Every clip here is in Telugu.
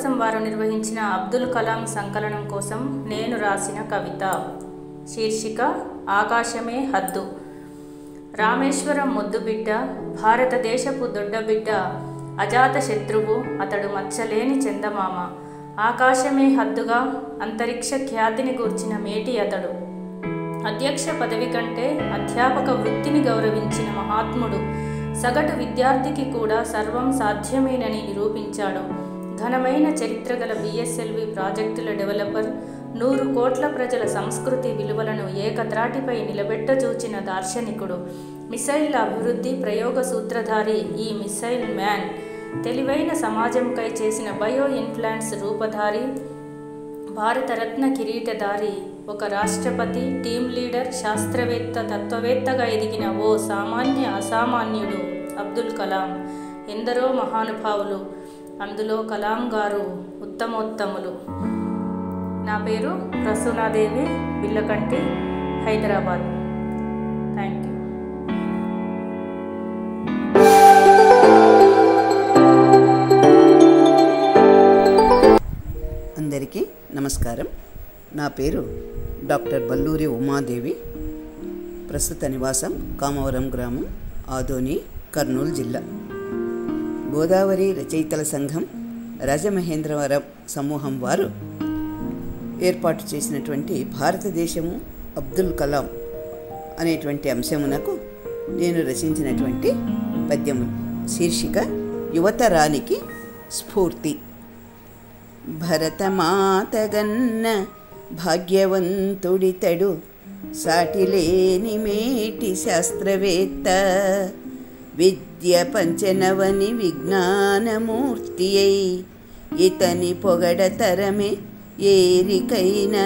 కోసం వారు నిర్వహించిన అబ్దుల్ కలాం సంకలనం కోసం నేను రాసిన కవిత శీర్షిక ఆకాశమే హద్దు రామేశ్వరం ముద్దుబిడ్డ భారతదేశపు దొడ్డబిడ్డ అజాత శత్రువు అతడు మచ్చలేని చందమామ ఆకాశమే హద్దుగా అంతరిక్ష ఖ్యాతిని గూర్చిన మేటి అతడు అధ్యక్ష పదవి కంటే అధ్యాపక వృత్తిని గౌరవించిన మహాత్ముడు సగటు విద్యార్థికి కూడా సర్వం సాధ్యమేనని నిరూపించాడు ఘనమైన చరిత్ర గల బిఎస్ఎల్వి ప్రాజెక్టుల డెవలపర్ నూరు కోట్ల ప్రజల సంస్కృతి విలువలను ఏకత్రాటిపై నిలబెట్టజూచిన దార్శనికుడు మిసైల్ అభివృద్ధి ప్రయోగ సూత్రధారి ఈ మిసైల్ మ్యాన్ తెలివైన సమాజంకై చేసిన బయో ఇన్ఫ్లాన్స్ రూపధారి భారతరత్న కిరీటధారి ఒక రాష్ట్రపతి టీం లీడర్ శాస్త్రవేత్త తత్వవేత్తగా ఎదిగిన ఓ సామాన్య అసామాన్యుడు అబ్దుల్ కలాం ఎందరో మహానుభావులు అందులో కలాం గారు ఉత్తమోత్తములు నా పేరు ప్రసూనాదేవి బిల్లకంటి హైదరాబాద్ థ్యాంక్ యూ అందరికీ నమస్కారం నా పేరు డాక్టర్ బల్లూరి ఉమాదేవి ప్రస్తుత నివాసం కామవరం గ్రామం ఆదోని కర్నూలు జిల్లా గోదావరి రచయితల సంఘం రాజమహేంద్రవరం సమూహం వారు ఏర్పాటు చేసినటువంటి భారతదేశము అబ్దుల్ కలాం అనేటువంటి అంశమునకు నేను రచించినటువంటి పద్యములు శీర్షిక యువతరానికి స్ఫూర్తి భరతమాతగన్న భాగ్యవంతుడితడు సాటిలేని మేటి శాస్త్రవేత్త విద్య పంచనవని విజ్ఞానమూర్తి అయి ఇతని పొగడతరమే ఏరికైనా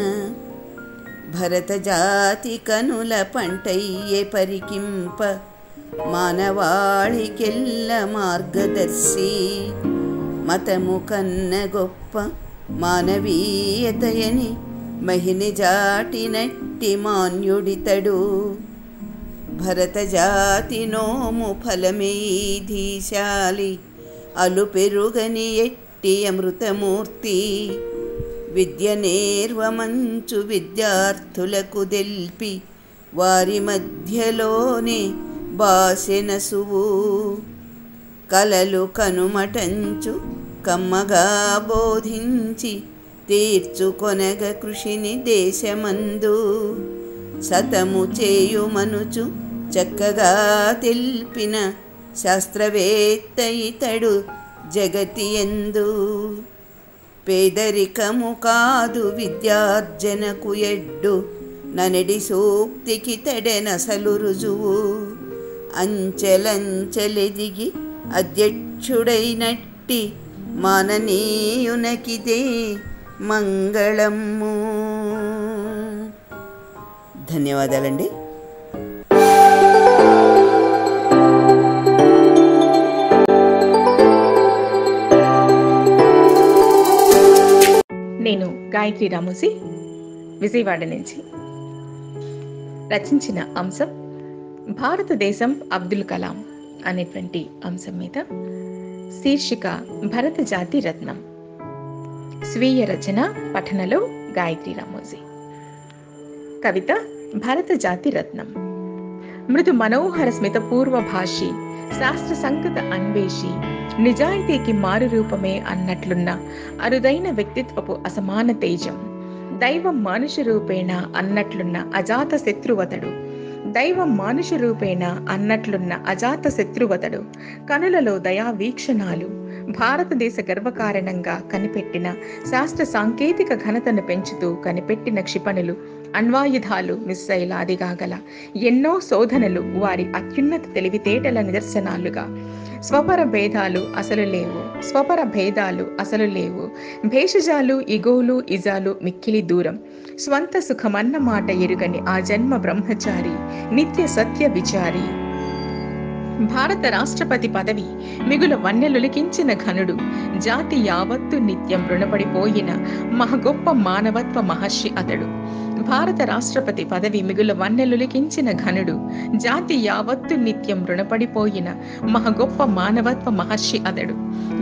భరత జాతి కనుల పంటయ్యే పరికింప మానవాళికెల్ల మార్గదర్శి మతము కన్న గొప్ప మానవీయతయని మహిని జాటినట్టి మాన్యుడితడు భరత జాతి నోము ఫలమేధీశాలి అలు పెరుగని ఎట్టి అమృతమూర్తి విద్య నేర్వమంచు విద్యార్థులకు దెల్పి వారి మధ్యలోనే బాసెనసువు కలలు కనుమటంచు కమ్మగా బోధించి తీర్చుకొనగ కృషిని దేశమందు సతము చేయుమనుచు చక్కగా తెల్పిన శాస్త్రవేత్త ఇతడు జగతి ఎందు పేదరికము కాదు విద్యార్జనకు ఎడ్డు ననడి సూక్తికి తడెనసలు రుజువు అంచెలంచెలెదిగి అధ్యక్షుడైనట్టి మాననీయునకిదే మంగళము ధన్యవాదాలండి నేను గాయత్రి రామోసి విజయవాడ నుంచి రచించిన అంశం భారతదేశం అబ్దుల్ కలాం అనేటువంటి అంశం మీద శీర్షిక భరత జాతి రత్నం స్వీయ రచన పఠనలో గాయత్రి రామోజీ కవిత భరత జాతి రత్నం మృదు మనోహర స్మిత పూర్వ భాషి శాస్త్ర సంకత అన్వేషి నిజాయితీకి మారు రూపమే అన్నట్లున్న అరుదైన వ్యక్తిత్వపు అసమాన తేజం దైవం మానుష రూపేణ అన్నట్లున్న అజాత శత్రువతడు దైవం మానుష రూపేణ అన్నట్లున్న అజాత శత్రువతడు కనులలో దయా వీక్షణాలు భారతదేశ గర్వకారణంగా కనిపెట్టిన శాస్త్ర సాంకేతిక ఘనతను పెంచుతూ కనిపెట్టిన క్షిపణులు అణ్వాయుధాలు మిస్సైలాదిగా గల ఎన్నో శోధనలు వారి అత్యున్నత తెలివితేటల నిదర్శనాలుగా స్వపర భేదాలు అసలు లేవు స్వపర భేదాలు అసలు లేవు భేషజాలు ఇగోలు ఇజాలు మిక్కిలి దూరం స్వంత సుఖమన్న మాట ఎరుగని ఆ జన్మ బ్రహ్మచారి నిత్య సత్య విచారి భారత రాష్ట్రపతి పదవి మిగుల వన్నెలులికించిన ఘనుడు జాతి యావత్తు నిత్యం రుణపడిపోయిన మహగొప్ప మానవత్వ మహర్షి అతడు భారత రాష్ట్రపతి పదవి మిగుల వన్నెలులికించిన ఘనుడు జాతి యావత్తు నిత్యం రుణపడిపోయిన మహగొప్ప మానవత్వ మహర్షి అతడు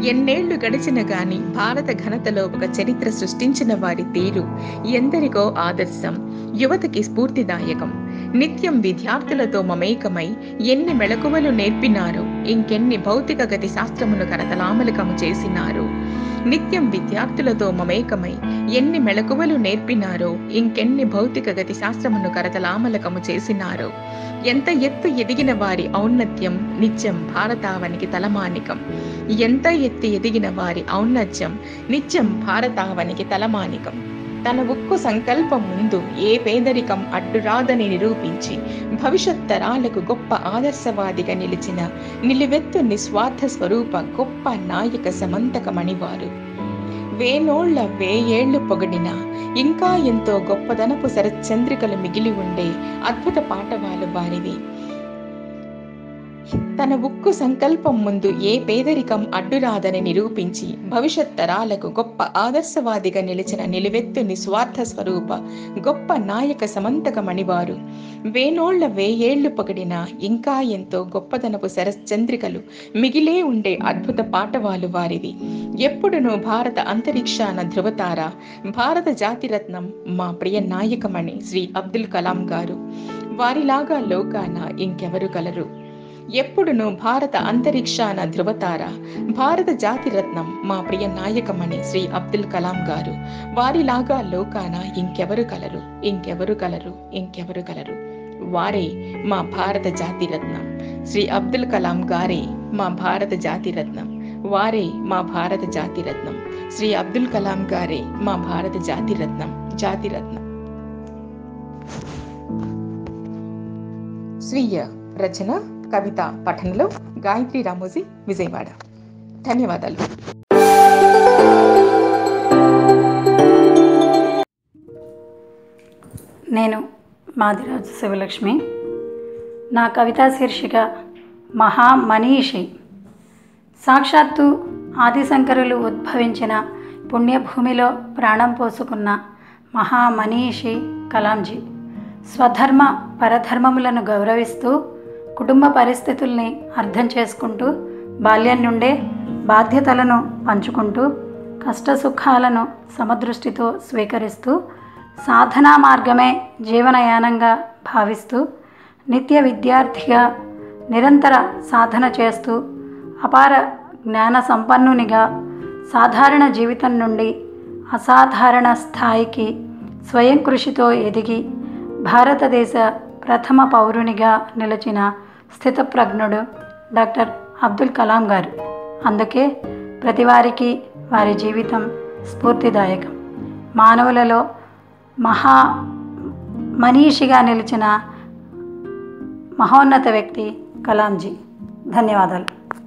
ఎన్నేళ్లు గడిచిన గాని భారత ఘనతలో ఒక చరిత్ర సృష్టించిన వారి తీరు ఎందరికో ఆదర్శం యువతకి స్ఫూర్తిదాయకం నిత్యం విద్యార్థులతో మమేకమై ఎన్ని మెళకువలు నేర్పినారో ఇంకెన్ని భౌతిక గతి శాస్త్రమును కరతలామలకము చేసినారు నిత్యం విద్యార్థులతో మమేకమై ఎన్ని మెళకువలు నేర్పినారో ఇంకెన్ని భౌతిక గతి శాస్త్రమును కరతలామలకము చేసినారో ఎంత ఎత్తు ఎదిగిన వారి ఔన్నత్యం నిత్యం భారతావనికి తలమానికం ఎంత ఎత్తి ఎదిగిన వారి ఔన్నత్యం నిత్యం భారతావనికి తలమానికం తన ఉక్కు సంకల్పం ముందు ఏ పేదరికం అడ్డురాదని నిరూపించి భవిష్యత్ తరాలకు గొప్ప ఆదర్శవాదిగా నిలిచిన నిలువెత్తు నిస్వార్థ స్వరూప గొప్ప నాయక సమంతకమణివారు వేనోళ్ల వేయేళ్లు పొగడిన ఇంకా ఎంతో గొప్పదనపు శరచంద్రికలు మిగిలి ఉండే అద్భుత పాటవాలు వారివి తన ఉక్కు సంకల్పం ముందు ఏ పేదరికం అడ్డురాదని నిరూపించి భవిష్యత్ తరాలకు గొప్ప ఆదర్శవాదిగా నిలిచిన నిలువెత్తు నిస్వార్థ స్వరూప గొప్ప నాయక సమంతకమణివారు వేనోళ్ల వేయేళ్లు పొగడిన ఇంకా ఎంతో గొప్పదనపు శరచంద్రికలు మిగిలే ఉండే అద్భుత పాటవాలు వారివి ఎప్పుడునూ భారత అంతరిక్షాన ధృవతార భారత జాతిరత్నం మా ప్రియ నాయకమణి శ్రీ అబ్దుల్ కలాం గారు వారిలాగా లోకాన ఇంకెవరు కలరు ఎప్పుడునూ భారత అంతరిక్షాన ధృవతార భారత జాతిరత్నం మా ప్రియ నాయకమణి శ్రీ అబ్దుల్ కలాం గారు వారిలాగా లోకాన ఇంకెవరు కలరు ఇంకెవరు కలరు ఇంకెవరు కలరు వారే మా భారత జాతిరత్నం శ్రీ అబ్దుల్ కలాం గారే మా భారత జాతిరత్నం వారే మా భారత జాతిరత్నం శ్రీ అబ్దుల్ కలాం గారే మా భారత జాతిరత్నం జాతిరత్నం స్వీయ రచన కవిత పఠనంలో గాయత్రి రామోజీ విజయవాడ ధన్యవాదాలు నేను మాదిరాజు శివలక్ష్మి నా కవితా శీర్షిక మహామనీషి సాక్షాత్తు ఆదిశంకరులు ఉద్భవించిన పుణ్యభూమిలో ప్రాణం పోసుకున్న మహామనీషి కలాంజీ స్వధర్మ పరధర్మములను గౌరవిస్తూ కుటుంబ పరిస్థితుల్ని అర్థం చేసుకుంటూ బాల్యం నుండే బాధ్యతలను పంచుకుంటూ కష్టసుఖాలను సమదృష్టితో స్వీకరిస్తూ సాధనా మార్గమే జీవనయానంగా భావిస్తూ నిత్య విద్యార్థిగా నిరంతర సాధన చేస్తూ అపార జ్ఞాన సంపన్నునిగా సాధారణ జీవితం నుండి అసాధారణ స్థాయికి స్వయం కృషితో ఎదిగి భారతదేశ ప్రథమ పౌరునిగా నిలిచిన స్థితప్రజ్ఞుడు డాక్టర్ అబ్దుల్ కలాం గారు అందుకే ప్రతివారికి వారి జీవితం స్ఫూర్తిదాయకం మానవులలో మహా మనీషిగా నిలిచిన మహోన్నత వ్యక్తి కలాంజీ ధన్యవాదాలు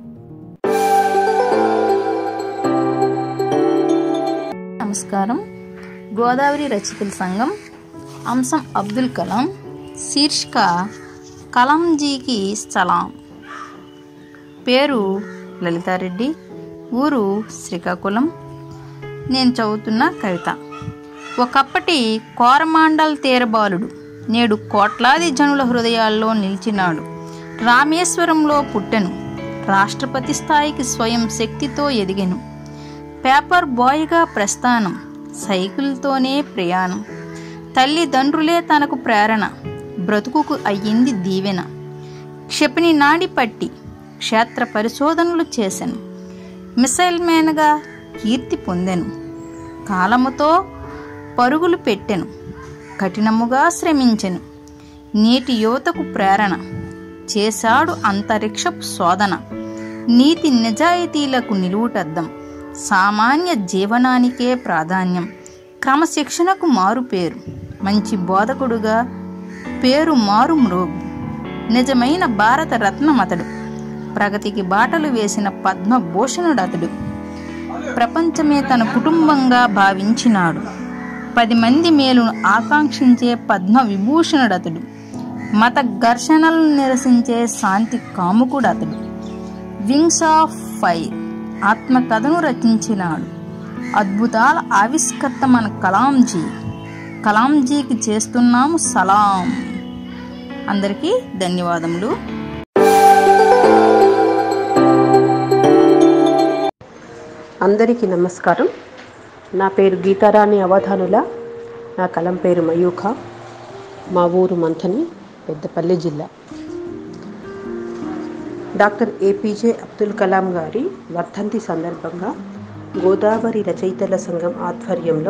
నమస్కారం గోదావరి రచయితల సంఘం అంశం అబ్దుల్ కలాం శీర్షిక కలాంజీకి సలాం పేరు లలితారెడ్డి ఊరు శ్రీకాకుళం నేను చదువుతున్న కవిత ఒకప్పటి కోరమాండల్ తీరబాలుడు నేడు కోట్లాది జనుల హృదయాల్లో నిలిచినాడు రామేశ్వరంలో పుట్టెను రాష్ట్రపతి స్థాయికి స్వయం శక్తితో ఎదిగెను పేపర్ బాయ్గా ప్రస్థానం సైకిల్తోనే ప్రయాణం తల్లిదండ్రులే తనకు ప్రేరణ బ్రతుకుకు అయ్యింది దీవెన క్షిపణి నాడి పట్టి క్షేత్ర పరిశోధనలు చేశాను మిసైల్ మ్యాన్గా కీర్తి పొందెను కాలముతో పరుగులు పెట్టెను కఠినముగా శ్రమించెను నేటి యువతకు ప్రేరణ చేశాడు అంతరిక్షపు శోధన నీతి నిజాయితీలకు నిలువుటద్దం సామాన్య జీవనానికే ప్రాధాన్యం క్రమశిక్షణకు మారు పేరు మంచి బోధకుడుగా పేరు మారు మ్రోగు నిజమైన భారత రత్నమతడు ప్రగతికి బాటలు వేసిన పద్మభూషణుడతడు ప్రపంచమే తన కుటుంబంగా భావించినాడు పది మంది మేలును ఆకాంక్షించే పద్మ విభూషణుడతడు మత ఘర్షణలను నిరసించే శాంతి కాముకుడతడు వింగ్స్ ఆఫ్ ఫైర్ ఆత్మకథను రచించినాడు అద్భుతాల ఆవిష్కర్త మన కలాంజీ కలాంజీకి చేస్తున్నాము సలాం అందరికీ ధన్యవాదములు అందరికీ నమస్కారం నా పేరు గీతారాణి అవధానుల నా కలం పేరు మయూఖ మా ఊరు మంథని పెద్దపల్లి జిల్లా డాక్టర్ ఏపీజే అబ్దుల్ కలాం గారి వర్ధంతి సందర్భంగా గోదావరి రచయితల సంఘం ఆధ్వర్యంలో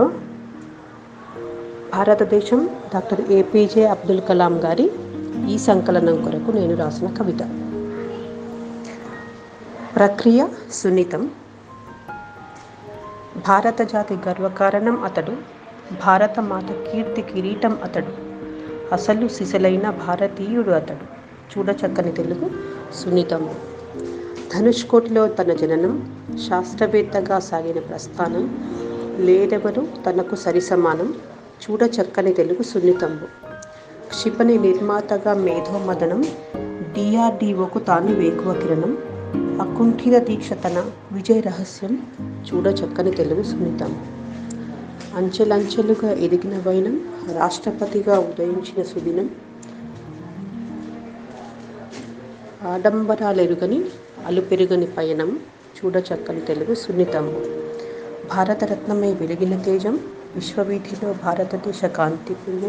భారతదేశం డాక్టర్ ఏపీజే అబ్దుల్ కలాం గారి ఈ సంకలనం కొరకు నేను రాసిన కవిత ప్రక్రియ సున్నితం భారత జాతి గర్వకారణం అతడు భారత మాత కీర్తి కిరీటం అతడు అసలు సిసలైన భారతీయుడు అతడు చూడచక్కని తెలుగు సున్నితము ధనుష్కోటిలో తన జననం శాస్త్రవేత్తగా సాగిన ప్రస్థానం లేదెవరు తనకు సరిసమానం చూడచక్కని తెలుగు సున్నితంబు క్షిపణి నిర్మాతగా మేధోమదనం డిఆర్డిఓకు తాను వేకువ కిరణం అకుంఠిత దీక్ష తన విజయ రహస్యం చూడచక్కని తెలుగు సున్నితం అంచెలంచెలుగా ఎదిగిన వైనం రాష్ట్రపతిగా ఉదయించిన సుదినం ఆడంబరాలెరుగని అలుపెరుగని పయనం చూడచక్కని తెలుగు సున్నితం భారతరత్నమై వెలిగిన తేజం విశ్వవీధిలో భారతదేశ కాంతి పుణ్యం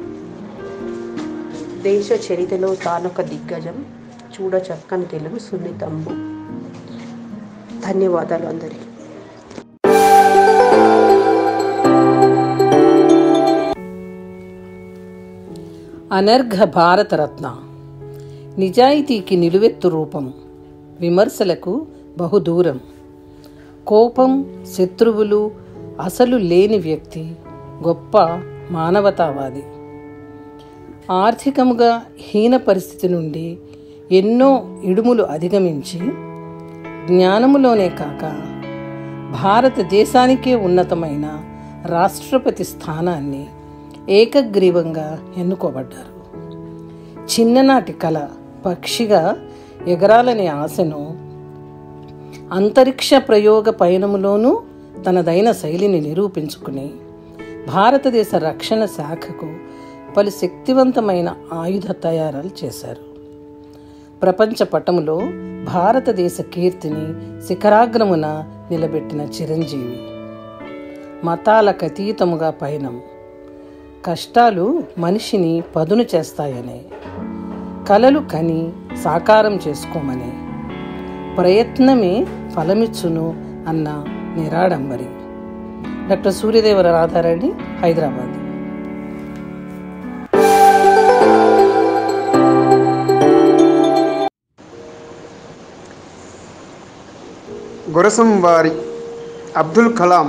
దేశ చరితలో తానొక దిగ్గజం చూడచక్కని తెలుగు సున్నితంబు ధన్యవాదాలు అందరికీ అనర్ఘ భారతరత్న నిజాయితీకి నిలువెత్తు రూపం విమర్శలకు బహుదూరం కోపం శత్రువులు అసలు లేని వ్యక్తి గొప్ప మానవతావాది ఆర్థికముగా హీన పరిస్థితి నుండి ఎన్నో ఇడుములు అధిగమించి జ్ఞానములోనే కాక భారతదేశానికే ఉన్నతమైన రాష్ట్రపతి స్థానాన్ని ఏకగ్రీవంగా ఎన్నుకోబడ్డారు చిన్ననాటి కళ పక్షిగా ఎగరాలనే ఆశను అంతరిక్ష ప్రయోగ పయనములోనూ తనదైన శైలిని నిరూపించుకుని భారతదేశ రక్షణ శాఖకు పలు శక్తివంతమైన ఆయుధ తయారాలు చేశారు ప్రపంచ పటములో భారతదేశ కీర్తిని శిఖరాగ్రమున నిలబెట్టిన చిరంజీవి మతాలకు అతీతముగా పయనం కష్టాలు మనిషిని పదును చేస్తాయనే కలలు కని సాకారం చేసుకోమని ప్రయత్నమే ఫలమిచ్చును అన్న నిరాడంబరి డాక్టర్ సూర్యదేవర రాధారెడ్డి హైదరాబాద్ గురసంవారి అబ్దుల్ కలాం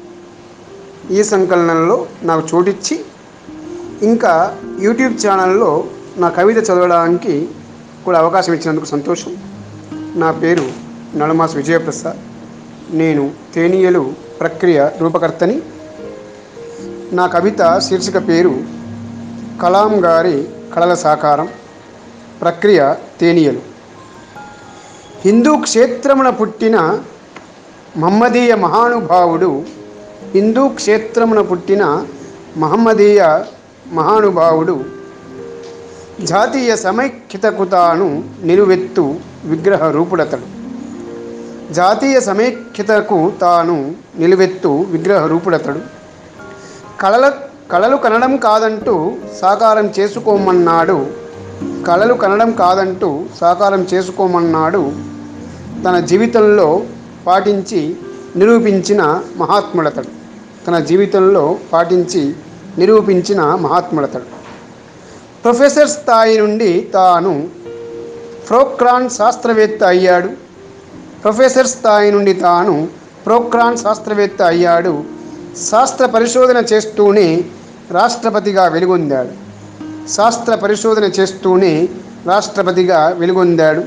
ఈ సంకలనంలో నాకు చోటిచ్చి ఇంకా యూట్యూబ్ ఛానల్లో నా కవిత చదవడానికి కూడా అవకాశం ఇచ్చినందుకు సంతోషం నా పేరు నడమాస్ విజయప్రసాద్ నేను తేనీయలు ప్రక్రియ రూపకర్తని నా కవిత శీర్షిక పేరు కలాం గారి కళల సాకారం ప్రక్రియ తేనీయలు హిందూ క్షేత్రమున పుట్టిన మహమ్మదీయ మహానుభావుడు హిందూ క్షేత్రమున పుట్టిన మహమ్మదీయ మహానుభావుడు జాతీయ సమైక్యతకు తాను నిలువెత్తు విగ్రహ రూపుడతడు జాతీయ సమైక్యతకు తాను నిలువెత్తు విగ్రహ రూపుడతడు కళల కళలు కనడం కాదంటూ సాకారం చేసుకోమన్నాడు కళలు కనడం కాదంటూ సాకారం చేసుకోమన్నాడు తన జీవితంలో పాటించి నిరూపించిన మహాత్ముడతడు తన జీవితంలో పాటించి నిరూపించిన మహాత్ముడతడు ప్రొఫెసర్ స్థాయి నుండి తాను ప్రోక్రాన్ శాస్త్రవేత్త అయ్యాడు ప్రొఫెసర్ స్థాయి నుండి తాను ప్రోక్రాన్ శాస్త్రవేత్త అయ్యాడు శాస్త్ర పరిశోధన చేస్తూనే రాష్ట్రపతిగా వెలుగొందాడు శాస్త్ర పరిశోధన చేస్తూనే రాష్ట్రపతిగా వెలుగొందాడు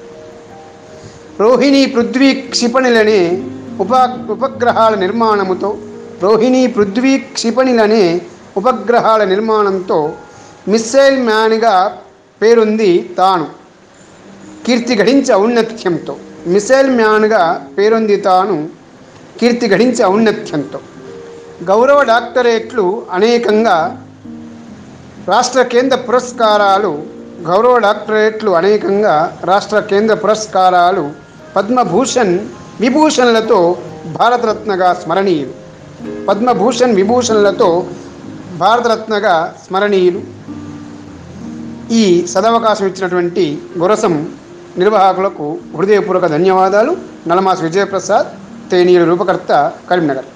రోహిణి పృథ్వీ క్షిపణులనే ఉప ఉపగ్రహాల నిర్మాణముతో రోహిణి పృథ్వీ క్షిపణులనే ఉపగ్రహాల నిర్మాణంతో మిస్సైల్ మ్యాన్గా పేరొంది తాను కీర్తి గడించే ఔన్నత్యంతో మిసైల్ మ్యాన్గా పేరొంది తాను కీర్తి గడించే ఔన్నత్యంతో గౌరవ డాక్టరేట్లు అనేకంగా రాష్ట్ర కేంద్ర పురస్కారాలు గౌరవ డాక్టరేట్లు అనేకంగా రాష్ట్ర కేంద్ర పురస్కారాలు పద్మభూషణ్ విభూషణలతో భారతరత్నగా స్మరణీయులు పద్మభూషణ్ విభూషణలతో భారతరత్నగా స్మరణీయులు ఈ సదవకాశం ఇచ్చినటువంటి గురసం నిర్వాహకులకు హృదయపూర్వక ధన్యవాదాలు నలమాస్ విజయప్రసాద్ తేనీయుల రూపకర్త కరీంనగర్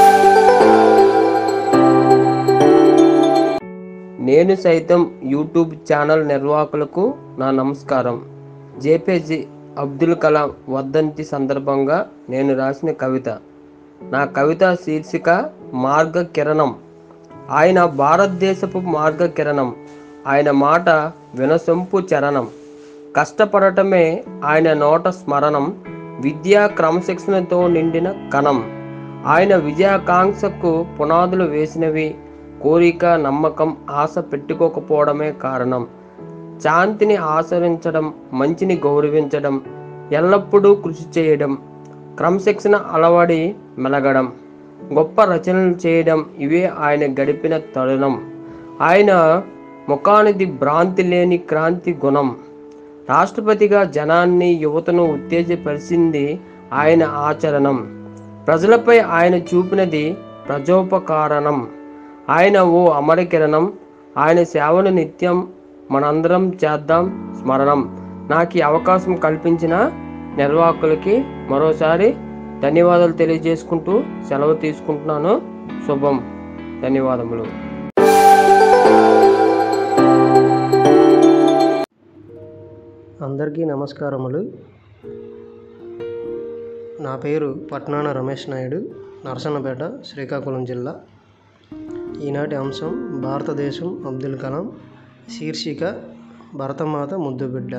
నేను సైతం యూట్యూబ్ ఛానల్ నిర్వాహకులకు నా నమస్కారం జేపీజీ అబ్దుల్ కలాం వర్ధంతి సందర్భంగా నేను రాసిన కవిత నా కవిత శీర్షిక మార్గ కిరణం ఆయన భారతదేశపు మార్గ కిరణం ఆయన మాట వినసొంపు చరణం కష్టపడటమే ఆయన నోట స్మరణం విద్యా క్రమశిక్షణతో నిండిన కణం ఆయన విజయాకాంక్షకు పునాదులు వేసినవి కోరిక నమ్మకం ఆశ పెట్టుకోకపోవడమే కారణం శాంతిని ఆచరించడం మంచిని గౌరవించడం ఎల్లప్పుడూ కృషి చేయడం క్రమశిక్షణ అలవడి మెలగడం గొప్ప రచనలు చేయడం ఇవే ఆయన గడిపిన తరుణం ఆయన ముఖానిది భ్రాంతి లేని క్రాంతి గుణం రాష్ట్రపతిగా జనాన్ని యువతను ఉత్తేజపరిచింది ఆయన ఆచరణం ప్రజలపై ఆయన చూపినది ప్రజోపకారణం ఆయన ఓ అమరకిరణం ఆయన సేవను నిత్యం మనందరం చేద్దాం స్మరణం నాకు ఈ అవకాశం కల్పించిన నిర్వాహకులకి మరోసారి ధన్యవాదాలు తెలియజేసుకుంటూ సెలవు తీసుకుంటున్నాను శుభం ధన్యవాదములు అందరికీ నమస్కారములు నా పేరు పట్నాన రమేష్ నాయుడు నరసన్నపేట శ్రీకాకుళం జిల్లా ఈనాటి అంశం భారతదేశం అబ్దుల్ కలాం శీర్షిక భరతమాత ముద్దుబిడ్డ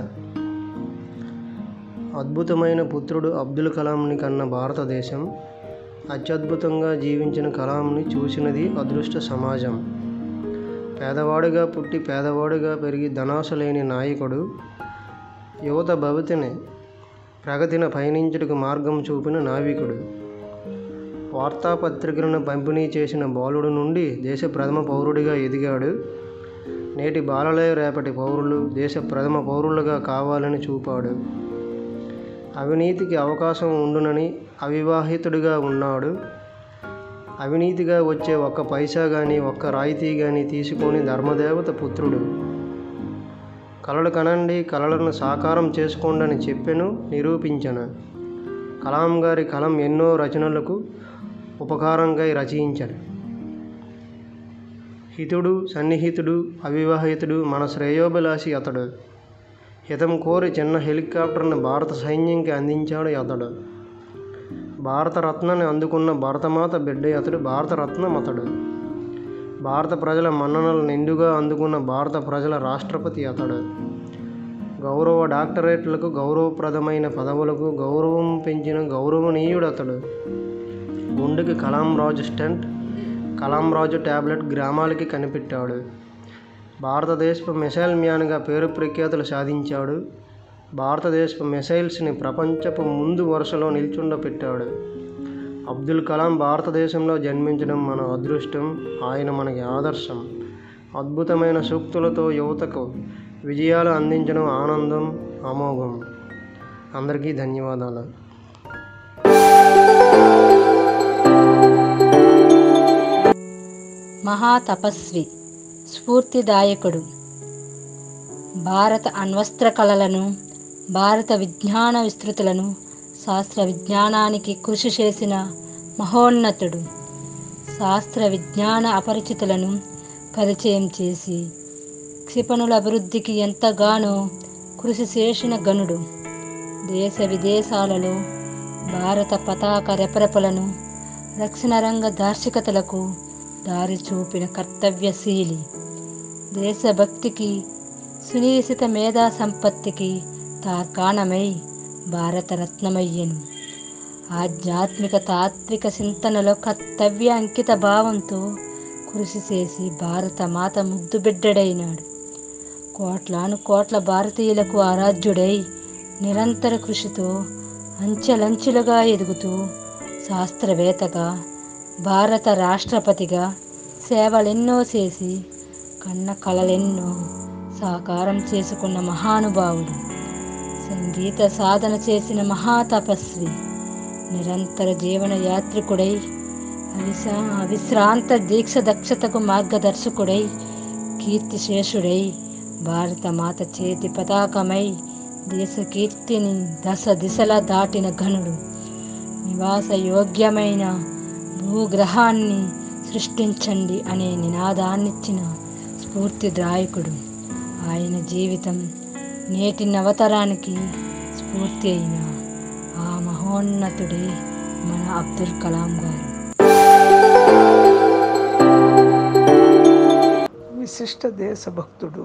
అద్భుతమైన పుత్రుడు అబ్దుల్ కలాంని కన్న భారతదేశం అత్యద్భుతంగా జీవించిన కలాంని చూసినది అదృష్ట సమాజం పేదవాడిగా పుట్టి పేదవాడిగా పెరిగి ధనాశ లేని నాయకుడు యువత భవితని ప్రగతిన పయనించుటకు మార్గం చూపిన నావికుడు వార్తాపత్రికలను పంపిణీ చేసిన బాలుడు నుండి దేశ ప్రథమ పౌరుడిగా ఎదిగాడు నేటి బాలలే రేపటి పౌరులు దేశ ప్రథమ పౌరులుగా కావాలని చూపాడు అవినీతికి అవకాశం ఉండునని అవివాహితుడిగా ఉన్నాడు అవినీతిగా వచ్చే ఒక్క పైసా కానీ ఒక్క రాయితీ కానీ తీసుకొని ధర్మదేవత పుత్రుడు కలలు కనండి కలలను సాకారం చేసుకోండి అని చెప్పెను నిరూపించను కలాం గారి కలం ఎన్నో రచనలకు ఉపకారంగా రచయించను హితుడు సన్నిహితుడు అవివాహితుడు మన శ్రేయోభిలాషి అతడు హితం కోరి చిన్న హెలికాప్టర్ను భారత సైన్యంకి అందించాడు అతడు భారతరత్నాన్ని అందుకున్న భారతమాత బిడ్డ అతడు భారతరత్నం అతడు భారత ప్రజల మన్ననలు నిండుగా అందుకున్న భారత ప్రజల రాష్ట్రపతి అతడు గౌరవ డాక్టరేట్లకు గౌరవప్రదమైన పదవులకు గౌరవం పెంచిన గౌరవనీయుడు అతడు గుండెకి కలాం రాజు స్టెంట్ కలాం రాజు ట్యాబ్లెట్ గ్రామాలకి కనిపెట్టాడు భారతదేశపు మిసైల్ మ్యాన్గా పేరు ప్రఖ్యాతులు సాధించాడు భారతదేశపు మిసైల్స్ని ప్రపంచపు ముందు వరుసలో నిల్చుండపెట్టాడు అబ్దుల్ కలాం భారతదేశంలో జన్మించడం మన అదృష్టం ఆయన మనకి ఆదర్శం అద్భుతమైన సూక్తులతో యువతకు విజయాలు అందించడం ఆనందం అమోఘం అందరికీ ధన్యవాదాలు మహాతపస్వి స్ఫూర్తిదాయకుడు భారత అణ్వస్త్ర కళలను భారత విజ్ఞాన విస్తృతులను శాస్త్ర విజ్ఞానానికి కృషి చేసిన మహోన్నతుడు శాస్త్ర విజ్ఞాన అపరిచితులను పరిచయం చేసి క్షిపణుల అభివృద్ధికి ఎంతగానో కృషి చేసిన గనుడు దేశ విదేశాలలో భారత పతాక రెపరెపలను రక్షణ రంగ దార్శికతలకు దారి చూపిన కర్తవ్యశీలి దేశభక్తికి సునిశ్చిత మేధా సంపత్తికి తార్కాణమై భారతరత్నమయ్యను ఆధ్యాత్మిక తాత్విక చింతనలో కర్తవ్య అంకిత భావంతో కృషి చేసి భారత మాత ముద్దుబిడ్డడైనాడు కోట్లాను కోట్ల భారతీయులకు ఆరాధ్యుడై నిరంతర కృషితో అంచెలంచెలుగా ఎదుగుతూ శాస్త్రవేత్తగా భారత రాష్ట్రపతిగా సేవలెన్నో చేసి కన్న కలలెన్నో సాకారం చేసుకున్న మహానుభావుడు సంగీత సాధన చేసిన మహాతపస్వి నిరంతర జీవన యాత్రికుడై అవిశా అవిశ్రాంత దీక్ష దక్షతకు మార్గదర్శకుడై కీర్తిశేషుడై భారత మాత చేతి పతాకమై దేశ కీర్తిని దశ దిశలా దాటిన ఘనుడు నివాస యోగ్యమైన భూగ్రహాన్ని సృష్టించండి అనే నినాదాన్నిచ్చిన స్ఫూర్తిదాయకుడు ఆయన జీవితం నేటి నవతరానికి స్ఫూర్తి అయిన ఆ మహోన్నతుడే మన అబ్దుల్ కలాం గారు విశిష్ట దేశభక్తుడు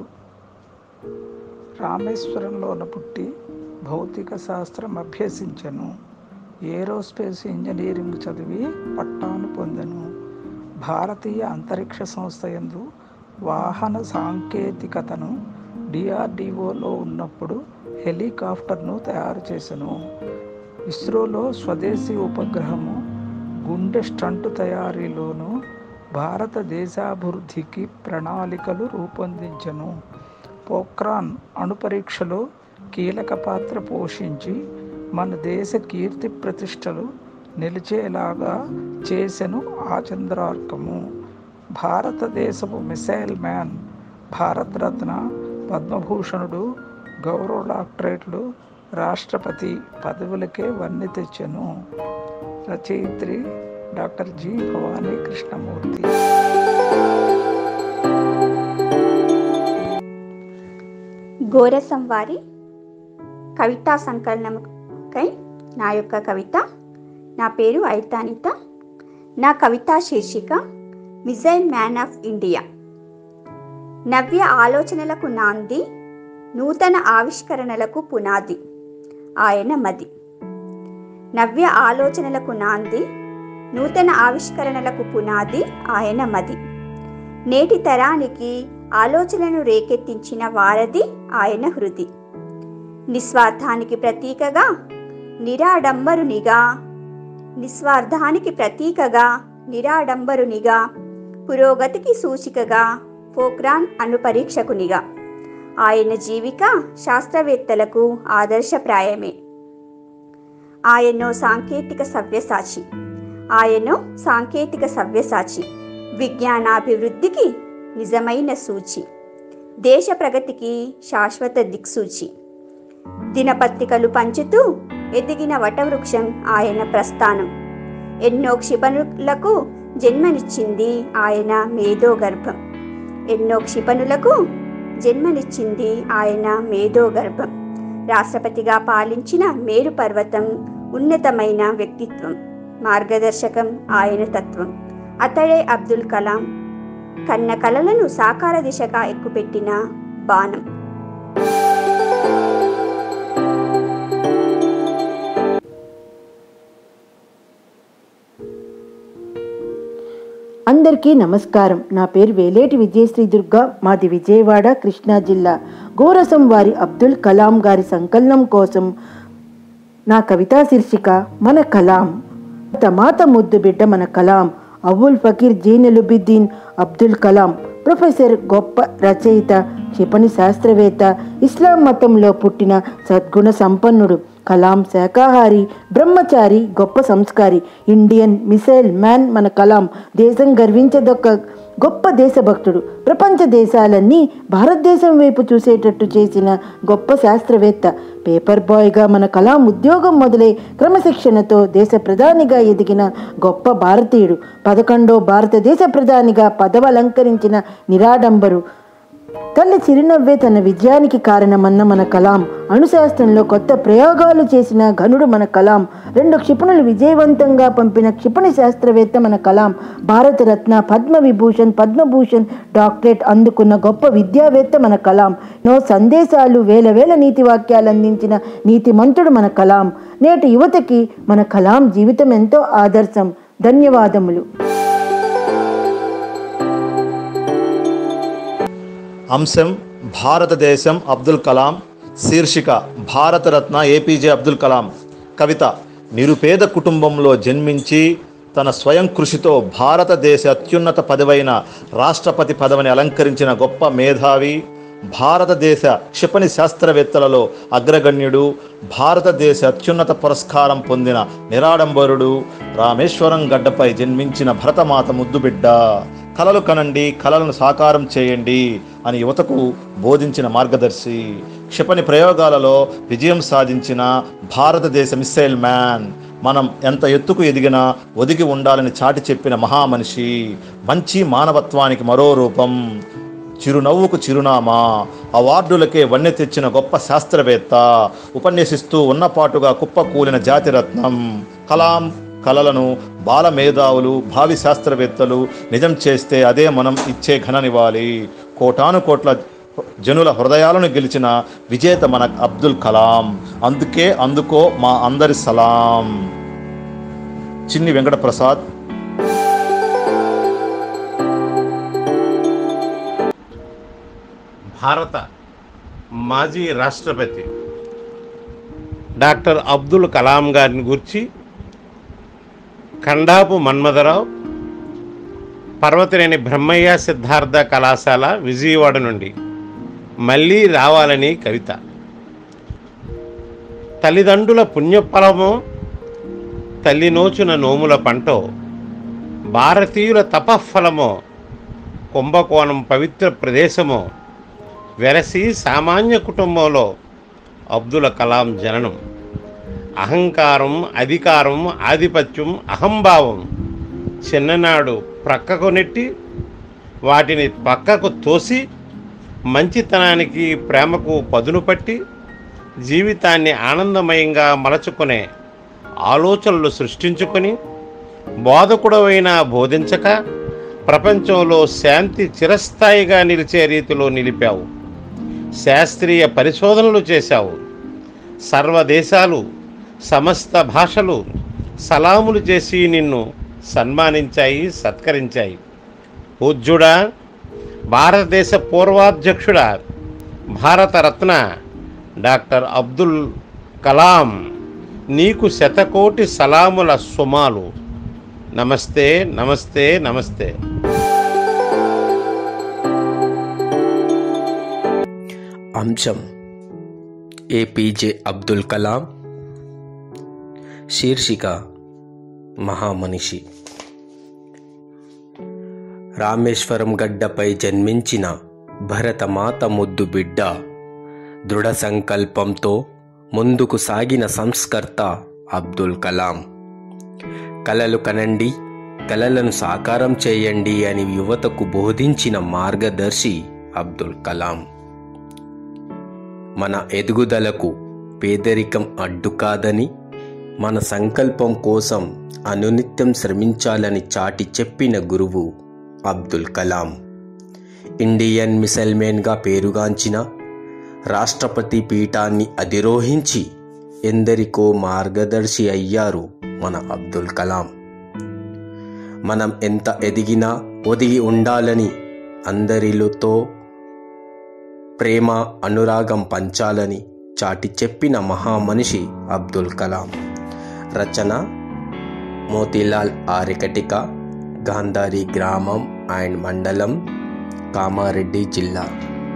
రామేశ్వరంలోన పుట్టి భౌతిక శాస్త్రం అభ్యసించను ఏరోస్పేస్ ఇంజనీరింగ్ చదివి పట్టాను పొందెను భారతీయ అంతరిక్ష సంస్థ యందు వాహన సాంకేతికతను డిఆర్డిఓలో ఉన్నప్పుడు హెలికాప్టర్ను తయారు చేసెను ఇస్రోలో స్వదేశీ ఉపగ్రహము గుండె స్టంట్ తయారీలోను భారతదేశాభివృద్ధికి ప్రణాళికలు రూపొందించెను పోఖ్రాన్ అణుపరీక్షలో కీలక పాత్ర పోషించి మన దేశ కీర్తి ప్రతిష్టలు నిలిచేలాగా చేసెను ఆ చంద్రార్కము భారతదేశపు మిసైల్ మ్యాన్ భారతరత్న పద్మభూషణుడు గౌరవ డాక్టరేట్లు రాష్ట్రపతి పదవులకే వన్నె తెచ్చెను రచయిత్రి డాక్టర్ జి భవానీ కృష్ణమూర్తి గోరసం వారి కవితా సంకలనముకై నా యొక్క కవిత నా పేరు ఐతానిత నా కవితా శీర్షిక మిజైల్ మ్యాన్ ఆఫ్ ఇండియా నవ్య ఆలోచనలకు నాంది నూతన ఆవిష్కరణలకు పునాది ఆయన మది నవ్య ఆలోచనలకు నాంది నూతన ఆవిష్కరణలకు పునాది ఆయన మది నేటి తరానికి ఆలోచనను రేకెత్తించిన వారధి ఆయన హృది నిస్వార్థానికి ప్రతీకగా నిరాడంబరునిగా నిస్వార్థానికి ప్రతీకగా నిరాడంబరునిగా పురోగతికి సూచికగా పోఖ్రాన్ అను పరీక్షకునిగా ఆయన జీవిక శాస్త్రవేత్తలకు ఆదర్శప్రాయమే ఆయనో సాంకేతిక సవ్యసాచి ఆయనో సాంకేతిక సవ్యసాచి విజ్ఞానాభివృద్ధికి నిజమైన సూచి దేశ ప్రగతికి శాశ్వత దిక్సూచి దినపత్రికలు పంచుతూ ఎదిగిన వటవృక్షం ఆయన ప్రస్థానం ఎన్నో క్షిపణులకు జన్మనిచ్చింది ఆయన మేధో గర్భం ఎన్నో క్షిపణులకు జన్మనిచ్చింది ఆయన మేధో గర్భం రాష్ట్రపతిగా పాలించిన మేరు పర్వతం ఉన్నతమైన వ్యక్తిత్వం మార్గదర్శకం ఆయన తత్వం అతడే అబ్దుల్ కలాం కన్న కలలను సాకార దిశగా ఎక్కుపెట్టిన బాణం అందరికీ నమస్కారం నా పేరు వేలేటి విజయశ్రీ దుర్గా మాది విజయవాడ కృష్ణా జిల్లా గోరసం వారి అబ్దుల్ కలాం గారి సంకలనం కోసం నా కవితా శీర్షిక మన కలాం తమాత ముద్దు బిడ్డ మన కలాం అబుల్ ఫకీర్ జీనలుబిద్దీన్ అబ్దుల్ కలాం ప్రొఫెసర్ గొప్ప రచయిత క్షిపణి శాస్త్రవేత్త ఇస్లాం మతంలో పుట్టిన సద్గుణ సంపన్నుడు కలాం శాకాహారి బ్రహ్మచారి గొప్ప సంస్కారి ఇండియన్ మిసైల్ మ్యాన్ మన కలాం దేశం గర్వించదొక్క గొప్ప దేశభక్తుడు ప్రపంచ దేశాలన్నీ భారతదేశం వైపు చూసేటట్టు చేసిన గొప్ప శాస్త్రవేత్త పేపర్ బాయ్గా మన కలాం ఉద్యోగం మొదలై క్రమశిక్షణతో దేశ ప్రధానిగా ఎదిగిన గొప్ప భారతీయుడు పదకొండో భారతదేశ ప్రధానిగా పదవలంకరించిన నిరాడంబరు తల్లి చిరునవ్వే తన విజయానికి కారణమన్న మన కలాం అణుశాస్త్రంలో కొత్త ప్రయోగాలు చేసిన ఘనుడు మన కలాం రెండు క్షిపణులు విజయవంతంగా పంపిన క్షిపణి శాస్త్రవేత్త మన కలాం భారతరత్న పద్మ విభూషణ్ పద్మభూషణ్ డాక్టరేట్ అందుకున్న గొప్ప విద్యావేత్త మన కలాం నో సందేశాలు వేల వేల నీతి వాక్యాలు అందించిన నీతిమంతుడు మన కలాం నేటి యువతకి మన కలాం జీవితం ఎంతో ఆదర్శం ధన్యవాదములు అంశం భారతదేశం అబ్దుల్ కలాం శీర్షిక భారతరత్న ఏపీజే అబ్దుల్ కలాం కవిత నిరుపేద కుటుంబంలో జన్మించి తన స్వయం కృషితో భారతదేశ అత్యున్నత పదవైన రాష్ట్రపతి పదవిని అలంకరించిన గొప్ప మేధావి భారతదేశ క్షిపణి శాస్త్రవేత్తలలో అగ్రగణ్యుడు భారతదేశ అత్యున్నత పురస్కారం పొందిన నిరాడంబరుడు రామేశ్వరం గడ్డపై జన్మించిన భరతమాత ముద్దుబిడ్డ కలలు కనండి కలలను సాకారం చేయండి అని యువతకు బోధించిన మార్గదర్శి క్షిపణి ప్రయోగాలలో విజయం సాధించిన భారతదేశ మిస్సైల్ మ్యాన్ మనం ఎంత ఎత్తుకు ఎదిగినా ఒదిగి ఉండాలని చాటి చెప్పిన మహామనిషి మంచి మానవత్వానికి మరో రూపం చిరునవ్వుకు చిరునామా అవార్డులకే వన్నె తెచ్చిన గొప్ప శాస్త్రవేత్త ఉపన్యసిస్తూ ఉన్నపాటుగా కుప్పకూలిన జాతిరత్నం కలాం కలలను బాల మేధావులు భావి శాస్త్రవేత్తలు నిజం చేస్తే అదే మనం ఇచ్చే ఘననివ్వాలి కోటాను కోట్ల జనుల హృదయాలను గెలిచిన విజేత మన అబ్దుల్ కలాం అందుకే అందుకో మా అందరి సలాం చిన్ని వెంకటప్రసాద్ భారత మాజీ రాష్ట్రపతి డాక్టర్ అబ్దుల్ కలాం గారిని గురించి ఖండాపు మన్మథరావు పర్వతనేని బ్రహ్మయ్య సిద్ధార్థ కళాశాల విజయవాడ నుండి మళ్ళీ రావాలని కవిత తల్లిదండ్రుల పుణ్యఫలమో తల్లి నోచున నోముల పంటో భారతీయుల తపఫలమో కుంభకోణం పవిత్ర ప్రదేశమో వెరసి సామాన్య కుటుంబంలో అబ్దుల్ కలాం జననం అహంకారం అధికారం ఆధిపత్యం అహంభావం చిన్ననాడు ప్రక్కకు నెట్టి వాటిని పక్కకు తోసి మంచితనానికి ప్రేమకు పదును పట్టి జీవితాన్ని ఆనందమయంగా మలచుకునే ఆలోచనలు సృష్టించుకొని బోధకుడవైన బోధించక ప్రపంచంలో శాంతి చిరస్థాయిగా నిలిచే రీతిలో నిలిపావు శాస్త్రీయ పరిశోధనలు చేశావు సర్వదేశాలు సమస్త భాషలు సలాములు చేసి నిన్ను సన్మానించాయి సత్కరించాయి పూజ్యుడా భారతదేశ పూర్వాధ్యక్షుడా భారతరత్న డాక్టర్ అబ్దుల్ కలాం నీకు శతకోటి సలాముల సుమాలు నమస్తే నమస్తే నమస్తే అంశం ఏపీజే అబ్దుల్ కలాం శీర్షిక మహామనిషి రామేశ్వరం గడ్డపై జన్మించిన భరతమాత ముద్దు బిడ్డ దృఢ సంకల్పంతో ముందుకు సాగిన సంస్కర్త అబ్దుల్ కలాం కలలు కనండి కలలను సాకారం చేయండి అని యువతకు బోధించిన మార్గదర్శి అబ్దుల్ కలాం మన ఎదుగుదలకు పేదరికం అడ్డు కాదని మన సంకల్పం కోసం అనునిత్యం శ్రమించాలని చాటి చెప్పిన గురువు అబ్దుల్ కలాం ఇండియన్ మిసైల్మెన్గా పేరుగాంచిన రాష్ట్రపతి పీఠాన్ని అధిరోహించి ఎందరికో మార్గదర్శి అయ్యారు మన అబ్దుల్ కలాం మనం ఎంత ఎదిగినా ఒదిగి ఉండాలని అందరితో ప్రేమ అనురాగం పంచాలని చాటి చెప్పిన మహామనిషి అబ్దుల్ కలాం రచన మోతీలాల్ ఆరికటిక గాంధారి గ్రామం అండ్ మండలం కామారెడ్డి జిల్లా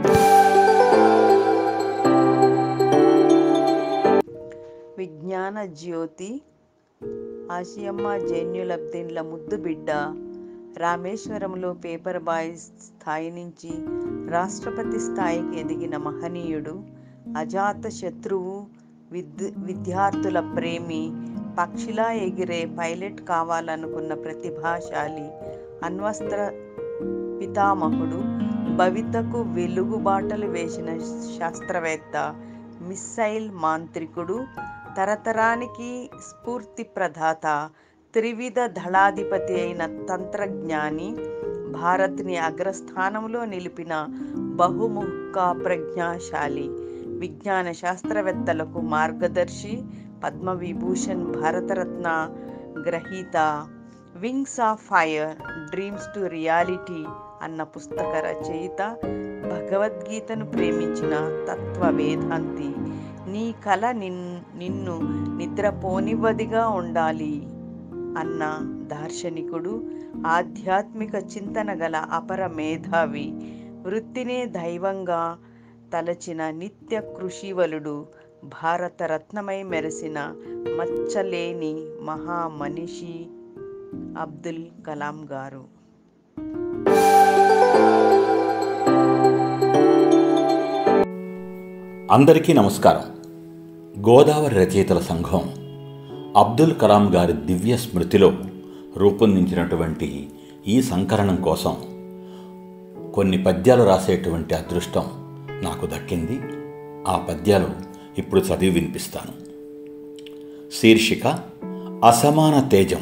విజ్ఞాన జ్యోతి ఆసియమ్మ జైన్యులబ్దీన్ల ముద్దు బిడ్డ రామేశ్వరంలో పేపర్ బాయ్ స్థాయి నుంచి రాష్ట్రపతి స్థాయికి ఎదిగిన మహనీయుడు అజాత శత్రువు విద్ విద్యార్థుల ప్రేమి పక్షిలా ఎగిరే పైలట్ కావాలనుకున్న ప్రతిభాశాలి అణ్వస్త్ర పితామహుడు భవితకు వెలుగుబాటలు వేసిన శాస్త్రవేత్త మిస్సైల్ మాంత్రికుడు తరతరానికి స్ఫూర్తి ప్రదాత త్రివిధ దళాధిపతి అయిన తంత్రజ్ఞాని భారత్ని అగ్రస్థానంలో నిలిపిన బహుముఖ ప్రజ్ఞాశాలి విజ్ఞాన శాస్త్రవేత్తలకు మార్గదర్శి పద్మవిభూషణ్ భారతరత్న గ్రహీత wings of fire dreams to reality అన్న పుస్తక రచయిత భగవద్గీతను ప్రేమించిన తత్వ వేదాంతి నీ కల నిన్ నిన్ను నిద్రపోనివ్వదిగా ఉండాలి అన్న దార్శనికుడు ఆధ్యాత్మిక చింతన గల అపర మేధావి వృత్తినే దైవంగా తలచిన నిత్య కృషివలుడు భారతరత్నమై మెరిసిన మచ్చలేని మహామనిషి అబ్దుల్ కలాం గారు అందరికీ నమస్కారం గోదావరి రచయితల సంఘం అబ్దుల్ కలాం గారి దివ్య స్మృతిలో రూపొందించినటువంటి ఈ సంకలనం కోసం కొన్ని పద్యాలు రాసేటువంటి అదృష్టం నాకు దక్కింది ఆ పద్యాలు ఇప్పుడు చదివి వినిపిస్తాను శీర్షిక అసమాన తేజం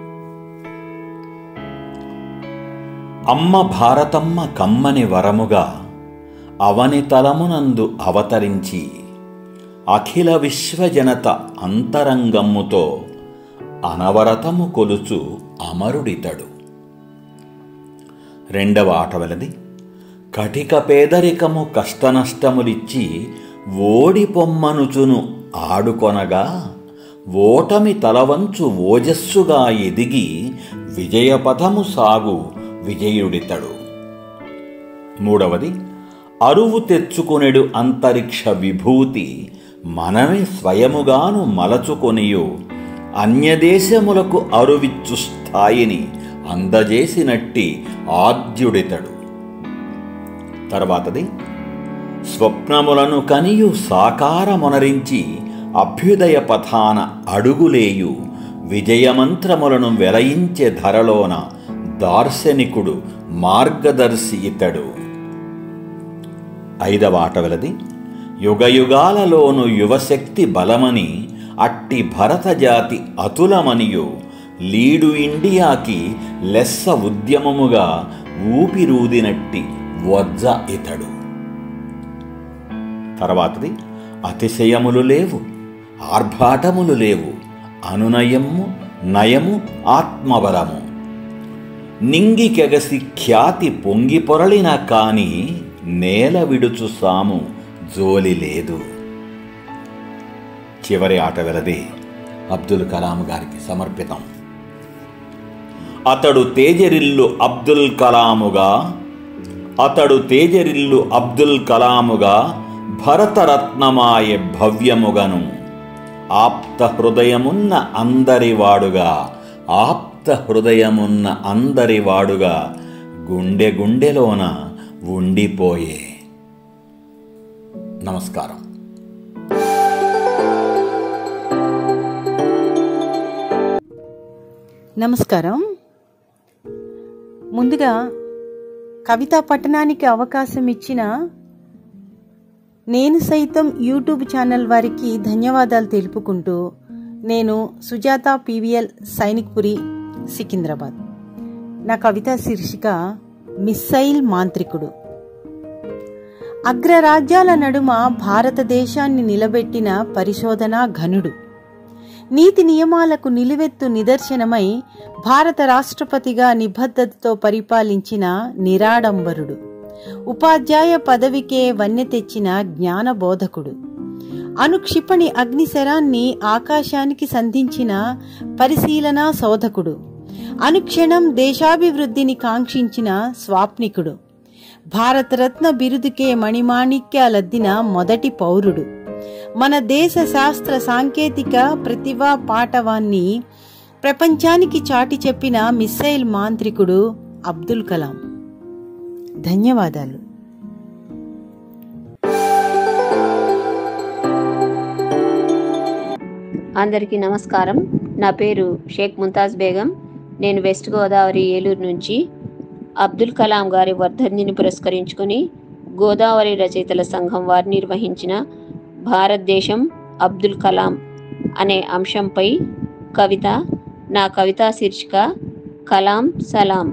అమ్మ భారతమ్మ కమ్మని వరముగా అవని తలమునందు అవతరించి అఖిల విశ్వజనత అంతరంగమ్ముతో అనవరతము కొలుచు అమరుడితడు రెండవ ఆటవలది కటిక పేదరికము కష్టనష్టములిచ్చి ఓడి పొమ్మనుచును ఆడుకొనగా ఓటమి తలవంచు ఓజస్సుగా ఎదిగి విజయపథము సాగు విజయుడితడు మూడవది అరువు తెచ్చుకొనెడు అంతరిక్ష విభూతి మనమే స్వయముగాను మలచుకొనియు అన్యదేశములకు అరువిచ్చు స్థాయిని అందజేసినట్టి ఆద్యుడితడు తర్వాతది స్వప్నములను కనియు సాకారమునరించి అభ్యుదయ పథాన అడుగులేయు విజయమంత్రములను వెలయించే ధరలోన దార్శనికుడు మార్గదర్శి ఇతడు ఐదవ ఆట వెలది యుగయుగాలలోను యువశక్తి బలమని అట్టి భరతజాతి అతులమనియు లీడు ఇండియాకి లెస్స ఉద్యమముగా ఊపిరూదినట్టి వజ్జ ఇతడు తర్వాతది అతిశయములు లేవు ఆర్భాటములు లేవు అనునయము నయము ఆత్మబలము నింగికెగసి ఖ్యాతి పొంగి పొరలిన కాని నేల విడుచు సాము జోలి లేదు చివరి ఆట వెలది అబ్దుల్ కలాం గారికి సమర్పితం అతడు తేజరిల్లు అబ్దుల్ కలాముగా అతడు తేజరిల్లు అబ్దుల్ కలాముగా భరతరత్నమాయ భవ్యముగను ఆప్త హృదయమున్న అందరివాడుగా ఆప్త హృదయమున్న అందరివాడుగా గుండె గుండెలోన ఉండిపోయే నమస్కారం నమస్కారం ముందుగా కవితా పఠనానికి అవకాశం ఇచ్చిన నేను సైతం యూట్యూబ్ ఛానల్ వారికి ధన్యవాదాలు తెలుపుకుంటూ నేను సుజాత పీవీఎల్ సైనిక్పురి సికింద్రాబాద్ నా కవితా శీర్షిక మిస్సైల్ మాంత్రికుడు అగ్రరాజ్యాల నడుమ భారతదేశాన్ని నిలబెట్టిన పరిశోధనా ఘనుడు నీతి నియమాలకు నిలువెత్తు నిదర్శనమై భారత రాష్ట్రపతిగా నిబద్ధతతో పరిపాలించిన నిరాడంబరుడు ఉపాధ్యాయ పదవికే వన్నె తెచ్చిన జ్ఞానబోధకుడు అనుక్షిపణి అగ్నిశరాన్ని ఆకాశానికి సంధించిన పరిశీలనా శోధకుడు అనుక్షణం దేశాభివృద్ధిని కాంక్షించిన స్వాప్నికుడు భారతరత్న బిరుదుకే మణిమాణిక్యాలద్దిన మొదటి పౌరుడు మన దేశ శాస్త్ర సాంకేతిక ప్రతిభా పాటవాన్ని ప్రపంచానికి చాటి చెప్పిన మిస్సైల్ మాంత్రికుడు అబ్దుల్ కలాం ధన్యవాదాలు అందరికీ నమస్కారం నా పేరు షేక్ ముంతాజ్ బేగం నేను వెస్ట్ గోదావరి ఏలూరు నుంచి అబ్దుల్ కలాం గారి వర్ధంతిని పురస్కరించుకొని గోదావరి రచయితల సంఘం వారు నిర్వహించిన భారతదేశం అబ్దుల్ కలాం అనే అంశంపై కవిత నా కవితా శీర్షిక కలాం సలాం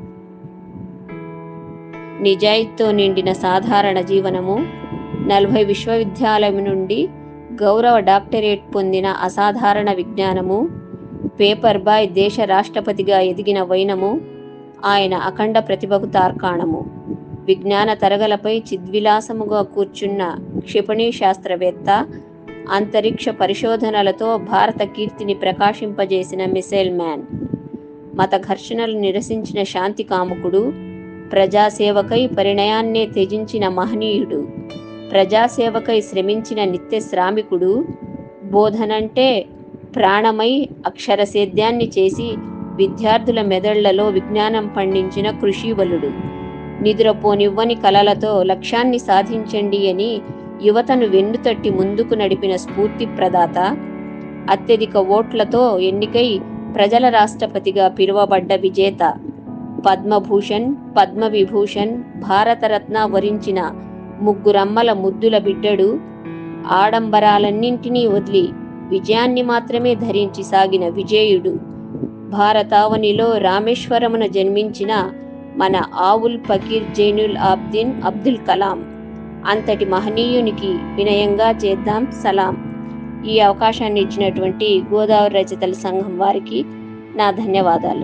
నిజాయితీతో నిండిన సాధారణ జీవనము నలభై విశ్వవిద్యాలయం నుండి గౌరవ డాక్టరేట్ పొందిన అసాధారణ విజ్ఞానము పేపర్ బాయ్ దేశ రాష్ట్రపతిగా ఎదిగిన వైనము ఆయన అఖండ ప్రతిభకు తార్కాణము విజ్ఞాన తరగలపై చిద్విలాసముగా కూర్చున్న క్షిపణి శాస్త్రవేత్త అంతరిక్ష పరిశోధనలతో భారత కీర్తిని ప్రకాశింపజేసిన మిసైల్ మ్యాన్ మత ఘర్షణలు నిరసించిన శాంతి కాముకుడు ప్రజాసేవకై పరిణయాన్నే త్యజించిన మహనీయుడు ప్రజాసేవకై శ్రమించిన నిత్య శ్రామికుడు బోధనంటే ప్రాణమై అక్షర సేద్యాన్ని చేసి విద్యార్థుల మెదళ్లలో విజ్ఞానం పండించిన కృషివలుడు నిద్రపోనివ్వని కలలతో లక్ష్యాన్ని సాధించండి అని యువతను వెన్నుతట్టి ముందుకు నడిపిన స్ఫూర్తి ప్రదాత అత్యధిక ఓట్లతో ఎన్నికై ప్రజల రాష్ట్రపతిగా పిలువబడ్డ విజేత పద్మభూషణ్ పద్మవిభూషణ్ భారతరత్న వరించిన ముగ్గురమ్మల ముద్దుల బిడ్డడు ఆడంబరాలన్నింటినీ వదిలి విజయాన్ని మాత్రమే ధరించి సాగిన విజయుడు భారతావనిలో రామేశ్వరమున జన్మించిన మన ఆవుల్ ఫకీర్ జైనుల్ ఆబ్దీన్ అబ్దుల్ కలాం అంతటి మహనీయునికి వినయంగా చేద్దాం సలాం ఈ అవకాశాన్ని ఇచ్చినటువంటి గోదావరి రచయితల సంఘం వారికి నా ధన్యవాదాలు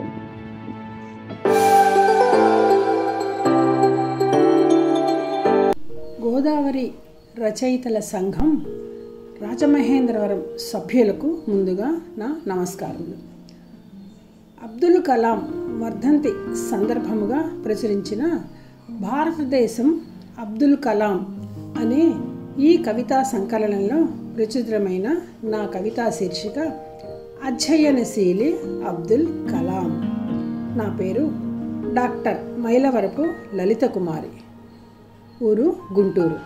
గోదావరి రచయితల సంఘం రాజమహేంద్రవరం సభ్యులకు ముందుగా నా నమస్కారములు అబ్దుల్ కలాం వర్ధంతి సందర్భముగా ప్రచురించిన భారతదేశం అబ్దుల్ కలాం అనే ఈ కవితా సంకలనంలో ప్రచురితమైన నా కవితా శీర్షిక అధ్యయనశీలి అబ్దుల్ కలాం నా పేరు డాక్టర్ మైలవరపు లలిత కుమారి ఊరు గుంటూరు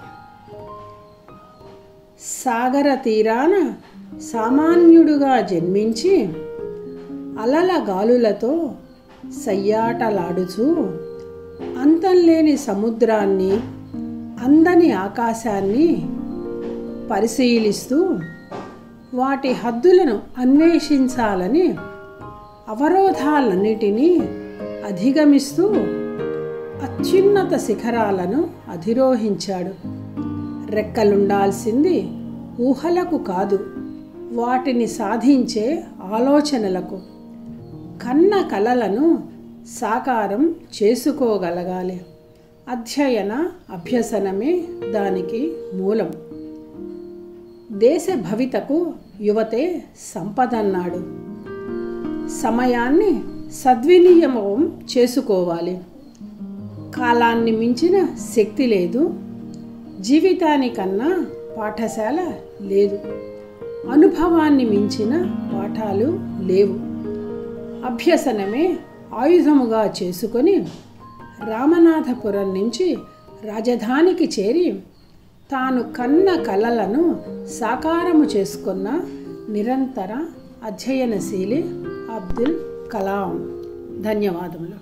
సాగర తీరాన సామాన్యుడుగా జన్మించి అలల గాలులతో సయ్యాటలాడుచూ అంతంలేని సముద్రాన్ని అందని ఆకాశాన్ని పరిశీలిస్తూ వాటి హద్దులను అన్వేషించాలని అవరోధాలన్నిటినీ అధిగమిస్తూ అత్యున్నత శిఖరాలను అధిరోహించాడు రెక్కలుండాల్సింది ఊహలకు కాదు వాటిని సాధించే ఆలోచనలకు కన్న కలలను సాకారం చేసుకోగలగాలి అధ్యయన అభ్యసనమే దానికి మూలం దేశ భవితకు యువతే సంపదన్నాడు సమయాన్ని సద్వినియమం చేసుకోవాలి కాలాన్ని మించిన శక్తి లేదు జీవితానికన్నా పాఠశాల లేదు అనుభవాన్ని మించిన పాఠాలు లేవు అభ్యసనమే ఆయుధముగా చేసుకొని రామనాథపురం నుంచి రాజధానికి చేరి తాను కన్న కలలను సాకారము చేసుకున్న నిరంతర అధ్యయనశీలి అబ్దుల్ కలాం ధన్యవాదములు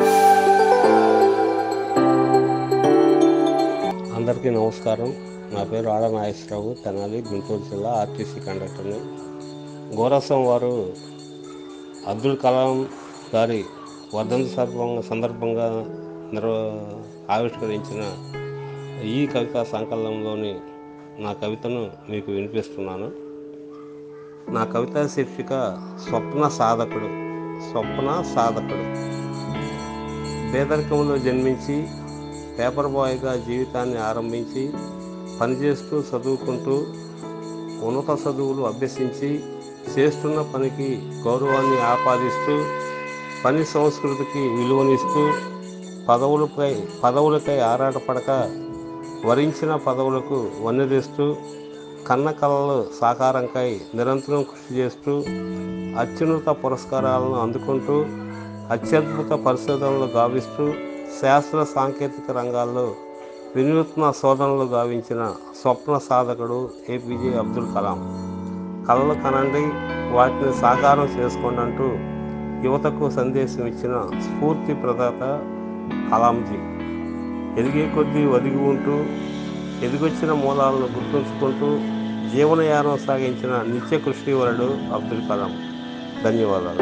అందరికీ నమస్కారం నా పేరు ఆడ నాగేశ్వరరావు తెనాలి గుంటూరు జిల్లా ఆర్టీసీ కండక్టర్ని గోరసం వారు అబ్దుల్ కలాం గారి వర్ధంతి సందర్భంగా సందర్భంగా నిర్వ ఆవిష్కరించిన ఈ కవితా సంకలనంలోని నా కవితను మీకు వినిపిస్తున్నాను నా కవితా శీర్షిక స్వప్న సాధకుడు స్వప్న సాధకుడు పేదరికంలో జన్మించి పేపర్ బాయ్గా జీవితాన్ని ఆరంభించి పనిచేస్తూ చదువుకుంటూ ఉన్నత చదువులు అభ్యసించి చేస్తున్న పనికి గౌరవాన్ని ఆపాదిస్తూ పని సంస్కృతికి విలువనిస్తూ పదవులపై పదవులకై ఆరాటపడక వరించిన పదవులకు వన్నెదిస్తూ కన్న కళలు సాకారంకై నిరంతరం కృషి చేస్తూ అత్యున్నత పురస్కారాలను అందుకుంటూ అత్యద్భుత పరిశోధనలు గావిస్తూ శాస్త్ర సాంకేతిక రంగాల్లో వినూత్న శోధనలు గావించిన స్వప్న సాధకుడు ఏపీజే అబ్దుల్ కలాం కళలు కనండి వాటిని సాకారం చేసుకోండి అంటూ యువతకు సందేశం ఇచ్చిన స్ఫూర్తి ప్రదాత కలాంజీ ఎదిగే కొద్దీ ఒదిగి ఉంటూ ఎదిగొచ్చిన మూలాలను గుర్తుంచుకుంటూ జీవనయానం సాగించిన నిత్య కృషివరుడు అబ్దుల్ కలాం ధన్యవాదాలు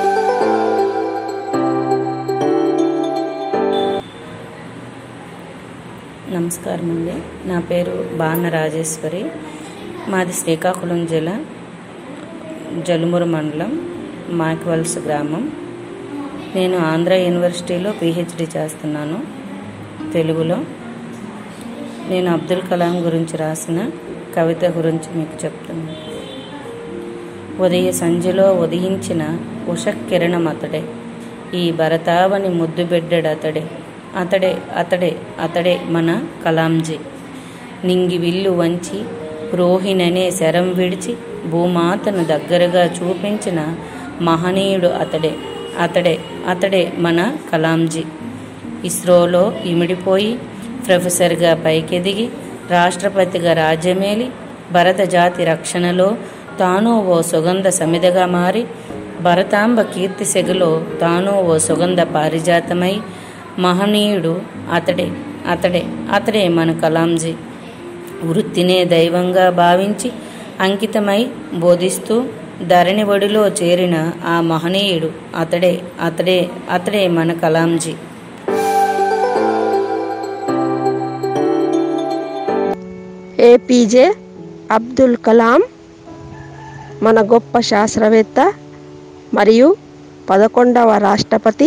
నమస్కారం అండి నా పేరు బాన్న రాజేశ్వరి మాది శ్రీకాకుళం జిల్లా జలుమురు మండలం మాకివల్స్ గ్రామం నేను ఆంధ్ర యూనివర్సిటీలో పిహెచ్డి చేస్తున్నాను తెలుగులో నేను అబ్దుల్ కలాం గురించి రాసిన కవిత గురించి మీకు చెప్తున్నాను ఉదయ సంధ్యలో ఉదయించిన ఉషకిరణం అతడే ఈ భరతావని ముద్దు బిడ్డడు అతడే అతడే అతడే అతడే మన కలాంజీ నింగి విల్లు వంచి రోహిణనే శరం విడిచి భూమాతను దగ్గరగా చూపించిన మహనీయుడు అతడే అతడే అతడే మన కలాంజీ ఇస్రోలో ఇమిడిపోయి ప్రొఫెసర్గా పైకెదిగి రాష్ట్రపతిగా రాజ్యమేలి భరత జాతి రక్షణలో తాను ఓ సుగంధ సమిదగా మారి భరతాంబ కీర్తి సెగలో తాను ఓ సుగంధ పారిజాతమై మహనీయుడు అతడే అతడే అతడే మన కలాంజీ వృత్తినే దైవంగా భావించి అంకితమై బోధిస్తూ ధరణి ఒడిలో చేరిన ఆ మహనీయుడు అతడే అతడే అతడే మన కలాంజీ ఏపీజే అబ్దుల్ కలాం మన గొప్ప శాస్త్రవేత్త మరియు పదకొండవ రాష్ట్రపతి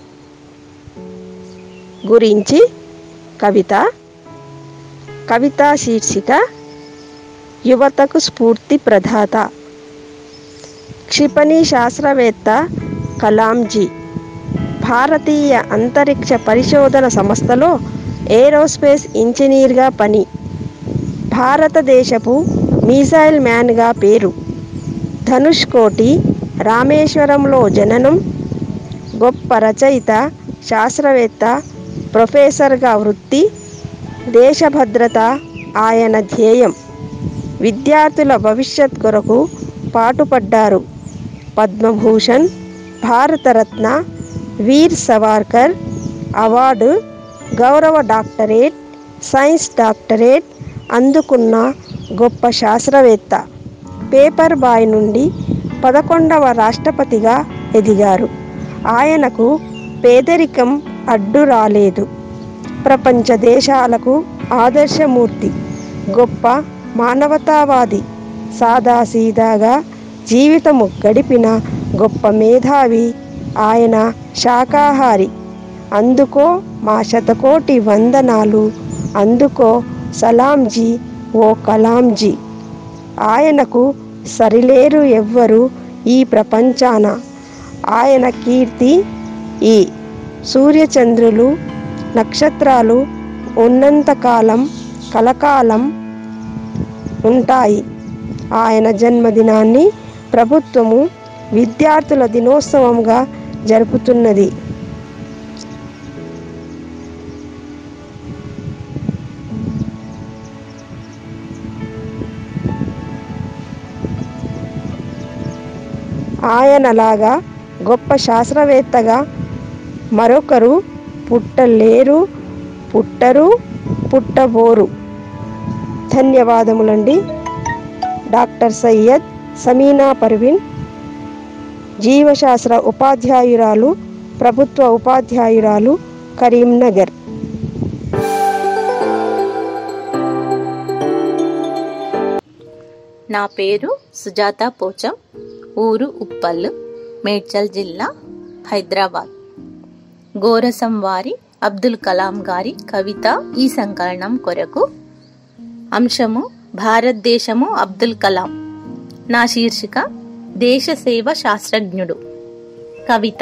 గురించి కవిత కవిత శీర్షిక యువతకు స్ఫూర్తి ప్రదాత క్షిపణి శాస్త్రవేత్త కలాంజీ భారతీయ అంతరిక్ష పరిశోధన సంస్థలో ఏరోస్పేస్ ఇంజనీర్గా పని భారతదేశపు మిసైల్ మ్యాన్గా పేరు ధనుష్ కోటి రామేశ్వరంలో జననం గొప్ప రచయిత శాస్త్రవేత్త ప్రొఫెసర్గా వృత్తి దేశభద్రత ఆయన ధ్యేయం విద్యార్థుల భవిష్యత్ కొరకు పాటుపడ్డారు పద్మభూషణ్ భారతరత్న వీర్ సవార్కర్ అవార్డు గౌరవ డాక్టరేట్ సైన్స్ డాక్టరేట్ అందుకున్న గొప్ప శాస్త్రవేత్త పేపర్ బాయ్ నుండి పదకొండవ రాష్ట్రపతిగా ఎదిగారు ఆయనకు పేదరికం అడ్డు రాలేదు ప్రపంచ దేశాలకు ఆదర్శమూర్తి గొప్ప మానవతావాది సాదాసీదాగా జీవితము గడిపిన గొప్ప మేధావి ఆయన శాకాహారి అందుకో మా శతకోటి వందనాలు అందుకో సలాంజీ ఓ కలాంజీ ఆయనకు సరిలేరు ఎవ్వరు ఈ ప్రపంచాన ఆయన కీర్తి ఈ సూర్యచంద్రులు నక్షత్రాలు ఉన్నంతకాలం కలకాలం ఉంటాయి ఆయన జన్మదినాన్ని ప్రభుత్వము విద్యార్థుల దినోత్సవంగా జరుపుతున్నది ఆయనలాగా గొప్ప శాస్త్రవేత్తగా మరొకరు పుట్టలేరు పుట్టరు పుట్టబోరు ధన్యవాదములండి డాక్టర్ సయ్యద్ సమీనా పర్వీన్ జీవశాస్త్ర ఉపాధ్యాయురాలు ప్రభుత్వ ఉపాధ్యాయురాలు కరీంనగర్ నా పేరు సుజాత పోచం ఊరు ఉప్పల్ మేడ్చల్ జిల్లా హైదరాబాద్ గోరసం వారి అబ్దుల్ కలాం గారి కవిత ఈ సంకలనం కొరకు అంశము భారతదేశము అబ్దుల్ కలాం నా శీర్షిక దేశ సేవ శాస్త్రజ్ఞుడు కవిత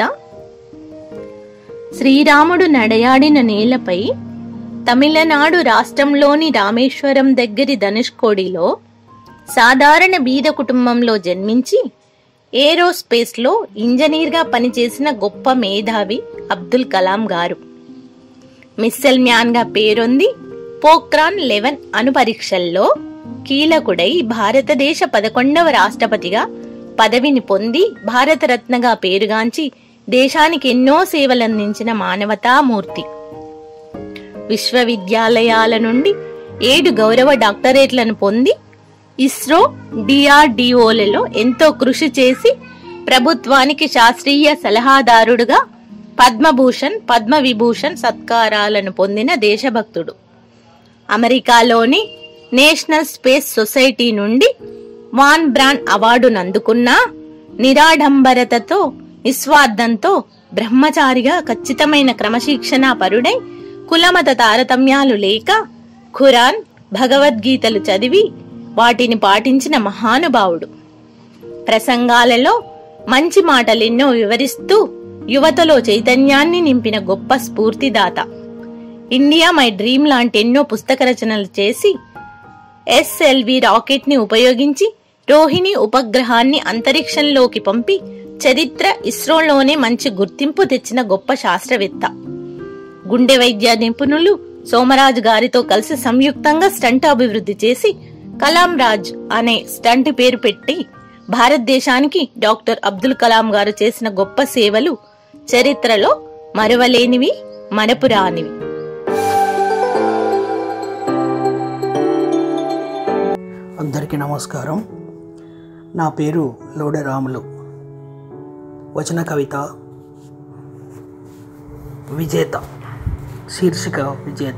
శ్రీరాముడు నడయాడిన నేలపై తమిళనాడు రాష్ట్రంలోని రామేశ్వరం దగ్గరి ధనుష్కోడిలో సాధారణ బీద కుటుంబంలో జన్మించి ఏరోస్పేస్లో ఇంజనీర్గా పనిచేసిన గొప్ప మేధావి అబ్దుల్ కలాం గారు మిస్సెల్ మ్యాన్గా పేరొంది పోక్రాన్ లెవెన్ అణు పరీక్షల్లో కీలకుడై భారతదేశ పదకొండవ రాష్ట్రపతిగా పదవిని పొంది భారతరత్నగా పేరుగాంచి దేశానికి ఎన్నో సేవలందించిన మానవతామూర్తి విశ్వవిద్యాలయాల నుండి ఏడు గౌరవ డాక్టరేట్లను పొంది ఇస్రో డిఆర్డిఓలలో ఎంతో కృషి చేసి ప్రభుత్వానికి శాస్త్రీయ సలహాదారుడుగా పద్మభూషణ్ పద్మవిభూషణ్ సత్కారాలను పొందిన దేశభక్తుడు అమెరికాలోని నేషనల్ స్పేస్ సొసైటీ నుండి వాన్ బ్రాన్ అవార్డును అందుకున్న నిరాడంబరతతో నిస్వార్థంతో బ్రహ్మచారిగా ఖచ్చితమైన క్రమశిక్షణ పరుడై కులమత తారతమ్యాలు లేక ఖురాన్ భగవద్గీతలు చదివి వాటిని పాటించిన మహానుభావుడు ప్రసంగాలలో మంచి మాటలెన్నో వివరిస్తూ యువతలో చైతన్యాన్ని నింపిన గొప్ప స్ఫూర్తిదాత ఇండియా మై డ్రీమ్ లాంటి ఎన్నో పుస్తక రచనలు చేసి ఎస్ఎల్వి రాకెట్ని ఉపయోగించి రోహిణి ఉపగ్రహాన్ని అంతరిక్షంలోకి పంపి చరిత్ర ఇస్రోలోనే మంచి గుర్తింపు తెచ్చిన గొప్ప శాస్త్రవేత్త గుండె వైద్య నిపుణులు సోమరాజు గారితో కలిసి సంయుక్తంగా స్టంట్ అభివృద్ధి చేసి కలాం రాజ్ అనే స్టంట్ పేరు పెట్టి భారతదేశానికి డాక్టర్ అబ్దుల్ కలాం గారు చేసిన గొప్ప సేవలు చరిత్రలో మరవలేనివి మరపురానివి అందరికీ నమస్కారం నా పేరు లోడరాములు వచన కవిత విజేత శీర్షిక విజేత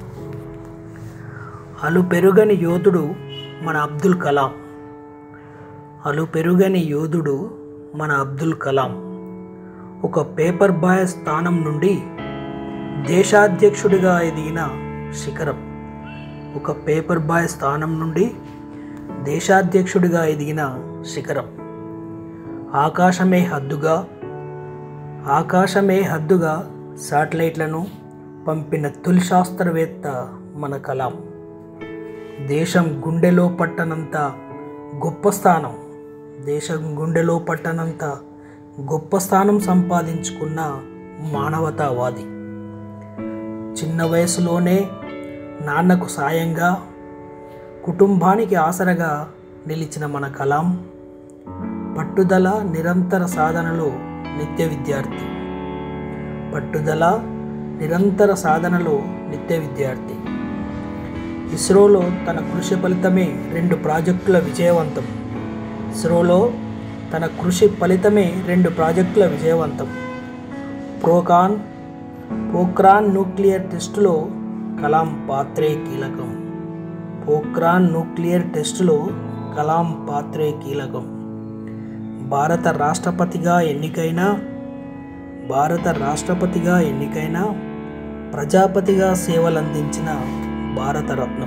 అలు పెరుగని యోధుడు మన అబ్దుల్ కలాం అలు పెరుగని యోధుడు మన అబ్దుల్ కలాం ఒక పేపర్ బాయ్ స్థానం నుండి దేశాధ్యక్షుడిగా ఎదిగిన శిఖరం ఒక పేపర్ బాయ్ స్థానం నుండి దేశాధ్యక్షుడిగా ఎదిగిన శిఖరం ఆకాశమే హద్దుగా ఆకాశమే హద్దుగా శాటిలైట్లను పంపిన తొలి శాస్త్రవేత్త మన కలాం దేశం గుండెలో పట్టనంత గొప్ప స్థానం దేశం గుండెలో పట్టనంత గొప్ప స్థానం సంపాదించుకున్న మానవతావాది చిన్న వయసులోనే నాన్నకు సాయంగా కుటుంబానికి ఆసరగా నిలిచిన మన కలాం పట్టుదల నిరంతర సాధనలో నిత్య విద్యార్థి పట్టుదల నిరంతర సాధనలో నిత్య విద్యార్థి ఇస్రోలో తన కృషి ఫలితమే రెండు ప్రాజెక్టుల విజయవంతం ఇస్రోలో తన కృషి ఫలితమే రెండు ప్రాజెక్టుల విజయవంతం ప్రోకాన్ పోక్రాన్ న్యూక్లియర్ టెస్టులో కలాం పాత్రే కీలకం పోక్రాన్ న్యూక్లియర్ టెస్టులో కలాం పాత్రే కీలకం భారత రాష్ట్రపతిగా ఎన్నికైన భారత రాష్ట్రపతిగా ఎన్నికైన ప్రజాపతిగా సేవలందించిన భారతరత్నం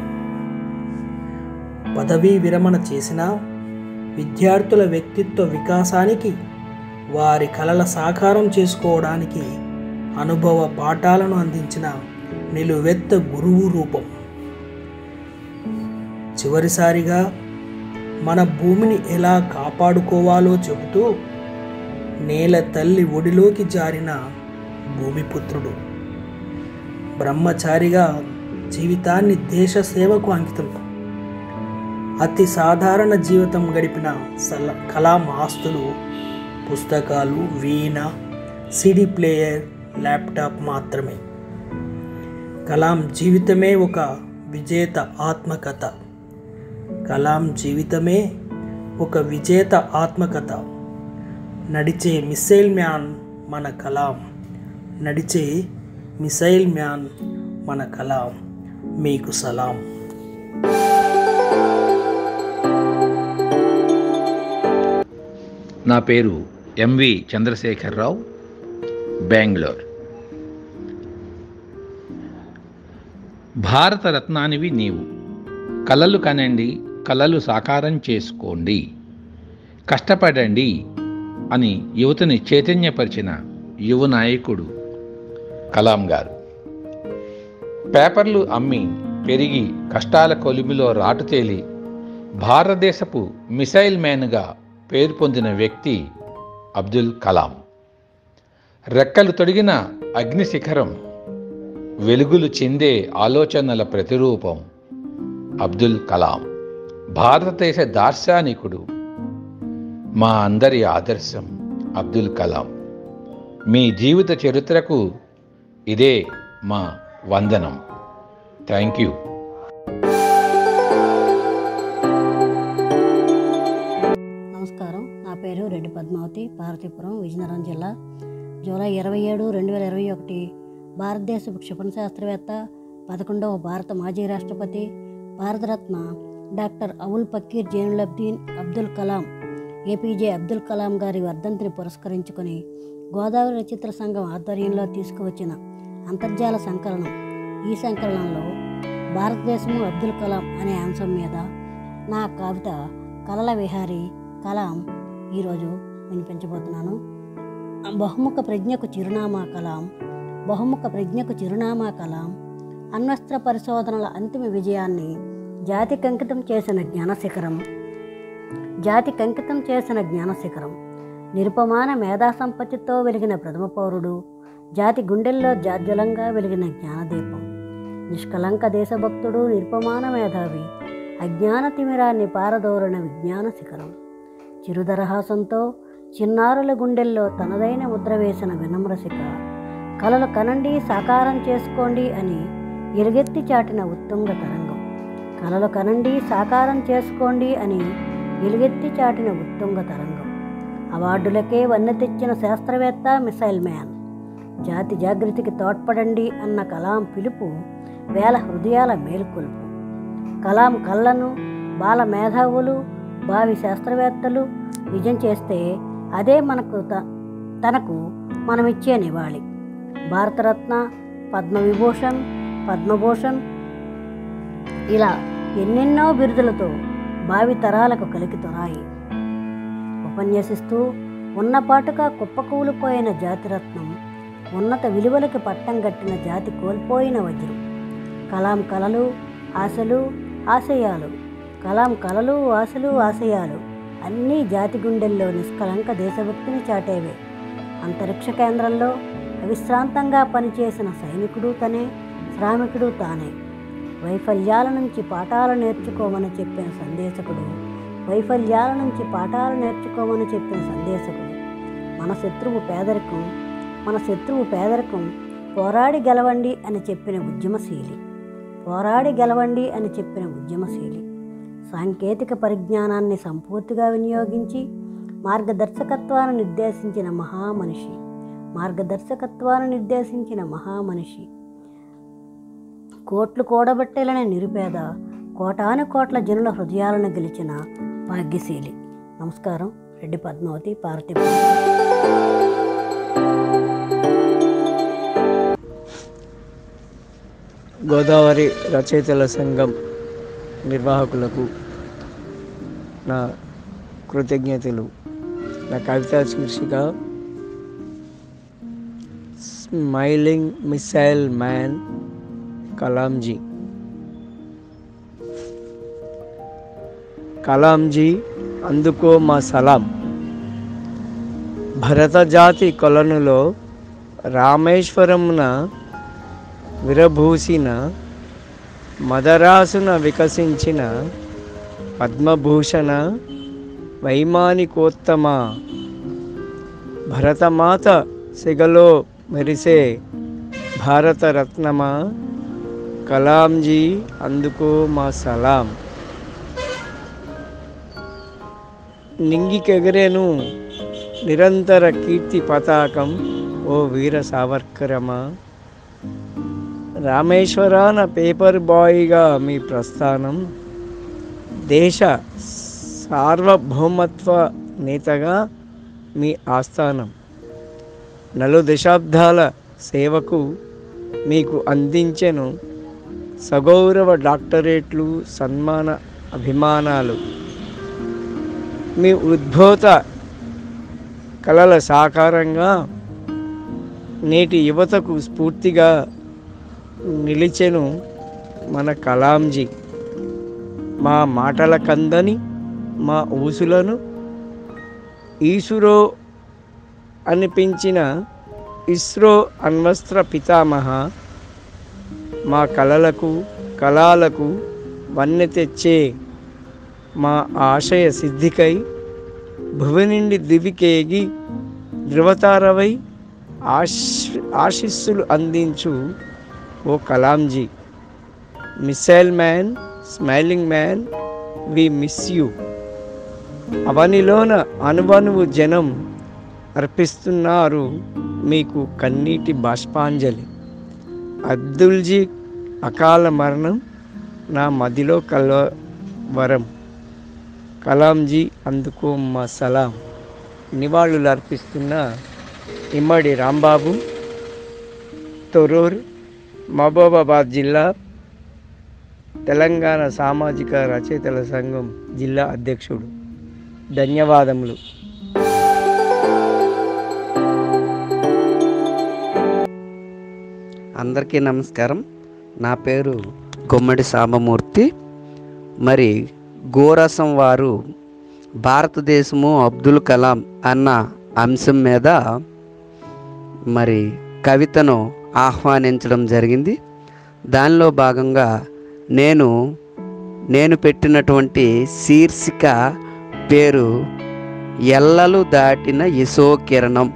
పదవీ విరమణ చేసిన విద్యార్థుల వ్యక్తిత్వ వికాసానికి వారి కలల సాకారం చేసుకోవడానికి అనుభవ పాఠాలను అందించిన నిలువెత్త గురువు రూపం చివరిసారిగా మన భూమిని ఎలా కాపాడుకోవాలో చెబుతూ నేల తల్లి ఒడిలోకి జారిన భూమిపుత్రుడు బ్రహ్మచారిగా జీవితాన్ని దేశ సేవకు అంకితం అతి సాధారణ జీవితం గడిపిన సల కలాం ఆస్తులు పుస్తకాలు వీణ సిడి ప్లేయర్ ల్యాప్టాప్ మాత్రమే కలాం జీవితమే ఒక విజేత ఆత్మకథ కలాం జీవితమే ఒక విజేత ఆత్మకథ నడిచే మిసైల్ మ్యాన్ మన కలాం నడిచే మిసైల్ మ్యాన్ మన కలాం మీకు సలాం నా పేరు ఎంవి చంద్రశేఖరరావు బెంగళూరు భారతరత్నానివి నీవు కలలు కనండి కలలు సాకారం చేసుకోండి కష్టపడండి అని యువతని చైతన్యపరిచిన యువ నాయకుడు కలాం గారు పేపర్లు అమ్మి పెరిగి కష్టాల కొలిమిలో రాటుతేలి భారతదేశపు మిసైల్ మ్యాన్గా పేరు పొందిన వ్యక్తి అబ్దుల్ కలాం రెక్కలు తొడిగిన అగ్ని శిఖరం వెలుగులు చెందే ఆలోచనల ప్రతిరూపం అబ్దుల్ కలాం భారతదేశ దార్శనికుడు మా అందరి ఆదర్శం అబ్దుల్ కలాం మీ జీవిత చరిత్రకు ఇదే మా వందనం థ్యాంక్ యూ నమస్కారం నా పేరు రెడ్డి పద్మావతి పార్వతీపురం విజయనగరం జిల్లా జూలై ఇరవై ఏడు రెండు వేల ఇరవై ఒకటి భారతదేశపు క్షిపణి శాస్త్రవేత్త పదకొండవ భారత మాజీ రాష్ట్రపతి భారతరత్న డాక్టర్ అవుల్ పకీర్ జైనులబ్దీన్ అబ్దుల్ కలాం ఏపీజే అబ్దుల్ కలాం గారి వర్ధంతిని పురస్కరించుకొని గోదావరి రచయితల సంఘం ఆధ్వర్యంలో తీసుకువచ్చిన అంతర్జాల సంకలనం ఈ సంకలనంలో భారతదేశము అబ్దుల్ కలాం అనే అంశం మీద నా కవిత కలల విహారీ కలాం ఈరోజు వినిపించబోతున్నాను బహుముఖ ప్రజ్ఞకు చిరునామా కలాం బహుముఖ ప్రజ్ఞకు చిరునామా కలాం అణ్వస్త్ర పరిశోధనల అంతిమ విజయాన్ని జాతికి అంకితం చేసిన జ్ఞానశిఖరం జాతికి అంకితం చేసిన జ్ఞానశిఖరం నిరుపమాన మేధా సంపత్తితో వెలిగిన ప్రథమ పౌరుడు జాతి గుండెల్లో జాజ్వలంగా వెలిగిన జ్ఞానదీపం నిష్కలంక దేశభక్తుడు నిరుపమాన మేధావి అజ్ఞాన తిమిరాన్ని పారదోరిన విజ్ఞాన శిఖరం చిరుదరహాసంతో చిన్నారుల గుండెల్లో తనదైన ముద్ర వేసిన వినమ్రసిక కలలు కనండి సాకారం చేసుకోండి అని ఎలుగెత్తి చాటిన ఉత్తుంగ తరంగం కలలు కనండి సాకారం చేసుకోండి అని ఎలుగెత్తి చాటిన ఉత్తుంగ తరంగం అవార్డులకే వన్నె తెచ్చిన శాస్త్రవేత్త మిసైల్ మ్యాన్ జాతి జాగృతికి తోడ్పడండి అన్న కలాం పిలుపు వేల హృదయాల మేల్కొల్పు కలాం కళ్ళను బాల మేధావులు భావి శాస్త్రవేత్తలు నిజం చేస్తే అదే మనకు త తనకు మనమిచ్చే నివాళి భారతరత్న పద్మవిభూషణ్ పద్మభూషణ్ ఇలా ఎన్నెన్నో బిరుదులతో భావి తరాలకు కలికి తొరాయి ఉపన్యసిస్తూ ఉన్నపాటుగా కుప్పకూలిపోయిన జాతిరత్నం ఉన్నత విలువలకు పట్టం కట్టిన జాతి కోల్పోయిన వజ్రం కలాం కలలు ఆశలు ఆశయాలు కలాం కలలు ఆశలు ఆశయాలు అన్నీ జాతి గుండెల్లో నిష్కలంక దేశభక్తిని చాటేవే అంతరిక్ష కేంద్రంలో అవిశ్రాంతంగా పనిచేసిన సైనికుడు తనే శ్రామికుడు తానే వైఫల్యాల నుంచి పాఠాలు నేర్చుకోమని చెప్పిన సందేశకుడు వైఫల్యాల నుంచి పాఠాలు నేర్చుకోమని చెప్పిన సందేశకుడు మన శత్రువు పేదరికం మన శత్రువు పేదరికం పోరాడి గెలవండి అని చెప్పిన ఉద్యమశీలి పోరాడి గెలవండి అని చెప్పిన ఉద్యమశీలి సాంకేతిక పరిజ్ఞానాన్ని సంపూర్తిగా వినియోగించి మార్గదర్శకత్వాన్ని నిర్దేశించిన మహామనిషి మార్గదర్శకత్వాన్ని నిర్దేశించిన మహామనిషి కోట్లు కూడబట్టేలని నిరుపేద కోటాను కోట్ల జనుల హృదయాలను గెలిచిన భాగ్యశీలి నమస్కారం రెడ్డి పద్మావతి పార్వతీపురం గోదావరి రచయితల సంఘం నిర్వాహకులకు నా కృతజ్ఞతలు నా కవితా శీర్షిక smiling missile man Kalam ji Kalam ji అందుకో మా సలాం భరత జాతి కొలనులో రామేశ్వరమున విరభూసిన మదరాసున వికసించిన పద్మభూషణ వైమానికోత్తమ భరతమాత సిగలో మెరిసే భారతరత్నమా కలాంజీ అందుకో మా సలాం నింగికెగరేను నిరంతర కీర్తి పతాకం ఓ వీర సావర్కరమా రామేశ్వరాన పేపర్ బాయ్గా మీ ప్రస్థానం దేశ సార్వభౌమత్వ నేతగా మీ ఆస్థానం నలు దశాబ్దాల సేవకు మీకు అందించెను సగౌరవ డాక్టరేట్లు సన్మాన అభిమానాలు మీ ఉద్భూత కళల సాకారంగా నేటి యువతకు స్ఫూర్తిగా నిలిచెను మన కలాంజీ మా మాటల కందని మా ఊసులను ఈసురో అనిపించిన ఇస్రో అణ్వస్త్ర పితామహ మా కళలకు కళాలకు వన్నె తెచ్చే మా ఆశయ సిద్ధికై భువనిండి దివికేగి ధృవతారవై ఆశ్ ఆశీస్సులు అందించు ఓ Kalam ji missile man smiling man we miss you అవనిలోన అనువనువు జనం అర్పిస్తున్నారు మీకు కన్నీటి బాష్పాంజలి అబ్దుల్జీ అకాల మరణం నా మదిలో కలవరం కలాంజీ అందుకో మా సలాం నివాళులు అర్పిస్తున్న ఇమ్మడి రాంబాబు తొరూర్ మహబూబాబాద్ జిల్లా తెలంగాణ సామాజిక రచయితల సంఘం జిల్లా అధ్యక్షుడు ధన్యవాదములు అందరికీ నమస్కారం నా పేరు గుమ్మడి సాంబమూర్తి మరి గోరసం వారు భారతదేశము అబ్దుల్ కలాం అన్న అంశం మీద మరి కవితను ఆహ్వానించడం జరిగింది దానిలో భాగంగా నేను నేను పెట్టినటువంటి శీర్షిక పేరు ఎల్లలు దాటిన యశోకిరణం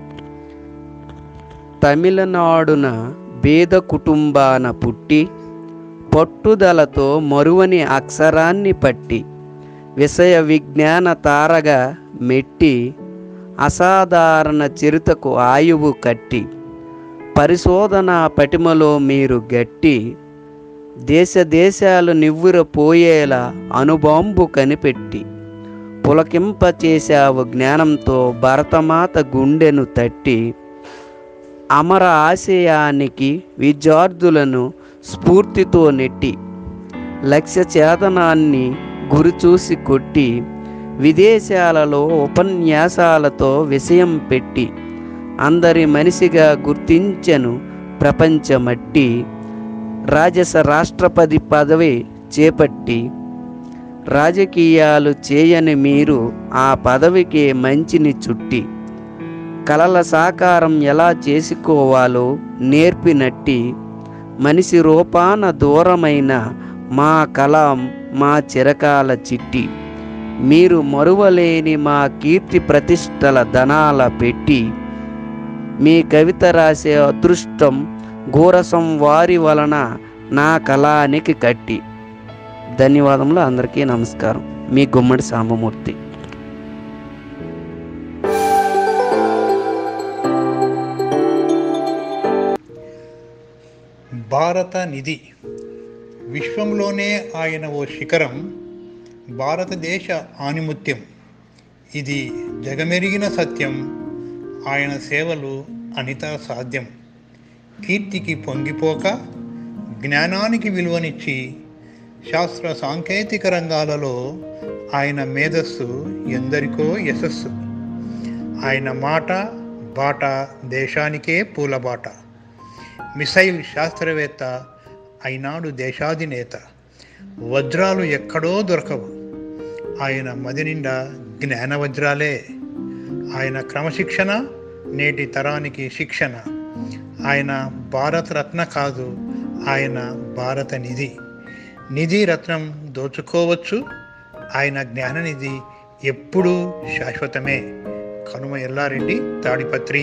తమిళనాడున బీద కుటుంబాన పుట్టి పట్టుదలతో మరువని అక్షరాన్ని పట్టి విషయ విజ్ఞాన తారగా మెట్టి అసాధారణ చరితకు ఆయువు కట్టి పరిశోధన పటిమలో మీరు గట్టి దేశ దేశాలు నివ్వురపోయేలా అనుబాంబు కనిపెట్టి పులకింప చేశావు జ్ఞానంతో భరతమాత గుండెను తట్టి అమర ఆశయానికి విద్యార్థులను స్ఫూర్తితో నెట్టి లక్ష్య చేతనాన్ని గురిచూసి కొట్టి విదేశాలలో ఉపన్యాసాలతో విషయం పెట్టి అందరి మనిషిగా గుర్తించెను ప్రపంచమట్టి రాజస రాష్ట్రపతి పదవి చేపట్టి రాజకీయాలు చేయని మీరు ఆ పదవికి మంచిని చుట్టి కలల సాకారం ఎలా చేసుకోవాలో నేర్పినట్టి మనిషి రూపాన దూరమైన మా కలాం మా చిరకాల చిట్టి మీరు మరువలేని మా కీర్తి ప్రతిష్టల ధనాల పెట్టి మీ కవిత రాసే అదృష్టం ఘోరసం వారి వలన నా కళానికి కట్టి ధన్యవాదములు అందరికీ నమస్కారం మీ గుమ్మడి సాంబమూర్తి భారత నిధి విశ్వంలోనే ఆయన ఓ శిఖరం భారతదేశ ఆనిముత్యం ఇది జగమెరిగిన సత్యం ఆయన సేవలు అనిత సాధ్యం కీర్తికి పొంగిపోక జ్ఞానానికి విలువనిచ్చి శాస్త్ర సాంకేతిక రంగాలలో ఆయన మేధస్సు ఎందరికో యశస్సు ఆయన మాట బాట దేశానికే పూలబాట మిసైల్ శాస్త్రవేత్త అయినాడు దేశాధినేత వజ్రాలు ఎక్కడో దొరకవు ఆయన మది నిండా జ్ఞాన వజ్రాలే ఆయన క్రమశిక్షణ నేటి తరానికి శిక్షణ ఆయన భారత రత్న కాదు ఆయన భారత నిధి నిధి రత్నం దోచుకోవచ్చు ఆయన జ్ఞాననిధి ఎప్పుడూ శాశ్వతమే కనుమ ఎల్లారెడ్డి తాడిపత్రి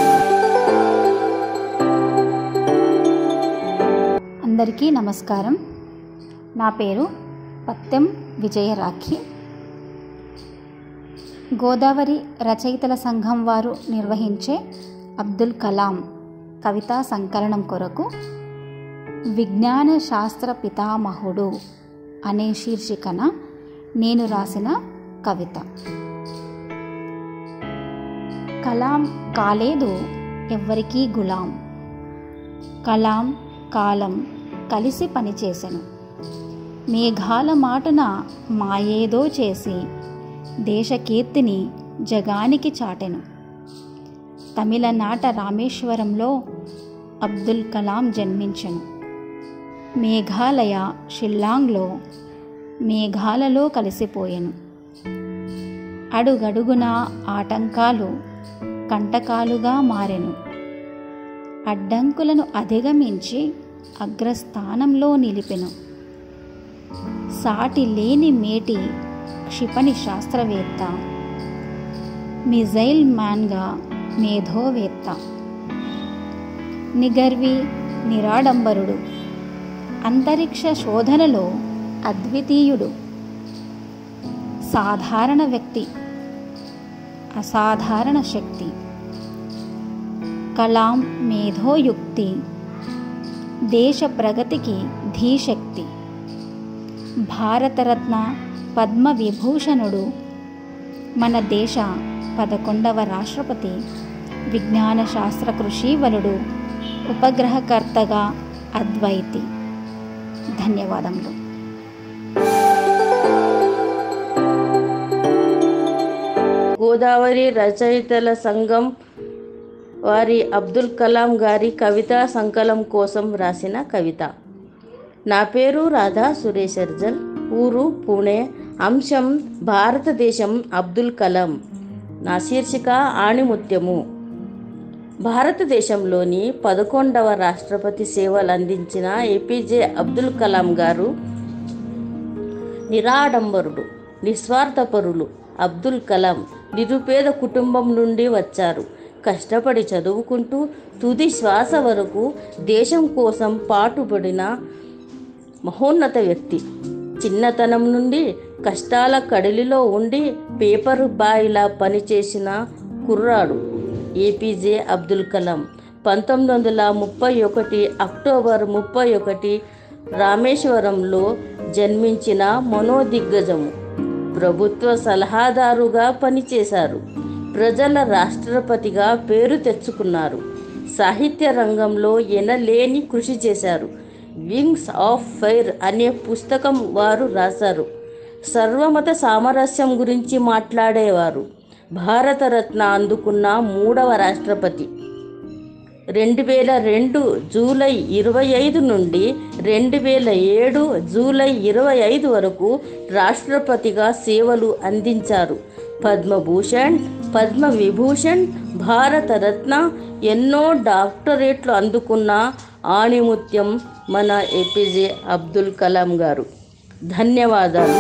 అందరికీ నమస్కారం నా పేరు పత్తెం విజయరాఖి గోదావరి రచయితల సంఘం వారు నిర్వహించే అబ్దుల్ కలాం కవితా సంకలనం కొరకు విజ్ఞాన శాస్త్ర పితామహుడు అనే శీర్షికన నేను రాసిన కవిత కలాం కాలేదు ఎవ్వరికీ గులాం కలాం కాలం కలిసి పనిచేసెను మేఘాల మాటున మాయేదో చేసి దేశకీర్తిని జగానికి చాటెను తమిళనాట రామేశ్వరంలో అబ్దుల్ కలాం జన్మించెను మేఘాలయ షిల్లాంగ్లో మేఘాలలో కలిసిపోయెను అడుగడుగున ఆటంకాలు కంటకాలుగా మారెను అడ్డంకులను అధిగమించి అగ్రస్థానంలో నిలిపెను సాటి లేని మేటి క్షిపణి శాస్త్రవేత్త మిజైల్ మ్యాన్గా మేధోవేత్త నిగర్వి నిరాడంబరుడు అంతరిక్ష శోధనలో అద్వితీయుడు సాధారణ వ్యక్తి అసాధారణ శక్తి కలాం మేధోయుక్తి దేశ ప్రగతికి ధీశక్తి భారతరత్న పద్మ విభూషణుడు మన దేశ పదకొండవ రాష్ట్రపతి విజ్ఞాన శాస్త్ర కృషీవలుడు ఉపగ్రహకర్తగా అద్వైతి ధన్యవాదములు గోదావరి రచయితల సంఘం వారి అబ్దుల్ కలాం గారి కవితా సంకలం కోసం రాసిన కవిత నా పేరు రాధా సురేష్ అర్జల్ ఊరు పూణే అంశం భారతదేశం అబ్దుల్ కలాం నా శీర్షిక ఆణిముత్యము భారతదేశంలోని పదకొండవ రాష్ట్రపతి సేవలు అందించిన ఏపీజే అబ్దుల్ కలాం గారు నిరాడంబరుడు నిస్వార్థపరులు అబ్దుల్ కలాం నిరుపేద కుటుంబం నుండి వచ్చారు కష్టపడి చదువుకుంటూ తుది శ్వాస వరకు దేశం కోసం పాటుపడిన మహోన్నత వ్యక్తి చిన్నతనం నుండి కష్టాల కడిలిలో ఉండి పేపర్ బాయ్లా పనిచేసిన కుర్రాడు ఏపీజే అబ్దుల్ కలాం పంతొమ్మిది వందల ముప్పై ఒకటి అక్టోబర్ ముప్పై ఒకటి రామేశ్వరంలో జన్మించిన మనోదిగ్గజము ప్రభుత్వ సలహాదారుగా పనిచేశారు ప్రజల రాష్ట్రపతిగా పేరు తెచ్చుకున్నారు సాహిత్య రంగంలో ఎనలేని కృషి చేశారు వింగ్స్ ఆఫ్ ఫైర్ అనే పుస్తకం వారు రాశారు సర్వమత సామరస్యం గురించి మాట్లాడేవారు భారతరత్న అందుకున్న మూడవ రాష్ట్రపతి రెండు వేల రెండు జూలై ఇరవై ఐదు నుండి రెండు వేల ఏడు జూలై ఇరవై ఐదు వరకు రాష్ట్రపతిగా సేవలు అందించారు పద్మభూషణ్ పద్మ విభూషణ్ భారతరత్న ఎన్నో డాక్టరేట్లు అందుకున్న ఆణిముత్యం మన ఏపీజే అబ్దుల్ కలాం గారు ధన్యవాదాలు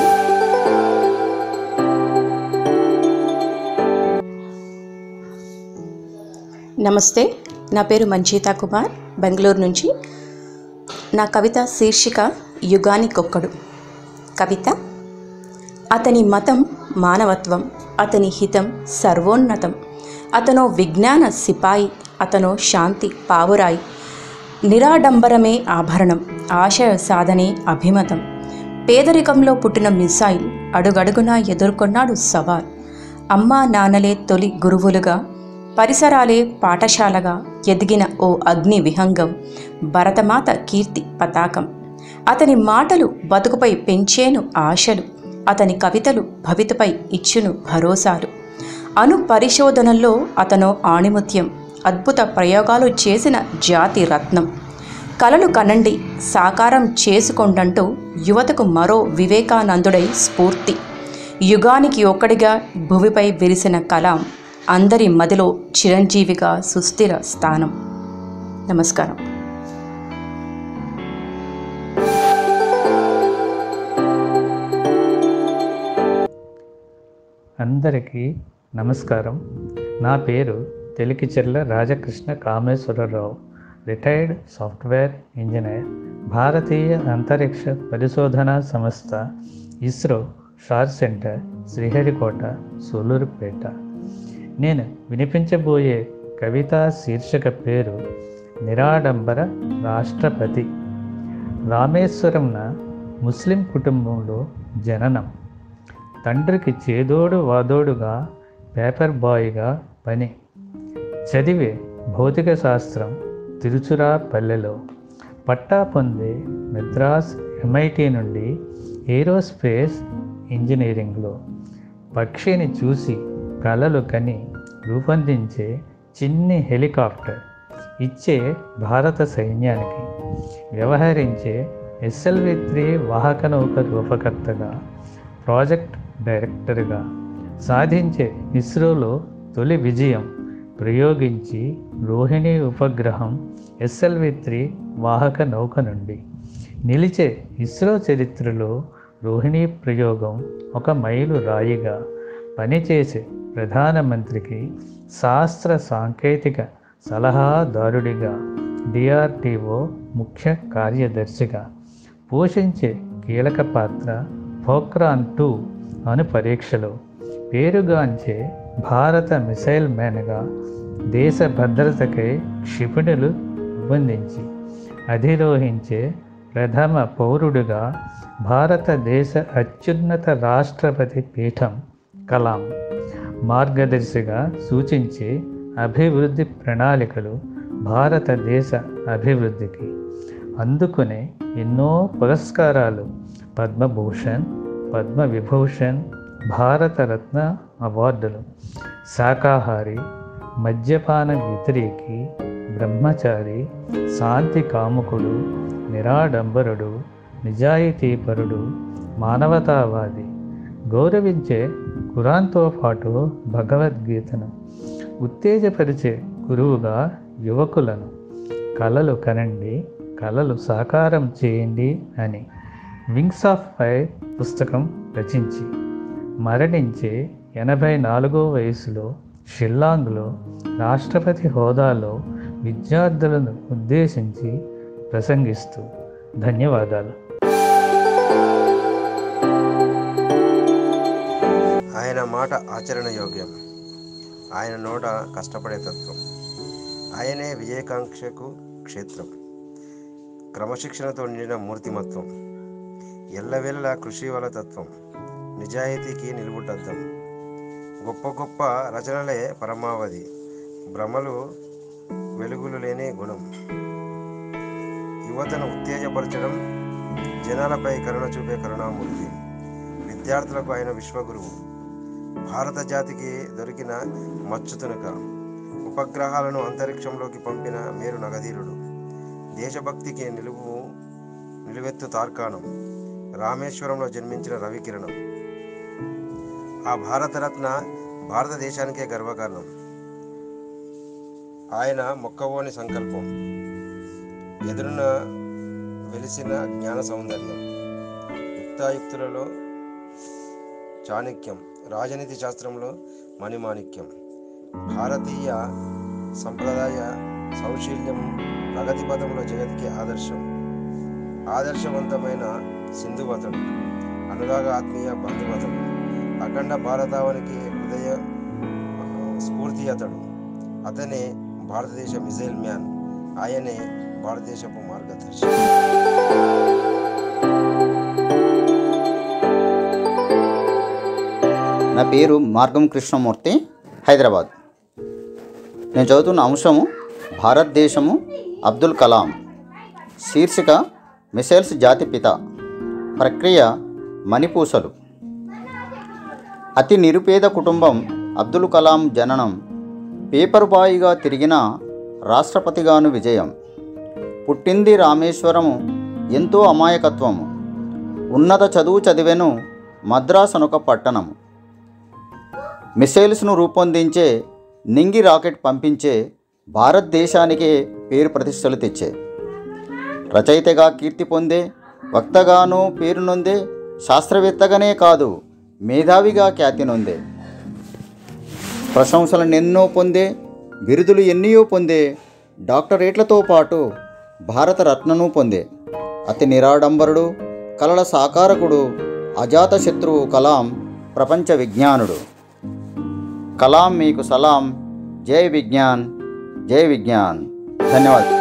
నమస్తే నా పేరు మంజీతా కుమార్ బెంగళూరు నుంచి నా కవిత శీర్షిక యుగానికొక్కడు కవిత అతని మతం మానవత్వం అతని హితం సర్వోన్నతం అతనో విజ్ఞాన సిపాయి అతనో శాంతి పావురాయి నిరాడంబరమే ఆభరణం ఆశయ సాధనే అభిమతం పేదరికంలో పుట్టిన మిసైల్ అడుగడుగునా ఎదుర్కొన్నాడు సవాల్ అమ్మా నాన్నలే తొలి గురువులుగా పరిసరాలే పాఠశాలగా ఎదిగిన ఓ అగ్ని విహంగం భరతమాత కీర్తి పతాకం అతని మాటలు బతుకుపై పెంచేను ఆశలు అతని కవితలు భవితపై ఇచ్చును భరోసాలు అణు పరిశోధనల్లో అతను ఆణిముత్యం అద్భుత ప్రయోగాలు చేసిన జాతి రత్నం కలలు కనండి సాకారం చేసుకోండంటూ యువతకు మరో వివేకానందుడై స్ఫూర్తి యుగానికి ఒక్కడిగా భూమిపై విరిసిన కలాం అందరి మదిలో చిరంజీవిగా సుస్థిర స్థానం నమస్కారం అందరికీ నమస్కారం నా పేరు Telikicherla Rajakrishna Kameswara Rao retired software engineer భారతీయ అంతరిక్ష పరిశోధనా సంస్థ ఇస్రో షార్ సెంటర్ శ్రీహరికోట సూలూరుపేట నేను వినిపించబోయే కవితా శీర్షిక పేరు నిరాడంబర రాష్ట్రపతి రామేశ్వరంన ముస్లిం కుటుంబంలో జననం తండ్రికి చేదోడు వాదోడుగా పేపర్ బాయ్గా పని చదివే భౌతిక శాస్త్రం తిరుచురాపల్లెలో పట్టా పొందే మెద్రాస్ ఎంఐటి నుండి ఏరోస్పేస్ ఇంజనీరింగ్లో పక్షిని చూసి కలలు కని రూపొందించే చిన్ని హెలికాప్టర్ ఇచ్చే భారత సైన్యానికి వ్యవహరించే ఎస్ఎల్వి త్రీ వాహక నౌక రూపకర్తగా ప్రాజెక్ట్ డైరెక్టర్గా సాధించే ఇస్రోలో తొలి విజయం ప్రయోగించి రోహిణి ఉపగ్రహం ఎస్ఎల్వి త్రీ వాహక నౌక నుండి నిలిచే ఇస్రో చరిత్రలో రోహిణి ప్రయోగం ఒక మైలు రాయిగా పనిచేసే ప్రధానమంత్రికి శాస్త్ర సాంకేతిక సలహాదారుడిగా డిఆర్డిఓ ముఖ్య కార్యదర్శిగా పోషించే కీలక పాత్ర పోఖ్రాన్ టూ అను పరీక్షలో పేరుగాంచే భారత మిసైల్ మ్యాన్గా దేశ భద్రతకై క్షిపణులు రూపొందించి అధిరోహించే ప్రథమ పౌరుడుగా భారతదేశ అత్యున్నత రాష్ట్రపతి పీఠం కలాం మార్గదర్శిగా సూచించే అభివృద్ధి ప్రణాళికలు భారతదేశ అభివృద్ధికి అందుకునే ఎన్నో పురస్కారాలు పద్మభూషణ్ పద్మవిభూషణ్ భారతరత్న అవార్డులు శాకాహారి మద్యపాన వ్యతిరేకి బ్రహ్మచారి శాంతి కాముకుడు నిరాడంబరుడు నిజాయితీపరుడు మానవతావాది గౌరవించే ఖురాన్తో పాటు భగవద్గీతను ఉత్తేజపరిచే గురువుగా యువకులను కలలు కనండి కలలు సాకారం చేయండి అని వింగ్స్ ఆఫ్ ఫైర్ పుస్తకం రచించి మరణించే ఎనభై నాలుగో వయసులో షిల్లాంగ్లో రాష్ట్రపతి హోదాలో విద్యార్థులను ఉద్దేశించి ప్రసంగిస్తూ ధన్యవాదాలు ఆయన మాట ఆచరణ యోగ్యం ఆయన నోట కష్టపడే తత్వం ఆయనే విజయకాంక్షకు క్షేత్రం క్రమశిక్షణతో నిండిన మూర్తిమత్వం ఎల్లవేళలా కృషి వల తత్వం నిజాయితీకి నిలువుటద్దం గొప్ప గొప్ప రచనలే పరమావధి భ్రమలు వెలుగులు లేని గుణం యువతను ఉత్తేజపరచడం జనాలపై కరుణ చూపే కరుణామూర్తి విద్యార్థులకు ఆయన విశ్వగురువు భారత జాతికి దొరికిన మచ్చుతునక ఉపగ్రహాలను అంతరిక్షంలోకి పంపిన మేరు నగధీరుడు దేశభక్తికి నిలువు నిలువెత్తు తార్కాణం రామేశ్వరంలో జన్మించిన రవికిరణం ఆ భారతరత్న భారతదేశానికే గర్వకారణం ఆయన మొక్కవోని సంకల్పం ఎదురున వెలిసిన జ్ఞాన సౌందర్యం యుక్తాయుక్తులలో చాణక్యం రాజనీతి శాస్త్రంలో మణిమాణిక్యం భారతీయ సంప్రదాయ సౌశీల్యం ప్రగతి పదంలో జగత్కి ఆదర్శం ఆదర్శవంతమైన సింధువతడు అనురాగ ఆత్మీయ బంధువతడు అఖండ భారతావనికి హృదయ ఆ, స్ఫూర్తి అతడు అతనే భారతదేశ మిజైల్ మ్యాన్ ఆయనే భారతదేశపు మార్గదర్శి నా పేరు మార్గం కృష్ణమూర్తి హైదరాబాద్ నేను చదువుతున్న అంశము భారతదేశము అబ్దుల్ కలాం శీర్షిక మిసైల్స్ జాతిపిత ప్రక్రియ మణిపూసలు అతి నిరుపేద కుటుంబం అబ్దుల్ కలాం జననం పేపర్ బాయ్గా తిరిగిన రాష్ట్రపతిగాను విజయం పుట్టింది రామేశ్వరము ఎంతో అమాయకత్వము ఉన్నత చదువు చదివెను మద్రాసనొక పట్టణము మిసైల్స్ను రూపొందించే నింగి రాకెట్ పంపించే భారతదేశానికే పేరు ప్రతిష్టలు తెచ్చే రచయితగా కీర్తి పొందే వక్తగాను పేరు నొందే శాస్త్రవేత్తగానే కాదు మేధావిగా ఖ్యాతి నొందే ప్రశంసలను ఎన్నో పొందే బిరుదులు ఎన్నో పొందే డాక్టరేట్లతో పాటు భారతరత్నను పొందే అతి నిరాడంబరుడు కలల సాకారకుడు అజాతశత్రువు కలాం ప్రపంచ విజ్ఞానుడు కలాం మీకు సలాం జై విజ్ఞాన్ జై విజ్ఞాన్ ధన్యవాదాలు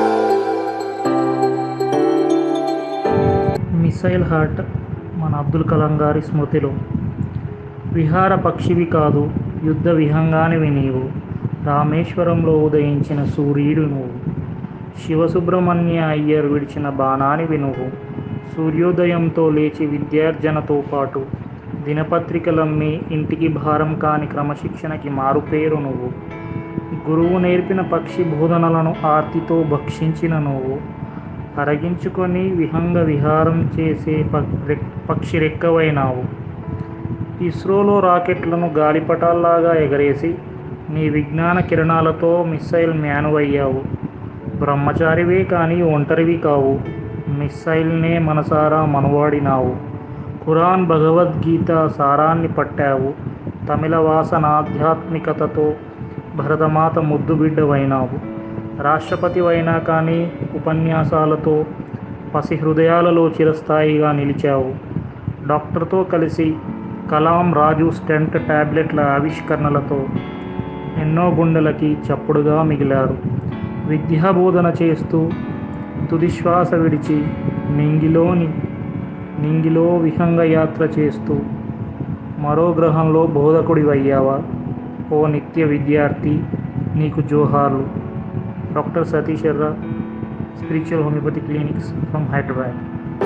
మిసైల్ హార్ట్ మన అబ్దుల్ కలాం గారి స్మృతిలో విహార పక్షివి కాదు యుద్ధ విహంగానివి నీవు రామేశ్వరంలో ఉదయించిన సూర్యుడు నువ్వు శివసుబ్రహ్మణ్య అయ్యర్ విడిచిన బాణానివి నువ్వు సూర్యోదయంతో లేచి విద్యార్జనతో పాటు దినపత్రికలమ్మి ఇంటికి భారం కాని క్రమశిక్షణకి మారుపేరు నువ్వు గురువు నేర్పిన పక్షి బోధనలను ఆర్తితో భక్షించిన నువ్వు అరగించుకొని విహంగ విహారం చేసే పక్- రెక్- పక్షి రెక్కవైనావు ఇస్రోలో రాకెట్లను గాలిపటాల్లాగా ఎగరేసి నీ విజ్ఞాన కిరణాలతో మిస్సైల్ మ్యానువయ్యావు బ్రహ్మచారివే కానీ ఒంటరివి కావు మిస్సైల్నే మనసారా మనువాడినావు ఖురాన్ భగవద్గీత సారాన్ని పట్టావు తమిళ వాసన ఆధ్యాత్మికతతో భరతమాత ముద్దు బిడ్డవైనావు రాష్ట్రపతివైనా కానీ ఉపన్యాసాలతో పసి హృదయాలలో చిరస్థాయిగా నిలిచావు డాక్టర్తో కలిసి కలాం రాజు స్టెంట్ టాబ్లెట్ల ఆవిష్కరణలతో ఎన్నో గుండెలకి చప్పుడుగా మిగిలారు విద్యాబోధన చేస్తూ తుదిశ్వాస విడిచి నింగిలోని నింగిలో విహంగ యాత్ర చేస్తూ మరో గ్రహంలో బోధకుడివయ్యావా ఓ నిత్య విద్యార్థి నీకు జోహార్లు doctor Satish Erra spiritual homeopathy clinics from Hyderabad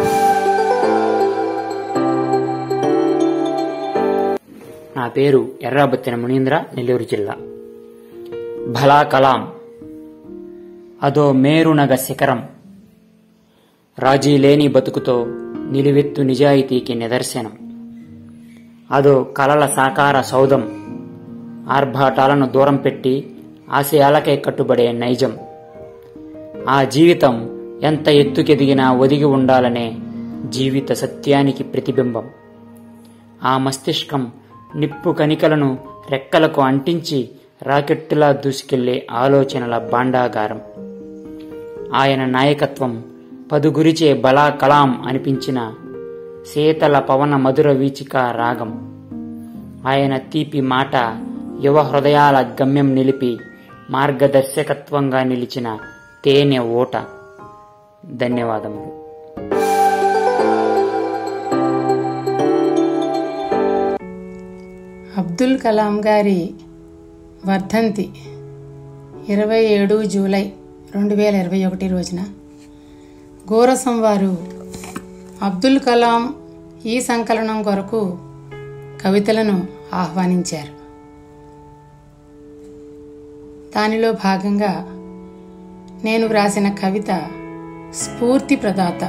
నా పేరు ఎర్రాబత్తిన మునీంద్ర నెల్లూరు జిల్లా భలా కలాం అదో మేరునగ శిఖరం రాజీ లేని బతుకుతో నిలువెత్తు నిజాయితీకి నిదర్శనం అదో కలల సాకార సౌధం ఆర్భాటాలను దూరం పెట్టి ఆశయాలకే కట్టుబడే నైజం ఆ జీవితం ఎంత ఎత్తుకెదిగినా ఒదిగి ఉండాలనే జీవిత సత్యానికి ప్రతిబింబం ఆ మస్తిష్కం నిప్పు కణికలను రెక్కలకు అంటించి రాకెట్టులా దూసుకెళ్లే ఆలోచనల భాండాగారం ఆయన నాయకత్వం పదుగురిచే బలా కలాం అనిపించిన శీతల పవన మధుర వీచిక రాగం ఆయన తీపి మాట యువ హృదయాల గమ్యం నిలిపి మార్గదర్శకత్వంగా నిలిచిన తేనె ఓట ధన్యవాదములు అబ్దుల్ కలాం గారి వర్ధంతి ఇరవై ఏడు జూలై రెండు వేల ఇరవై ఒకటి రోజున గోరసం వారు అబ్దుల్ కలాం ఈ సంకలనం కొరకు కవితలను ఆహ్వానించారు దానిలో భాగంగా నేను వ్రాసిన కవిత స్ఫూర్తి ప్రదాత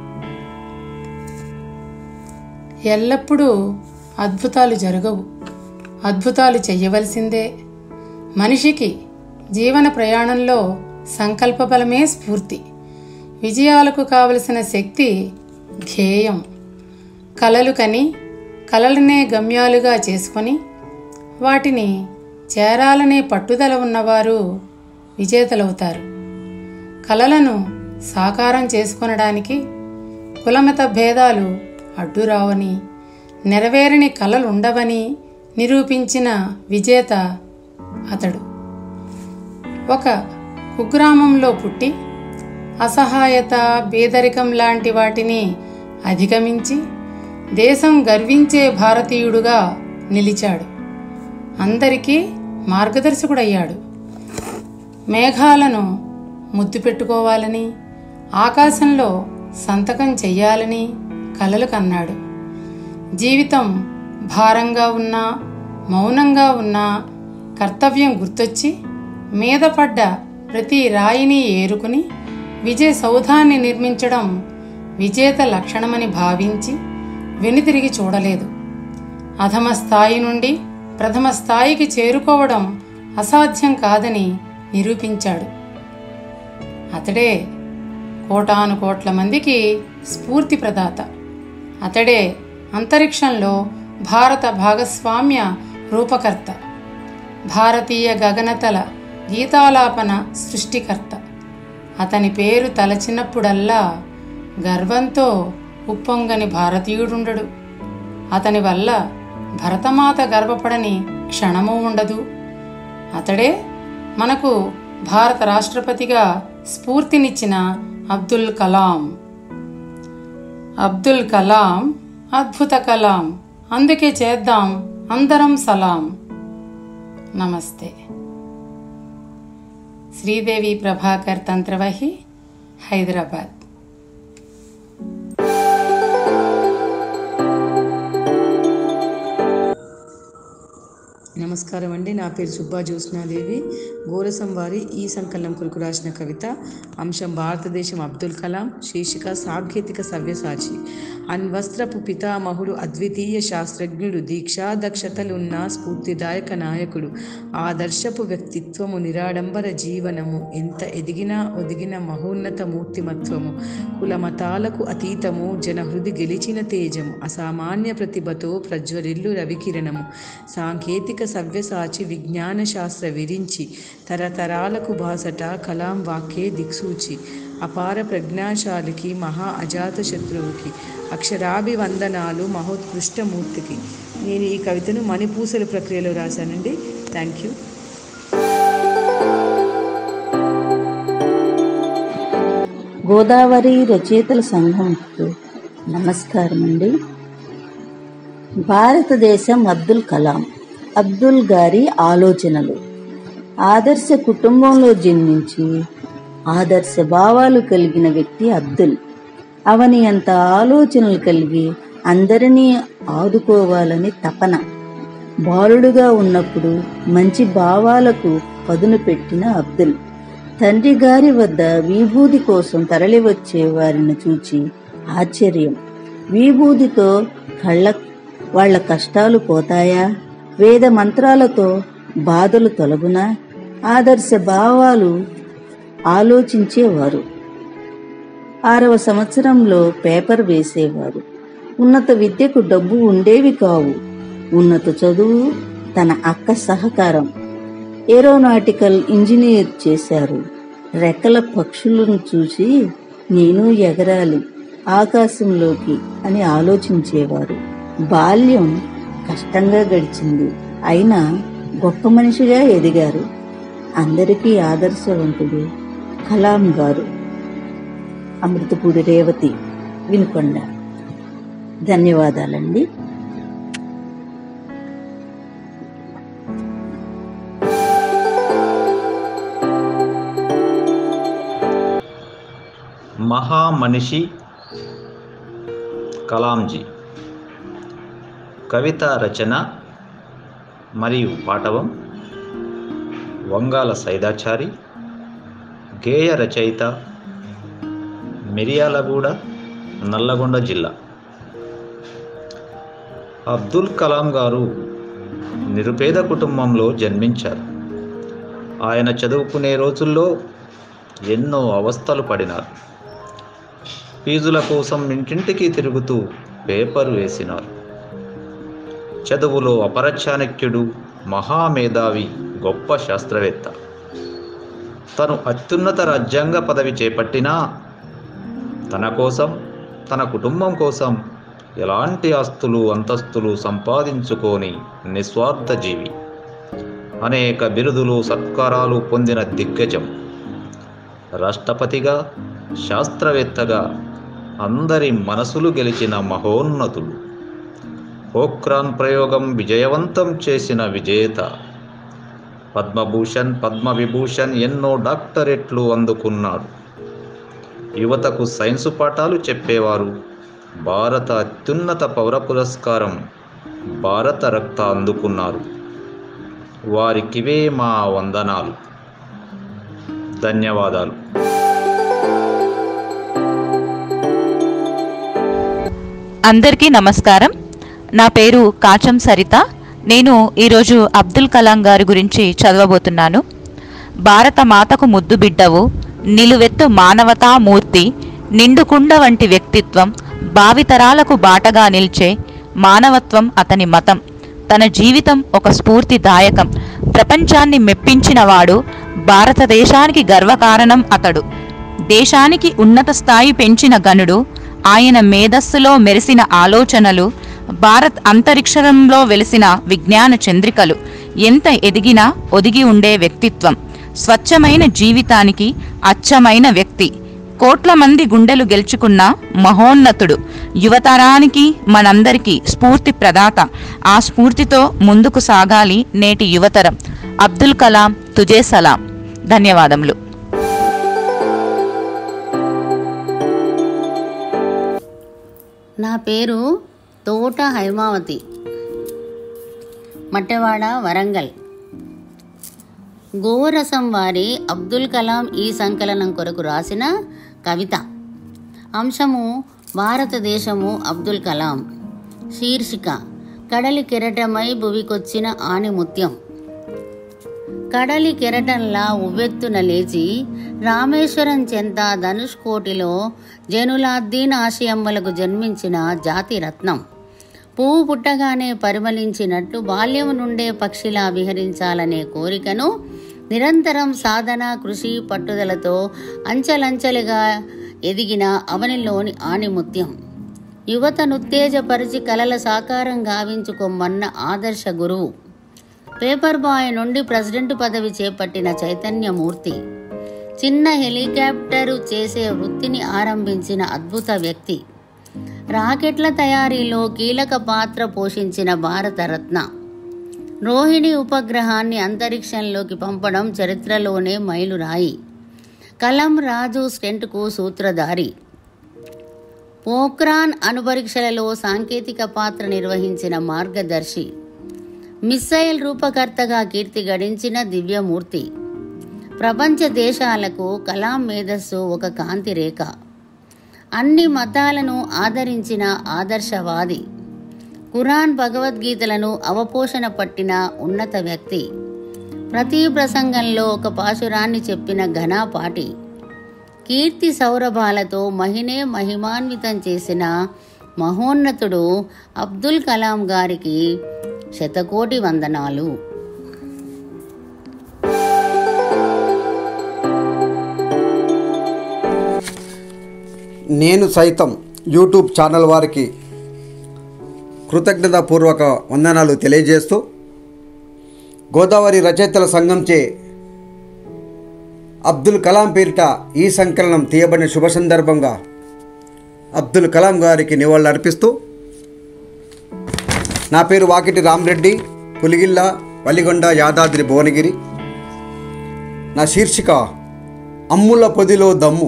ఎల్లప్పుడూ అద్భుతాలు జరగవు అద్భుతాలు చెయ్యవలసిందే మనిషికి జీవన ప్రయాణంలో సంకల్ప బలమే స్ఫూర్తి విజయాలకు కావలసిన శక్తి ధ్యేయం కలలు కని కలలనే గమ్యాలుగా చేసుకొని వాటిని చేరాలనే పట్టుదల ఉన్నవారు విజేతలవుతారు కలలను సాకారం చేసుకొనడానికి కులమత భేదాలు అడ్డురావని నెరవేరని కలలుండవని నిరూపించిన విజేత అతడు ఒక కుగ్రామంలో పుట్టి అసహాయత బేదరికం లాంటి వాటిని అధిగమించి దేశం గర్వించే భారతీయుడుగా నిలిచాడు అందరికీ మార్గదర్శకుడయ్యాడు మేఘాలను ముద్దు పెట్టుకోవాలని ఆకాశంలో సంతకం చెయ్యాలని కలలు కన్నాడు జీవితం భారంగా ఉన్నా మౌనంగా ఉన్నా కర్తవ్యం గుర్తొచ్చి మీద పడ్డ ప్రతి రాయిని ఏరుకుని విజయ సౌధాన్ని నిర్మించడం విజేత లక్షణమని భావించి వెనుతిరిగి చూడలేదు అధమ స్థాయి నుండి ప్రథమ స్థాయికి చేరుకోవడం అసాధ్యం కాదని నిరూపించాడు అతడే కోటాను కోట్ల మందికి స్ఫూర్తి ప్రదాత అతడే అంతరిక్షంలో భారత భాగస్వామ్య రూపకర్త భారతీయ గగనతల గీతాలాపన సృష్టికర్త అతని పేరు తలచినప్పుడల్లా గర్వంతో ఉప్పొంగని భారతీయుడుండడు అతని వల్ల భరతమాత గర్వపడని క్షణము ఉండదు అతడే మనకు భారత రాష్ట్రపతిగా స్ఫూర్తినిచ్చిన అబ్దుల్ కలాం అబ్దుల్ కలాం అద్భుత కలాం అందుకే చేద్దాం అందరం సలాం నమస్తే శ్రీదేవి ప్రభాకర్ తంత్రవహి హైదరాబాద్ నమస్కారం అండి నా పేరు సుబ్బా జ్యోత్స్నాదేవి గోరసం వారి ఈ సంకలనం కొరకు రాసిన కవిత అంశం భారతదేశం అబ్దుల్ కలాం శీర్షిక సాంకేతిక సవ్యసాచి అన్వస్త్రపు పితామహుడు అద్వితీయ శాస్త్రజ్ఞుడు దీక్షా దక్షతలున్న స్ఫూర్తిదాయక నాయకుడు ఆదర్శపు వ్యక్తిత్వము నిరాడంబర జీవనము ఎంత ఎదిగినా ఒదిగిన మహోన్నత మూర్తిమత్వము కుల మతాలకు అతీతము జనహృది గెలిచిన తేజము అసామాన్య ప్రతిభతో ప్రజ్వరిల్లు రవికిరణము సాంకేతిక సవ్యసాచి విజ్ఞాన శాస్త్ర విరించి తరతరాలకు బాసట కలాం వాక్యే దిక్సూచి అపార ప్రజ్ఞాశాలికి మహా అజాత శత్రువుకి అక్షరాభివందనాలు మహోత్కృష్టమూర్తికి నేను ఈ కవితను మణిపూసల ప్రక్రియలో రాశానండి థ్యాంక్ యూ గోదావరి రచయితల సంఘంకు నమస్కారం అండి భారతదేశం అబ్దుల్ కలాం అబ్దుల్ గారి ఆలోచనలు ఆదర్శ కుటుంబంలో జన్మించి ఆదర్శ భావాలు కలిగిన వ్యక్తి అబ్దుల్ అవని అంత ఆలోచనలు కలిగి అందరినీ ఆదుకోవాలని తపన బాలుడుగా ఉన్నప్పుడు మంచి భావాలకు పదును పెట్టిన అబ్దుల్ తండ్రి గారి వద్ద విభూది కోసం తరలివచ్చే వారిని చూచి ఆశ్చర్యం విభూదితో కళ్ళ వాళ్ళ కష్టాలు పోతాయా వేద మంత్రాలతో బాధలు తొలగునా ఆదర్శ భావాలు ఆలోచించేవారు ఆరవ సంవత్సరంలో పేపర్ వేసేవారు ఉన్నత విద్యకు డబ్బు ఉండేవి కావు ఉన్నత చదువు తన అక్క సహకారం ఏరోనాటికల్ ఇంజనీర్ చేశారు రెక్కల పక్షులను చూసి నేను ఎగరాలి ఆకాశంలోకి అని ఆలోచించేవారు బాల్యం కష్టంగా గడిచింది అయినా గొప్ప మనిషిగా ఎదిగారు అందరికీ ఆదర్శవంతుడు కలాం గారు అమృతపూడి రేవతి వినుకొండ ధన్యవాదాలండి మహామనిషి కలాంజీ కవిత రచన మరియు పాటవం వంగాల సైదాచారి గేయ రచయిత మిరియాలగూడ నల్లగొండ జిల్లా అబ్దుల్ కలాం గారు నిరుపేద కుటుంబంలో జన్మించారు ఆయన చదువుకునే రోజుల్లో ఎన్నో అవస్థలు పడినారు ఫీజుల కోసం ఇంటింటికి తిరుగుతూ పేపర్ వేసినారు చదువులో అపరచాణక్యుడు మహామేధావి గొప్ప శాస్త్రవేత్త తను అత్యున్నత రాజ్యాంగ పదవి చేపట్టినా తన కోసం తన కుటుంబం కోసం ఎలాంటి ఆస్తులు అంతస్తులు సంపాదించుకొని నిస్వార్థ జీవి అనేక బిరుదులు సత్కారాలు పొందిన దిగ్గజం రాష్ట్రపతిగా శాస్త్రవేత్తగా అందరి మనసులు గెలిచిన మహోన్నతుడు పోఖ్రాన్ ప్రయోగం విజయవంతం చేసిన విజేత పద్మభూషణ్ పద్మవిభూషణ్ ఎన్నో డాక్టరేట్లు అందుకున్నాడు యువతకు సైన్సు పాఠాలు చెప్పేవారు భారత అత్యున్నత పౌర పురస్కారం భారత రక్త అందుకున్నారు వారికివే మా వందనాలు ధన్యవాదాలు అందరికీ నమస్కారం నా పేరు కాచం సరిత నేను ఈరోజు అబ్దుల్ కలాం గారి గురించి చదవబోతున్నాను భారత మాతకు ముద్దు బిడ్డవు నిలువెత్తు మానవతా మూర్తి నిండుకుండ వంటి వ్యక్తిత్వం భావితరాలకు బాటగా నిల్చే మానవత్వం అతని మతం తన జీవితం ఒక స్ఫూర్తిదాయకం ప్రపంచాన్ని మెప్పించినవాడు భారతదేశానికి గర్వకారణం అతడు దేశానికి ఉన్నత స్థాయి పెంచిన గనుడు ఆయన మేధస్సులో మెరిసిన ఆలోచనలు భారత్ అంతరిక్షంలో వెలిసిన విజ్ఞాన చంద్రికలు ఎంత ఎదిగినా ఒదిగి ఉండే వ్యక్తిత్వం స్వచ్ఛమైన జీవితానికి అచ్చమైన వ్యక్తి కోట్ల మంది గుండెలు గెలుచుకున్న మహోన్నతుడు యువతరానికి మనందరికీ స్ఫూర్తి ప్రదాత ఆ స్ఫూర్తితో ముందుకు సాగాలి నేటి యువతరం అబ్దుల్ కలాం తుజే సలాం ధన్యవాదములు నా పేరు తోట హైమావతి మట్టెవాడ వరంగల్ గోరసం వారి అబ్దుల్ కలాం ఈ సంకలనం కొరకు రాసిన కవిత అంశము భారతదేశము అబ్దుల్ కలాం శీర్షిక కడలి కెరటమై భువికొచ్చిన ఆణిముత్యం కడలి కెరటంలా ఉవ్వెత్తున లేచి రామేశ్వరం చెంత ధనుష్కోటిలో జనులాద్దీన్ ఆశయమ్మలకు జన్మించిన జాతి రత్నం పువ్వు పుట్టగానే పరిమళించినట్టు బాల్యం నుండే పక్షిలా విహరించాలనే కోరికను నిరంతరం సాధన కృషి పట్టుదలతో అంచెలంచెలుగా ఎదిగిన అవనిలోని ఆణిముత్యం యువతను ఉత్తేజపరిచి కలల సాకారం గావించుకోమన్న ఆదర్శ గురువు పేపర్ బాయ్ నుండి ప్రెసిడెంట్ పదవి చేపట్టిన చైతన్యమూర్తి చిన్న హెలికాప్టరు చేసే వృత్తిని ఆరంభించిన అద్భుత వ్యక్తి రాకెట్ల తయారీలో కీలక పాత్ర పోషించిన భారతరత్న రోహిణి ఉపగ్రహాన్ని అంతరిక్షంలోకి పంపడం చరిత్రలోనే మైలురాయి కలం రాజు స్టెంట్కు సూత్రధారి పోఖ్రాన్ అణుపరీక్షలలో సాంకేతిక పాత్ర నిర్వహించిన మార్గదర్శి మిస్సైల్ రూపకర్తగా కీర్తి గడించిన దివ్యమూర్తి ప్రపంచ దేశాలకు కలాం మేధస్సు ఒక కాంతి రేఖ అన్ని మతాలను ఆదరించిన ఆదర్శవాది ఖురాన్ భగవద్గీతలను అవపోషణ పట్టిన ఉన్నత వ్యక్తి ప్రతి ప్రసంగంలో ఒక పాశురాన్ని చెప్పిన ఘనాపాటి కీర్తి సౌరభాలతో మహినే మహిమాన్వితం చేసిన మహోన్నతుడు అబ్దుల్ కలాం గారికి శతకోటి వందనాలు నేను సైతం యూట్యూబ్ ఛానల్ వారికి కృతజ్ఞతాపూర్వక వందనాలు తెలియజేస్తూ గోదావరి రచయితల సంఘంచే అబ్దుల్ కలాం పేరిట ఈ సంకలనం తీయబడిన శుభ సందర్భంగా అబ్దుల్ కలాం గారికి నివాళులు అర్పిస్తూ నా పేరు వాకిటి రామరెడ్డి పులిగిల్ల వలిగొండ యాదాద్రి భువనగిరి నా శీర్షిక అమ్ముల పొదిలో దమ్ము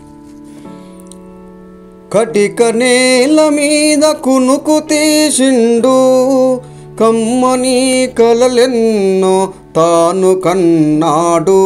కటిక నేల మీద కునుకు తీసిండు కమ్మని కలలెన్నో తాను కన్నాడు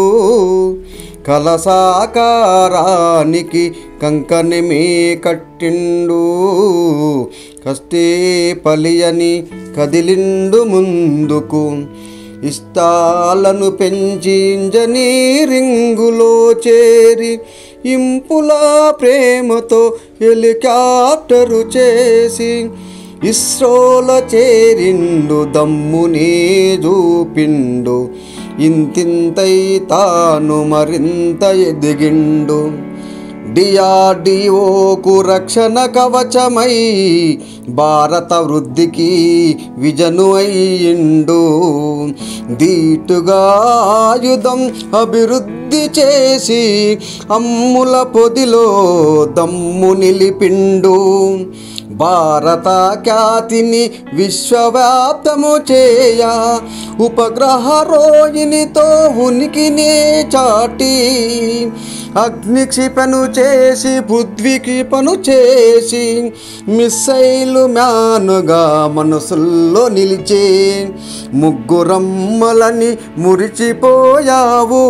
కలసాకారానికి కంకణమే కట్టిండు కస్తే పలియని కదిలిండు ముందుకు ఇష్టాలను పెంచి ఇంజనీరింగులో చేరి ఇంపులా ప్రేమతో హెలికాప్టరు చేసి ఇస్రోల చేరిండు దమ్మునే చూపిండు ఇంతింతై తాను మరింత ఎదిగిండు డిఆర్డిఓకు రక్షణ కవచమై భారత వృద్ధికి విజను అయ్యిండు దీటుగా ఆయుధం అభివృద్ధి చేసి అమ్ముల పొదిలో దమ్ము నిలిపిండు భారత ఖ్యాతిని విశ్వవ్యాప్తము చేయ ఉపగ్రహ రోహిణితో ఉనికినే చాటి అగ్ని క్షిపను చేసి పృథ్వీ క్షిపను చేసి మిస్సైలు మ్యానుగా మనసుల్లో నిలిచే ముగ్గురమ్మలని మురిచిపోయావు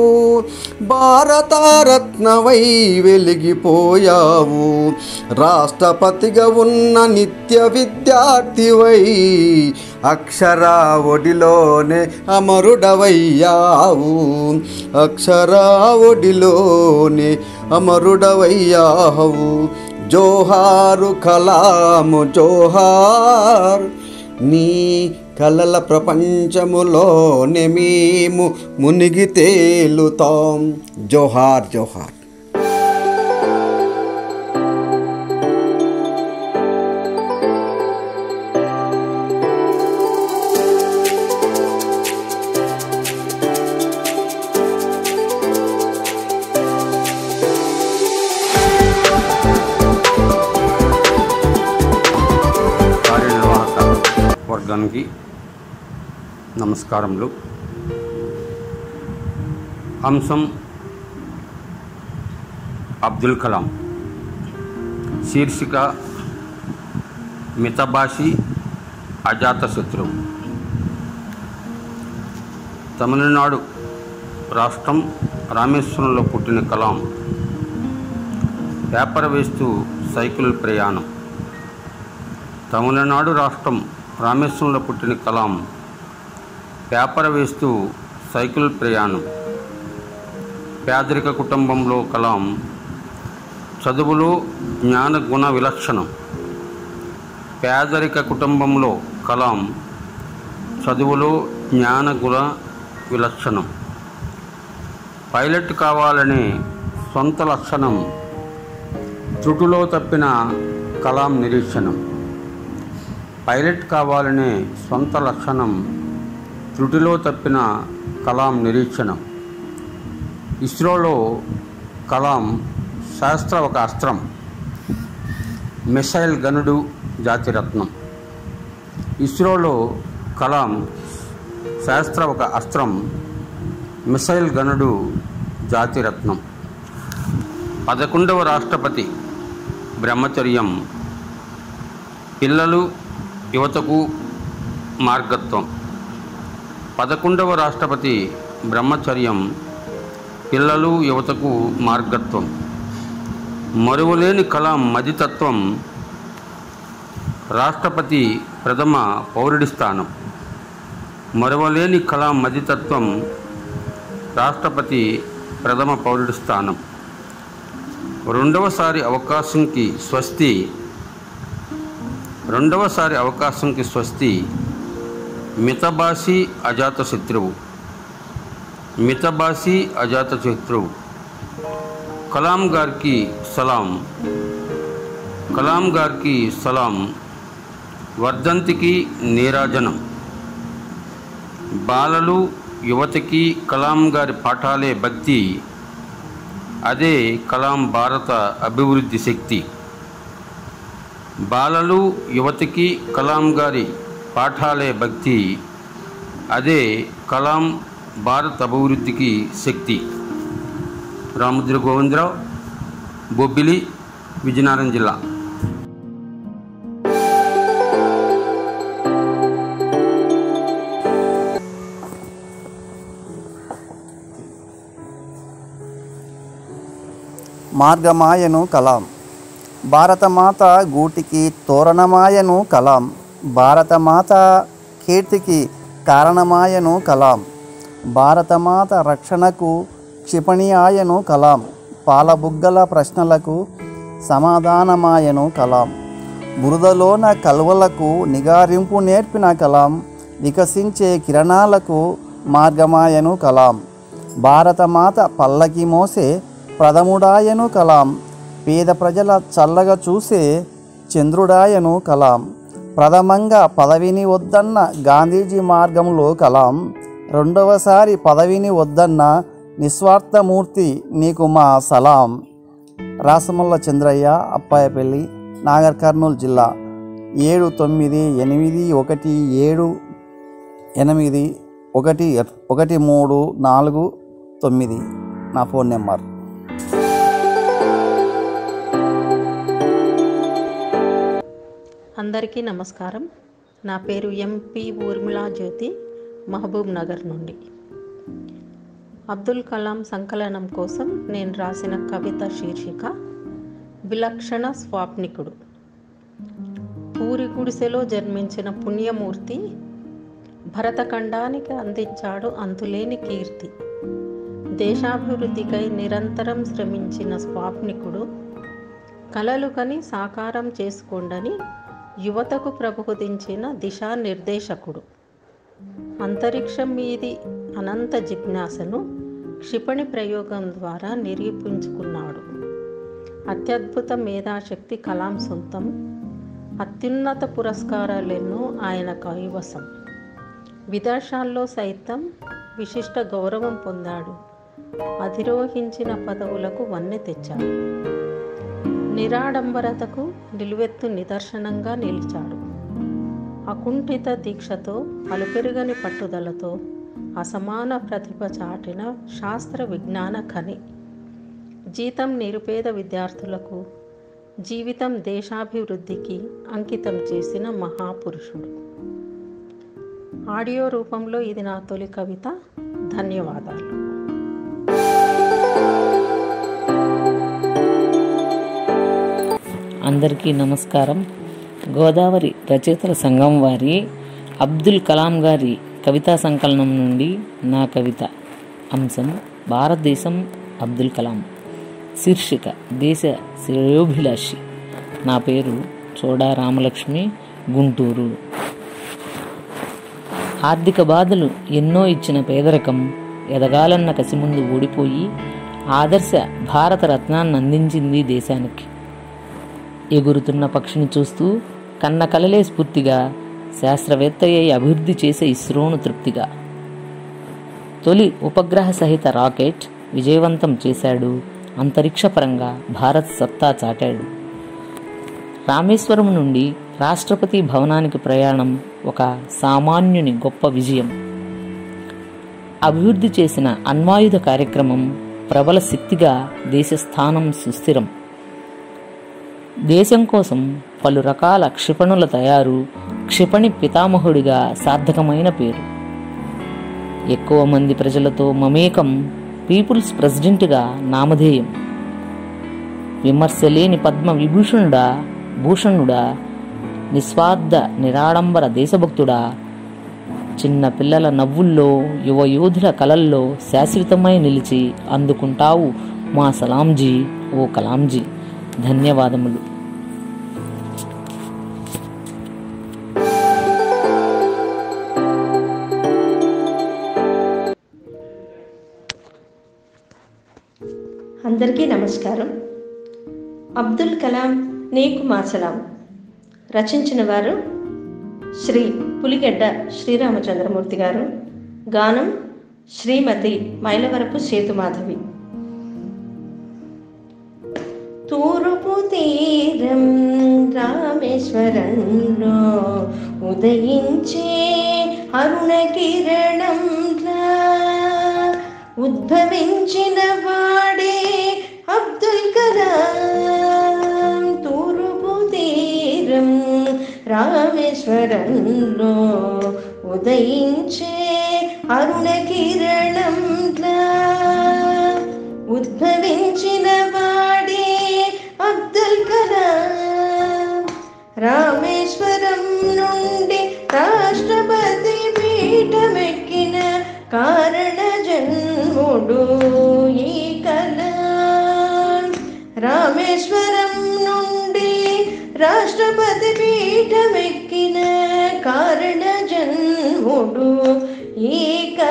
భారతరత్నవై వెలిగిపోయావు రాష్ట్రపతిగా ఉన్న నిత్య విద్యార్థివై అక్షరా ఒడిలోనే అమరుడవయ్యావు అక్షరా ఒడిలోనే అమరుడవయ్యావు జోహారు కలాము జోహార్ నీ కలల ప్రపంచములోనే మేము మునిగి తేలుతాం జోహార్ జోహార్ కార్యనిర్వాహక వర్గానికి నమస్కారములు అంశం అబ్దుల్ కలాం శీర్షిక మితభాషి అజాతశత్రువు తమిళనాడు రాష్ట్రం రామేశ్వరంలో పుట్టిన కలాం పేపర్ వేస్తూ సైకిల్ ప్రయాణం తమిళనాడు రాష్ట్రం రామేశ్వరంలో పుట్టిన కలాం పేపర్ వేస్తూ సైకిల్ ప్రయాణం పేదరిక కుటుంబంలో కలాం చదువులో జ్ఞాన గుణ విలక్షణం పేదరిక కుటుంబంలో కలాం చదువులో జ్ఞాన గుణ విలక్షణం పైలట్ కావాలనే సొంత లక్షణం త్రుటులో తప్పిన కలాం నిరీక్షణం పైలట్ కావాలనే సొంత లక్షణం త్రుటిలో తప్పిన కలాం నిరీక్షణం ఇస్రోలో కలాం శాస్త్ర ఒక అస్త్రం మిసైల్ గనుడు జాతిరత్నం ఇస్రోలో కలాం శాస్త్ర ఒక అస్త్రం మిసైల్ గనుడు జాతిరత్నం పదకొండవ రాష్ట్రపతి బ్రహ్మచర్యం పిల్లలు యువతకు మార్గత్వం పదకొండవ రాష్ట్రపతి బ్రహ్మచర్యం పిల్లలు యువతకు మార్గత్వం మరువలేని కలాం మదితత్వం రాష్ట్రపతి ప్రథమ పౌరుడి స్థానం మరువలేని కలాం మదితత్వం రాష్ట్రపతి ప్రథమ పౌరుడి స్థానం రెండవసారి అవకాశంకి స్వస్తి రెండవసారి అవకాశంకి స్వస్తి మితభాషి అజాత శత్రువు మితభాషి అజాత శత్రువు కలాం గారికి సలాం కలాం గారికి సలాం వర్ధంతికి నీరాజనం బాలలు యువతకి కలాం గారి పాఠాలే భక్తి అదే కలాం భారత అభివృద్ధి శక్తి బాలలు యువతకి కలాం గారి పాఠాలే భక్తి అదే కలాం భారత అభివృద్ధికి శక్తి రాముద్ర గోవిందరావు బొబ్బిలి విజయనగరం జిల్లా మార్గమాయను కలాం భారతమాత గూటికి తోరణమాయను కలాం భారతమాత కీర్తికి కారణమాయను కలాం భారతమాత రక్షణకు క్షిపణియాయను కలాం పాలబుగ్గల ప్రశ్నలకు సమాధానమాయను కలాం బురదలోన కల్వలకు నిగారింపు నేర్పిన కలాం వికసించే కిరణాలకు మార్గమాయను కలాం భారతమాత పల్లకి మోసే ప్రథముడాయను కలాం పేద ప్రజల చల్లగా చూసే చంద్రుడాయను కలాం ప్రథమంగా పదవిని వద్దన్న గాంధీజీ మార్గంలో కలాం రెండవసారి పదవిని వద్దన్న నిస్వార్థమూర్తి నీకు మా సలాం రాసముల్ల చంద్రయ్య అప్పాయపల్లి నాగర్ కర్నూలు జిల్లా ఏడు తొమ్మిది ఎనిమిది ఒకటి ఏడు ఎనిమిది ఒకటి ఒకటి మూడు నాలుగు తొమ్మిది నా ఫోన్ నెంబర్ అందరికీ నమస్కారం నా పేరు ఎంపి ఊర్మిళా జ్యోతి మహబూబ్ నగర్ నుండి అబ్దుల్ కలాం సంకలనం కోసం నేను రాసిన కవిత శీర్షిక విలక్షణ స్వాప్నికుడు పూరి గుడిసెలో జన్మించిన పుణ్యమూర్తి భరతఖండానికి అందించాడు అంతులేని కీర్తి దేశాభివృద్ధికై నిరంతరం శ్రమించిన స్వాప్నికుడు కలలు కని సాకారం చేసుకోండని యువతకు ప్రబోధించిన దిశానిర్దేశకుడు అంతరిక్షం మీది అనంత జిజ్ఞాసను క్షిపణి ప్రయోగం ద్వారా నిరూపించుకున్నాడు అత్యద్భుత మేధాశక్తి కలాం సొంతం అత్యున్నత పురస్కారాలెన్నో ఆయన కైవసం విదేశాల్లో సైతం విశిష్ట గౌరవం పొందాడు అధిరోహించిన పదవులకు వన్నె తెచ్చాడు నిరాడంబరతకు నిలువెత్తు నిదర్శనంగా నిలిచాడు అకుంఠిత దీక్షతో అలుపెరుగని పట్టుదలతో అసమాన ప్రతిభ చాటిన శాస్త్ర విజ్ఞాన ఖని జీతం నిరుపేద విద్యార్థులకు జీవితం దేశాభివృద్ధికి అంకితం చేసిన మహాపురుషుడు ఆడియో రూపంలో ఇది నా తొలి కవిత ధన్యవాదాలు అందరికీ నమస్కారం గోదావరి రచయితల సంఘం వారి అబ్దుల్ కలాం గారి కవితా సంకలనం నుండి నా కవిత అంశం భారతదేశం అబ్దుల్ కలాం శీర్షిక దేశ శ్రేయోభిలాషి నా పేరు చోడా రామలక్ష్మి గుంటూరు ఆర్థిక బాధలు ఎన్నో ఇచ్చిన పేదరికం ఎదగాలన్న కసి ముందు ఓడిపోయి ఆదర్శ భారత రత్నాన్ని అందించింది దేశానికి ఎగురుతున్న పక్షిని చూస్తూ కన్న కలలే స్ఫూర్తిగా శాస్త్రవేత్త అయి అభివృద్ధి చేసే ఇస్రోను తృప్తిగా తొలి ఉపగ్రహ సహిత రాకెట్ విజయవంతం చేశాడు అంతరిక్షపరంగా భారత్ సత్తా చాటాడు రామేశ్వరం నుండి రాష్ట్రపతి భవనానికి ప్రయాణం ఒక సామాన్యుని గొప్ప విజయం అభివృద్ధి చేసిన అణ్వాయుధ కార్యక్రమం ప్రబల శక్తిగా దేశస్థానం సుస్థిరం దేశం కోసం పలు రకాల క్షిపణుల తయారు క్షిపణి పితామహుడిగా సార్థకమైన పేరు ఎక్కువ మంది ప్రజలతో మమేకం పీపుల్స్ ప్రెసిడెంట్గా నామధేయం విమర్శలేని పద్మ విభూషణుడా భూషణుడా నిస్వార్థ నిరాడంబర దేశభక్తుడా చిన్న పిల్లల నవ్వుల్లో యువ యోధుల కలల్లో శాశ్వతమై నిలిచి అందుకుంటావు మా సలాంజీ ఓ కలాంజీ ధన్యవాదములు అందరికీ నమస్కారం అబ్దుల్ కలాం నీకు మా సలాం రచించిన వారు శ్రీ పులిగడ్డ శ్రీరామచంద్రమూర్తి గారు గానం శ్రీమతి మైలవరపు సేతుమాధవి తూర్పు తీరం రామేశ్వరంలో ఉదయించే అరుణ కిరణంలా ఉద్భవించిన వాడే అబ్దుల్ కలాం తూర్పు తీరం రామేశ్వరంలో ఉదయించే అరుణ కిరణంలా ఉద్భవించిన వాడే అబ్దుల్ కలాం రామేశ్వరం నుండి రాష్ట్రపతి పీఠమెక్కిన కారణ జన్ముడు ఈ కలాం రామేశ్వరం నుండి రాష్ట్రపతి పీఠమెక్కిన కారణ జన్ముడు ఈ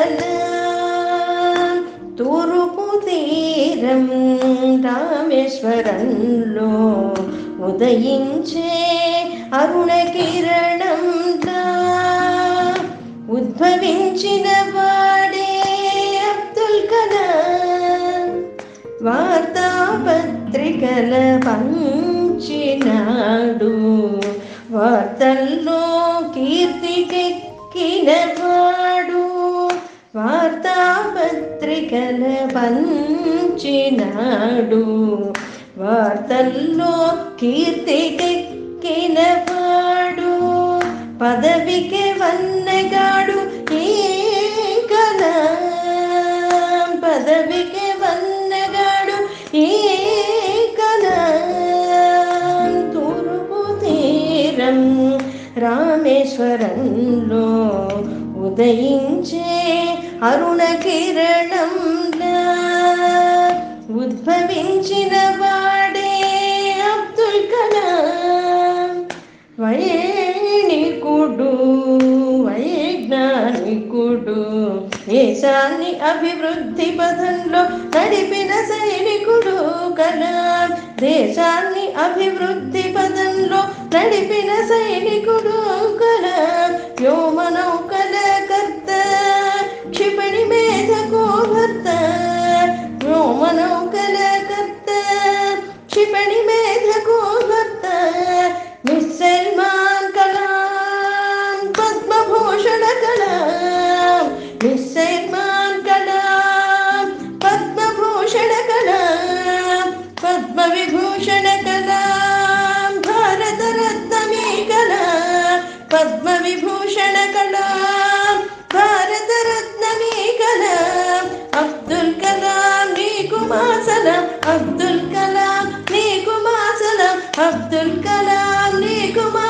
కలాం తూర్పు తీరం రామేశ్వరంలో ఉదయించే అరుణ కిరణంలా ఉద్భవించిన వాడే అబ్దుల్ కలాం వార్తాపత్రికల పంచినాడు వార్తల్లో కీర్తికెక్కిన వాడు వార్తాపత్రికల పంచినాడు వార్తల్లో కీర్తికెక్కిన వాడు పదవికి వన్నగాడు ఏ కలాం పదవికి వన్నగాడు ఏ కలాం తూర్పు తీరం రామేశ్వరంలో ఉదయించే అరుణ కిరణంలా ఉద్భవించిన వాడే అబ్దుల్ కలాం వైణికుడు వైజ్ఞానికుడు దేశాన్ని అభివృద్ధి పథంలో నడిపిన సైనికుడు కలాం దేశాన్ని అభివృద్ధి పదంలో నడిపిన సైనికుడు కలాం వ్యోమనౌకల కర్త క్షిపణి మేధకో భర్త వ్యోమనౌకల కర్త క్షిపణి మేధకో భర్త మిస్ సల్మాన్ కలాం పద్మభూషణ కలాం మిస్ సల్మాన్ కలాం పద్మభూషణ కలాం పద్మ విభూషణ కలాం భారత రత్నమే కలాం పద్మ విభూషణ కలాం భారత రత్నమే కలాం అబ్దుల్ కలాం నీకు మా సలాం అబ్దుల్ కలాం నీకు మా సలాం అబ్దుల్ కలాం నీకు మా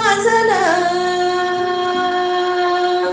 సలాం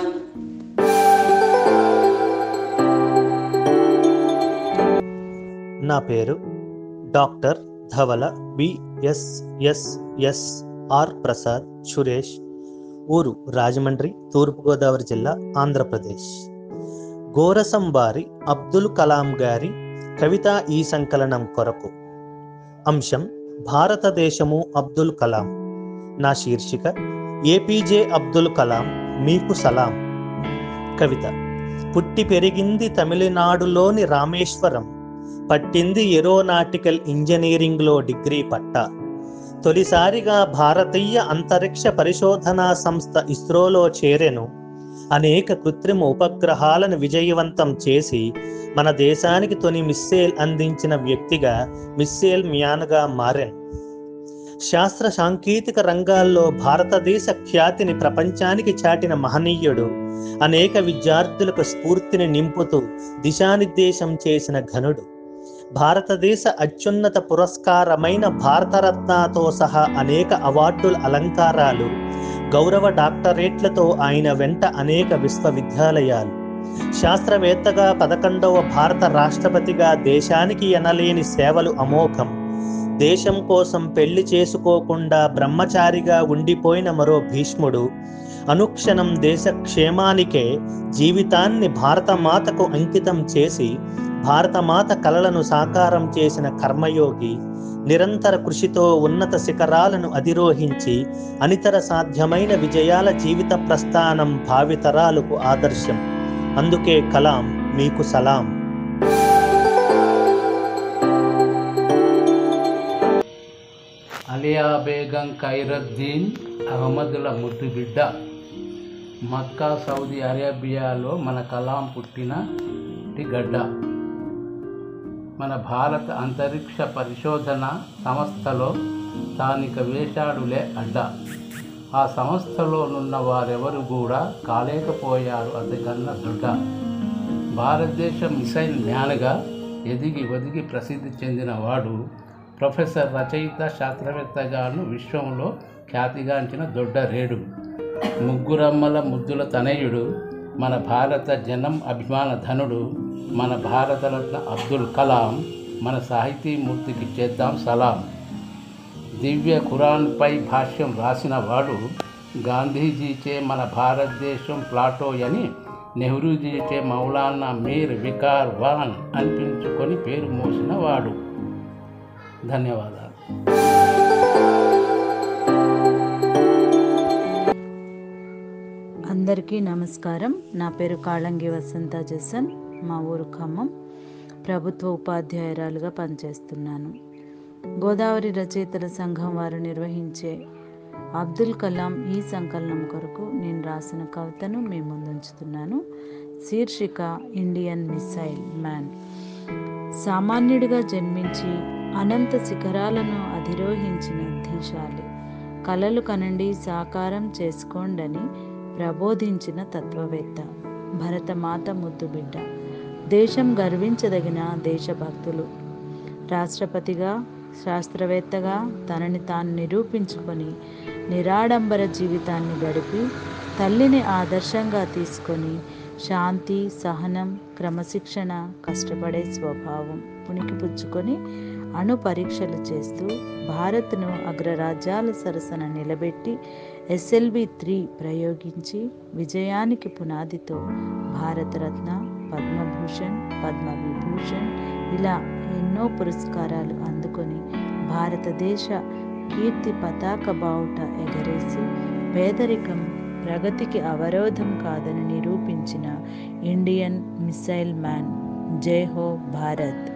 నా పేరు doctor Dhavala B S S S R Prasad Suresh ఊరు రాజమండ్రి తూర్పుగోదావరి జిల్లా ఆంధ్రప్రదేశ్ గోరసంబారి అబ్దుల్ కలాం గారి కవితా ఈ సంకలనం కొరకు అంశం భారతదేశము అబ్దుల్ కలాం నా శీర్షిక ఏపీజే అబ్దుల్ కలాం మీకు సలాం కవిత పుట్టి పెరిగింది తమిళనాడులోని రామేశ్వరం పట్టింది ఏరోనాటికల్ ఇంజనీరింగ్లో డిగ్రీ పట్టా తొలిసారిగా భారతీయ అంతరిక్ష పరిశోధనా సంస్థ ఇస్రోలో చేరెను అనేక కృత్రిమ ఉపగ్రహాలను విజయవంతం చేసి మన దేశానికి తొలి మిస్సేల్ అందించిన వ్యక్తిగా మిస్సేల్ మ్యాన్గా మారెన్ శాస్త్ర సాంకేతిక రంగాల్లో భారతదేశ ఖ్యాతిని ప్రపంచానికి చాటిన మహనీయుడు అనేక విద్యార్థులకు స్ఫూర్తిని నింపుతూ దిశానిర్దేశం చేసిన ఘనుడు భారతదేశ అత్యున్నత పురస్కారమైన భారతరత్నతో సహా అనేక అవార్డుల అలంకారాలు గౌరవ డాక్టరేట్లతో ఆయన వెంట అనేక విశ్వవిద్యాలయాలు శాస్త్రవేత్తగా పదకొండవ భారత రాష్ట్రపతిగా దేశానికి ఎనలేని సేవలు అమోఘం దేశం కోసం పెళ్లి చేసుకోకుండా బ్రహ్మచారిగా ఉండిపోయిన మరో భీష్ముడు అనుక్షణం దేశ క్షేమానికే జీవితాన్ని భారతమాతకు అంకితం చేసి భారతమాత కలలను సాకారం చేసిన కర్మయోగి నిరంతర కృషితో ఉన్నత శిఖరాలను అధిరోహించి అనితర సాధ్యమైన విజయాల జీవిత ప్రస్థానం భావితరాలకు ఆదర్శం అందుకే కలాం మీకు సలాం అలియా బేగం ఖైరద్దీన్ అహ్మదుల ముద్దు బిడ్డ మక్కా సౌదీ అరేబియాలో మన కలాం పుట్టిన గడ్డ మన భారత అంతరిక్ష పరిశోధన సంస్థలో స్థానిక వేషాడులే అడ్డ ఆ సంస్థలోనున్న వారెవరు కూడా కాలేకపోయారు అంతకన్నా దొడ్డ భారతదేశం మిసైల్ మ్యాన్గా ఎదిగి ఒదిగి ప్రసిద్ధి చెందిన వాడు ప్రొఫెసర్ రచయిత శాస్త్రవేత్తగాను విశ్వంలో ఖ్యాతిగాంచిన దొడ్డ రేడు ముగ్గురమ్మల ముద్దుల తనయుడు మన భారత జనం అభిమాన ధనుడు మన భారతరత్న అబ్దుల్ కలాం మన సాహితీమూర్తికి చేద్దాం సలాం దివ్య ఖురాన్పై భాష్యం రాసిన వాడు గాంధీజీచే మన భారతదేశం ప్లాటో అని నెహ్రూజీచే మౌలానా మీర్ వికార్ వాన్ అనిపించుకొని పేరు మోసిన వాడు ధన్యవాదాలు అందరికీ నమస్కారం నా పేరు కాళంగి వసంత జసన్ మా ఊరు ఖమ్మం ప్రభుత్వ ఉపాధ్యాయురాలుగా పనిచేస్తున్నాను గోదావరి రచయితల సంఘం వారు నిర్వహించే అబ్దుల్ కలాం ఈ సంకలనం కొరకు నేను రాసిన కవితను మీ ముందుంచుతున్నాను శీర్షిక ఇండియన్ మిసైల్ మ్యాన్ సామాన్యుడిగా జన్మించి అనంత శిఖరాలను అధిరోహించిన ధీశాలి కలలు కనండి సాకారం చేసుకోండని ప్రబోధించిన తత్వవేత్త భరతమాత ముద్దుబిడ్డ దేశం గర్వించదగిన దేశభక్తులు రాష్ట్రపతిగా శాస్త్రవేత్తగా తనని తాను నిరూపించుకొని నిరాడంబర జీవితాన్ని గడిపి తల్లిని ఆదర్శంగా తీసుకొని శాంతి సహనం క్రమశిక్షణ కష్టపడే స్వభావం పుణికిపుచ్చుకొని అణు పరీక్షలు చేస్తూ భారత్ను అగ్రరాజ్యాల సరసన నిలబెట్టి ఎస్ఎల్బి త్రీ ప్రయోగించి విజయానికి పునాదితో భారతరత్న పద్మభూషణ్ పద్మవిభూషణ్ ఇలా ఎన్నో పురస్కారాలు అందుకొని భారతదేశ కీర్తి పతాక బావుట ఎగరేసి పేదరికం ప్రగతికి అవరోధం కాదని నిరూపించిన ఇండియన్ మిసైల్ మ్యాన్ జై హో భారత్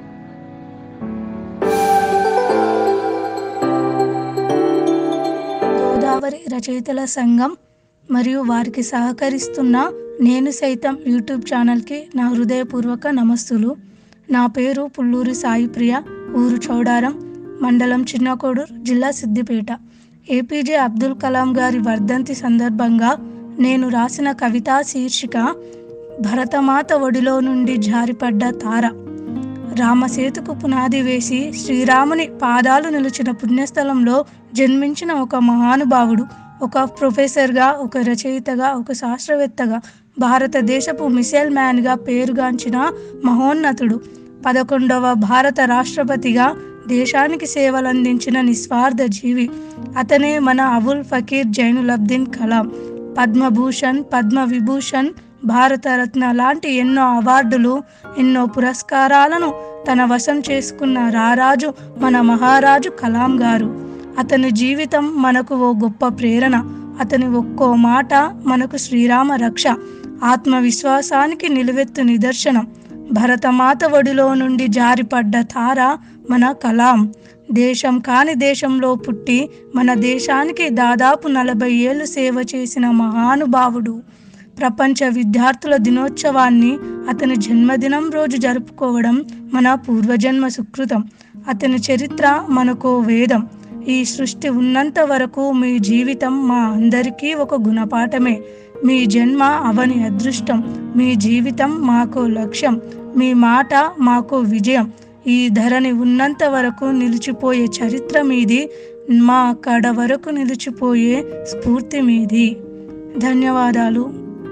గోదావరి రచయితల సంఘం మరియు వారికి సహకరిస్తున్న నేను సైతం యూట్యూబ్ ఛానల్కి నా హృదయపూర్వక నమస్తులు నా పేరు పుల్లూరి సాయి ప్రియ ఊరు చౌడారం మండలం చిన్నకోడూరు జిల్లా సిద్దిపేట ఏపీజే అబ్దుల్ కలాం గారి వర్ధంతి సందర్భంగా నేను రాసిన కవితా శీర్షిక భరతమాత ఒడిలో నుండి జారిపడ్డ తార రామసేతుకు పునాది వేసి శ్రీరాముని పాదాలు నిలిచిన పుణ్యస్థలంలో జన్మించిన ఒక మహానుభావుడు ఒక ప్రొఫెసర్గా ఒక రచయితగా ఒక శాస్త్రవేత్తగా భారతదేశపు మిసైల్ మ్యాన్గా పేరుగాంచిన మహోన్నతుడు పదకొండవ భారత రాష్ట్రపతిగా దేశానికి సేవలందించిన నిస్వార్థ జీవి అతనే మన అబుల్ ఫకీర్ జైనులబ్దీన్ కలాం పద్మభూషణ్ పద్మ విభూషణ్ భారతరత్న లాంటి ఎన్నో అవార్డులు ఎన్నో పురస్కారాలను తన వశం చేసుకున్న రారాజు మన మహారాజు కలాం గారు అతని జీవితం మనకు ఓ గొప్ప ప్రేరణ అతని ఒక్కో మాట మనకు శ్రీరామ రక్ష ఆత్మవిశ్వాసానికి నిలువెత్తు నిదర్శనం భరతమాత ఒడిలో నుండి జారిపడ్డ తార మన కలాం దేశం కాని దేశంలో పుట్టి మన దేశానికి దాదాపు నలభై ఏళ్ళు సేవ చేసిన మహానుభావుడు ప్రపంచ విద్యార్థుల దినోత్సవాన్ని అతని జన్మదినం రోజు జరుపుకోవడం మన పూర్వజన్మ సుకృతం అతని చరిత్ర మనకో వేదం ఈ సృష్టి ఉన్నంత వరకు మీ జీవితం మా అందరికీ ఒక గుణపాఠమే మీ జన్మ అవని అదృష్టం మీ జీవితం మాకు లక్ష్యం మీ మాట మాకు విజయం ఈ ధరని ఉన్నంత వరకు నిలిచిపోయే చరిత్ర మీది మా కడ వరకు నిలిచిపోయే స్ఫూర్తి మీది ధన్యవాదాలు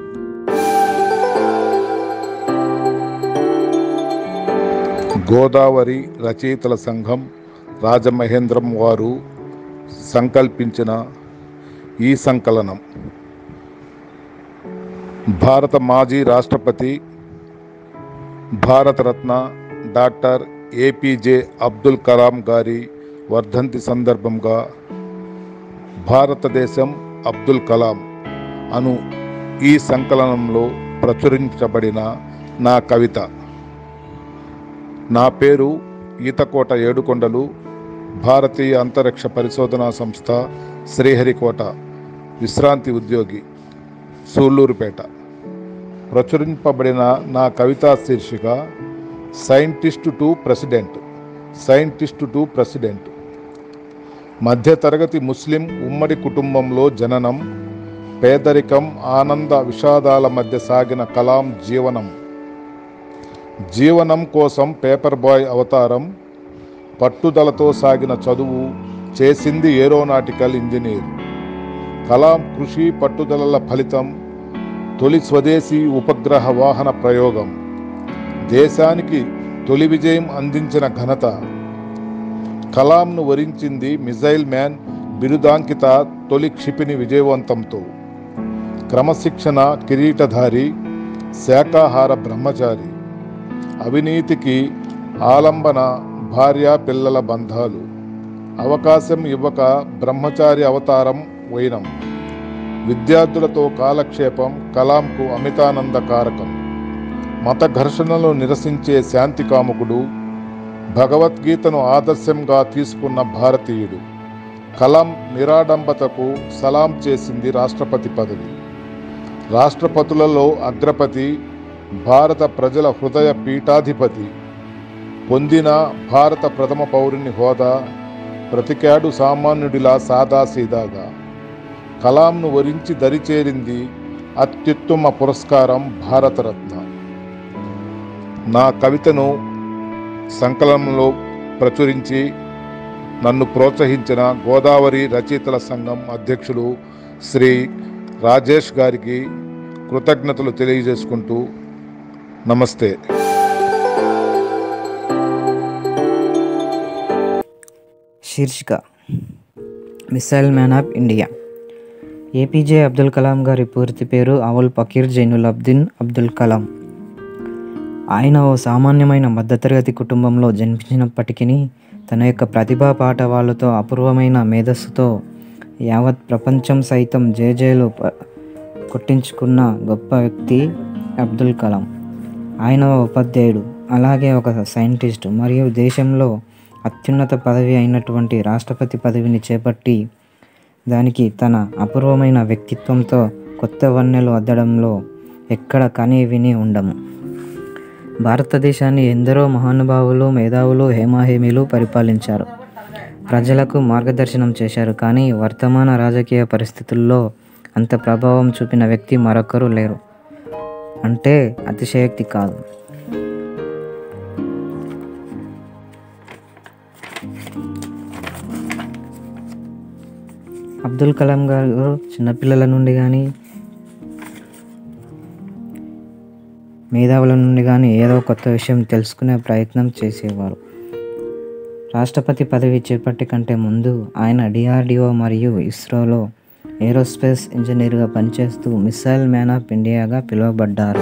గోదావరి రచయితల సంఘం రాజమహేంద్రం వారు సంకల్పించిన ఈ సంకలనం భారత మాజీ రాష్ట్రపతి భారతరత్న డాక్టర్ ఏపీజే అబ్దుల్ కలాం గారి వర్ధంతి సందర్భంగా భారతదేశం అబ్దుల్ కలాం అను ఈ సంకలనంలో ప్రచురించబడిన నా కవిత నా పేరు ఈతకోట ఏడుకొండలు భారతీయ అంతరిక్ష పరిశోధనా సంస్థ శ్రీహరికోట విశ్రాంతి ఉద్యోగి సూళ్ళూరుపేట ప్రచురింపబడిన నా కవితా శీర్షిక scientist to president scientist to president మధ్యతరగతి ముస్లిం ఉమ్మడి కుటుంబంలో జననం పేదరికం ఆనంద విషాదాల మధ్య సాగిన కలాం జీవనం జీవనం కోసం పేపర్ బాయ్ అవతారం పట్టుదలతో సాగిన చదువు చేసింది ఏరోనాటికల్ ఇంజనీర్ కలాం కృషి పట్టుదలల ఫలితం తొలి స్వదేశీ ఉపగ్రహ వాహన ప్రయోగం దేశానికి తొలి విజయం అందించిన ఘనత కలాంను వరించింది మిజైల్ మ్యాన్ బిరుదాంకిత తొలి క్షిపిణి విజయవంతంతో క్రమశిక్షణ కిరీటధారి శాకాహార బ్రహ్మచారి అవినీతికి ఆలంబన భార్య పిల్లల బంధాలు అవకాశం ఇవ్వక బ్రహ్మచారి అవతారం వైనం విద్యార్థులతో కాలక్షేపం కలాంకు అమితానందకారకం మత ఘర్షణలు నిరసించే శాంతి కాముకుడు భగవద్గీతను ఆదర్శంగా తీసుకున్న భారతీయుడు కలాం నిరాడంబతకు సలాం చేసింది రాష్ట్రపతి పదవి రాష్ట్రపతులలో అగ్రపతి భారత ప్రజల హృదయ పీఠాధిపతి పొందిన భారత ప్రథమ పౌరుని హోదా ప్రతికాడు సామాన్యుడిలా సాదాసీదాగా కలాంను వరించి దరిచేరింది అత్యుత్తమ పురస్కారం భారతరత్న నా కవితను సంకలనంలో ప్రచురించి నన్ను ప్రోత్సహించిన గోదావరి రచయితల సంఘం అధ్యక్షులు శ్రీ రాజేష్ గారికి కృతజ్ఞతలు తెలియజేసుకుంటూ నమస్తే శీర్షిక missile man of India A P J Abdul Kalam గారి పూర్తి పేరు అవుల్ పకీర్ జైనుల్ అబ్దిన్ అబ్దుల్ కలాం ఆయన ఓ సామాన్యమైన మధ్యతరగతి కుటుంబంలో జన్మించినప్పటికీ తన యొక్క ప్రతిభా పాఠవాలతో అపూర్వమైన మేధస్సుతో యావత్ ప్రపంచం సైతం జేజేలు ప- కొట్టించుకున్న గొప్ప వ్యక్తి అబ్దుల్ కలాం ఆయన ఓ ఉపాధ్యాయుడు అలాగే ఒక సైంటిస్ట్ మరియు దేశంలో అత్యున్నత పదవి అయినటువంటి రాష్ట్రపతి పదవిని చేపట్టి దానికి తన అపూర్వమైన వ్యక్తిత్వంతో కొత్త వన్నెలు అద్దడంలో ఎక్కడ కని విని ఉండము భారతదేశాన్ని ఎందరో మహానుభావులు మేధావులు హేమాహేమీలు పరిపాలించారు ప్రజలకు మార్గదర్శనం చేశారు కానీ వర్తమాన రాజకీయ పరిస్థితుల్లో అంత ప్రభావం చూపిన వ్యక్తి మరొకరు లేరు అంటే అతిశయోక్తి కాదు అబ్దుల్ కలాం గారు చిన్నపిల్లల నుండి కానీ మేధావుల నుండి కానీ ఏదో కొత్త విషయం తెలుసుకునే ప్రయత్నం చేసేవారు రాష్ట్రపతి పదవి చేపట్టి కంటే ముందు ఆయన డిఆర్డిఓ మరియు ఇస్రోలో ఏరోస్పేస్ ఇంజనీర్గా పనిచేస్తూ మిసైల్ మ్యాన్ ఆఫ్ ఇండియాగా పిలువబడ్డారు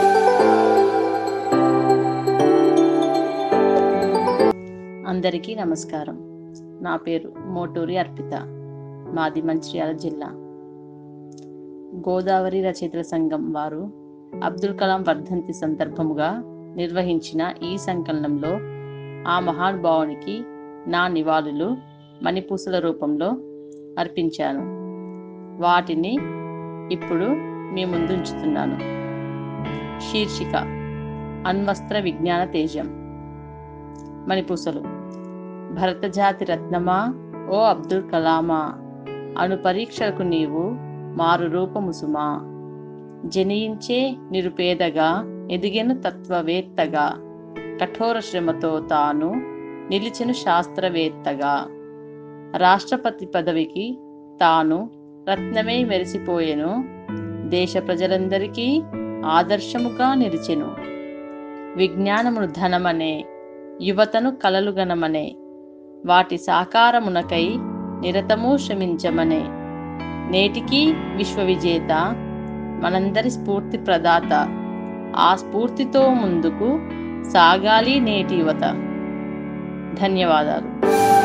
అందరికీ నమస్కారం నా పేరు మోటూరి అర్పిత మాది మంచిర్యాల జిల్లా గోదావరి రచయితల సంఘం వారు అబ్దుల్ కలాం వర్ధంతి సందర్భముగా నిర్వహించిన ఈ సంకలనంలో ఆ మహానుభావునికి నా నివాళులు మణిపూసల రూపంలో అర్పించాను వాటిని ఇప్పుడు మీ ముందుంచుతున్నాను శీర్షిక అణ్వస్త్ర విజ్ఞాన తేజం మణిపూసలు భరతజాతి రత్నమా ఓ అబ్దుల్ కలామా అను పరీక్షకు నీవు మారు రూపము సుమా జనించే నిరుపేదగా ఎదిగిన తత్వవేత్తగా కఠోర శ్రమతో తాను నిలిచిన శాస్త్రవేత్తగా రాష్ట్రపతి పదవికి తాను రత్నమై మెరిసిపోయెను దేశ ప్రజలందరికీ ఆదర్శముగా నిలిచెను విజ్ఞానమును ధనమనే యువతను కలలుగనమనే వాటి సాకారమునకై నిరతము శ్రమించమనే నేటికి విశ్వవిజేత మనందరి స్ఫూర్తి ప్రదాత ఆ స్ఫూర్తితో ముందుకు సాగాలి నేటి యువత ధన్యవాదాలు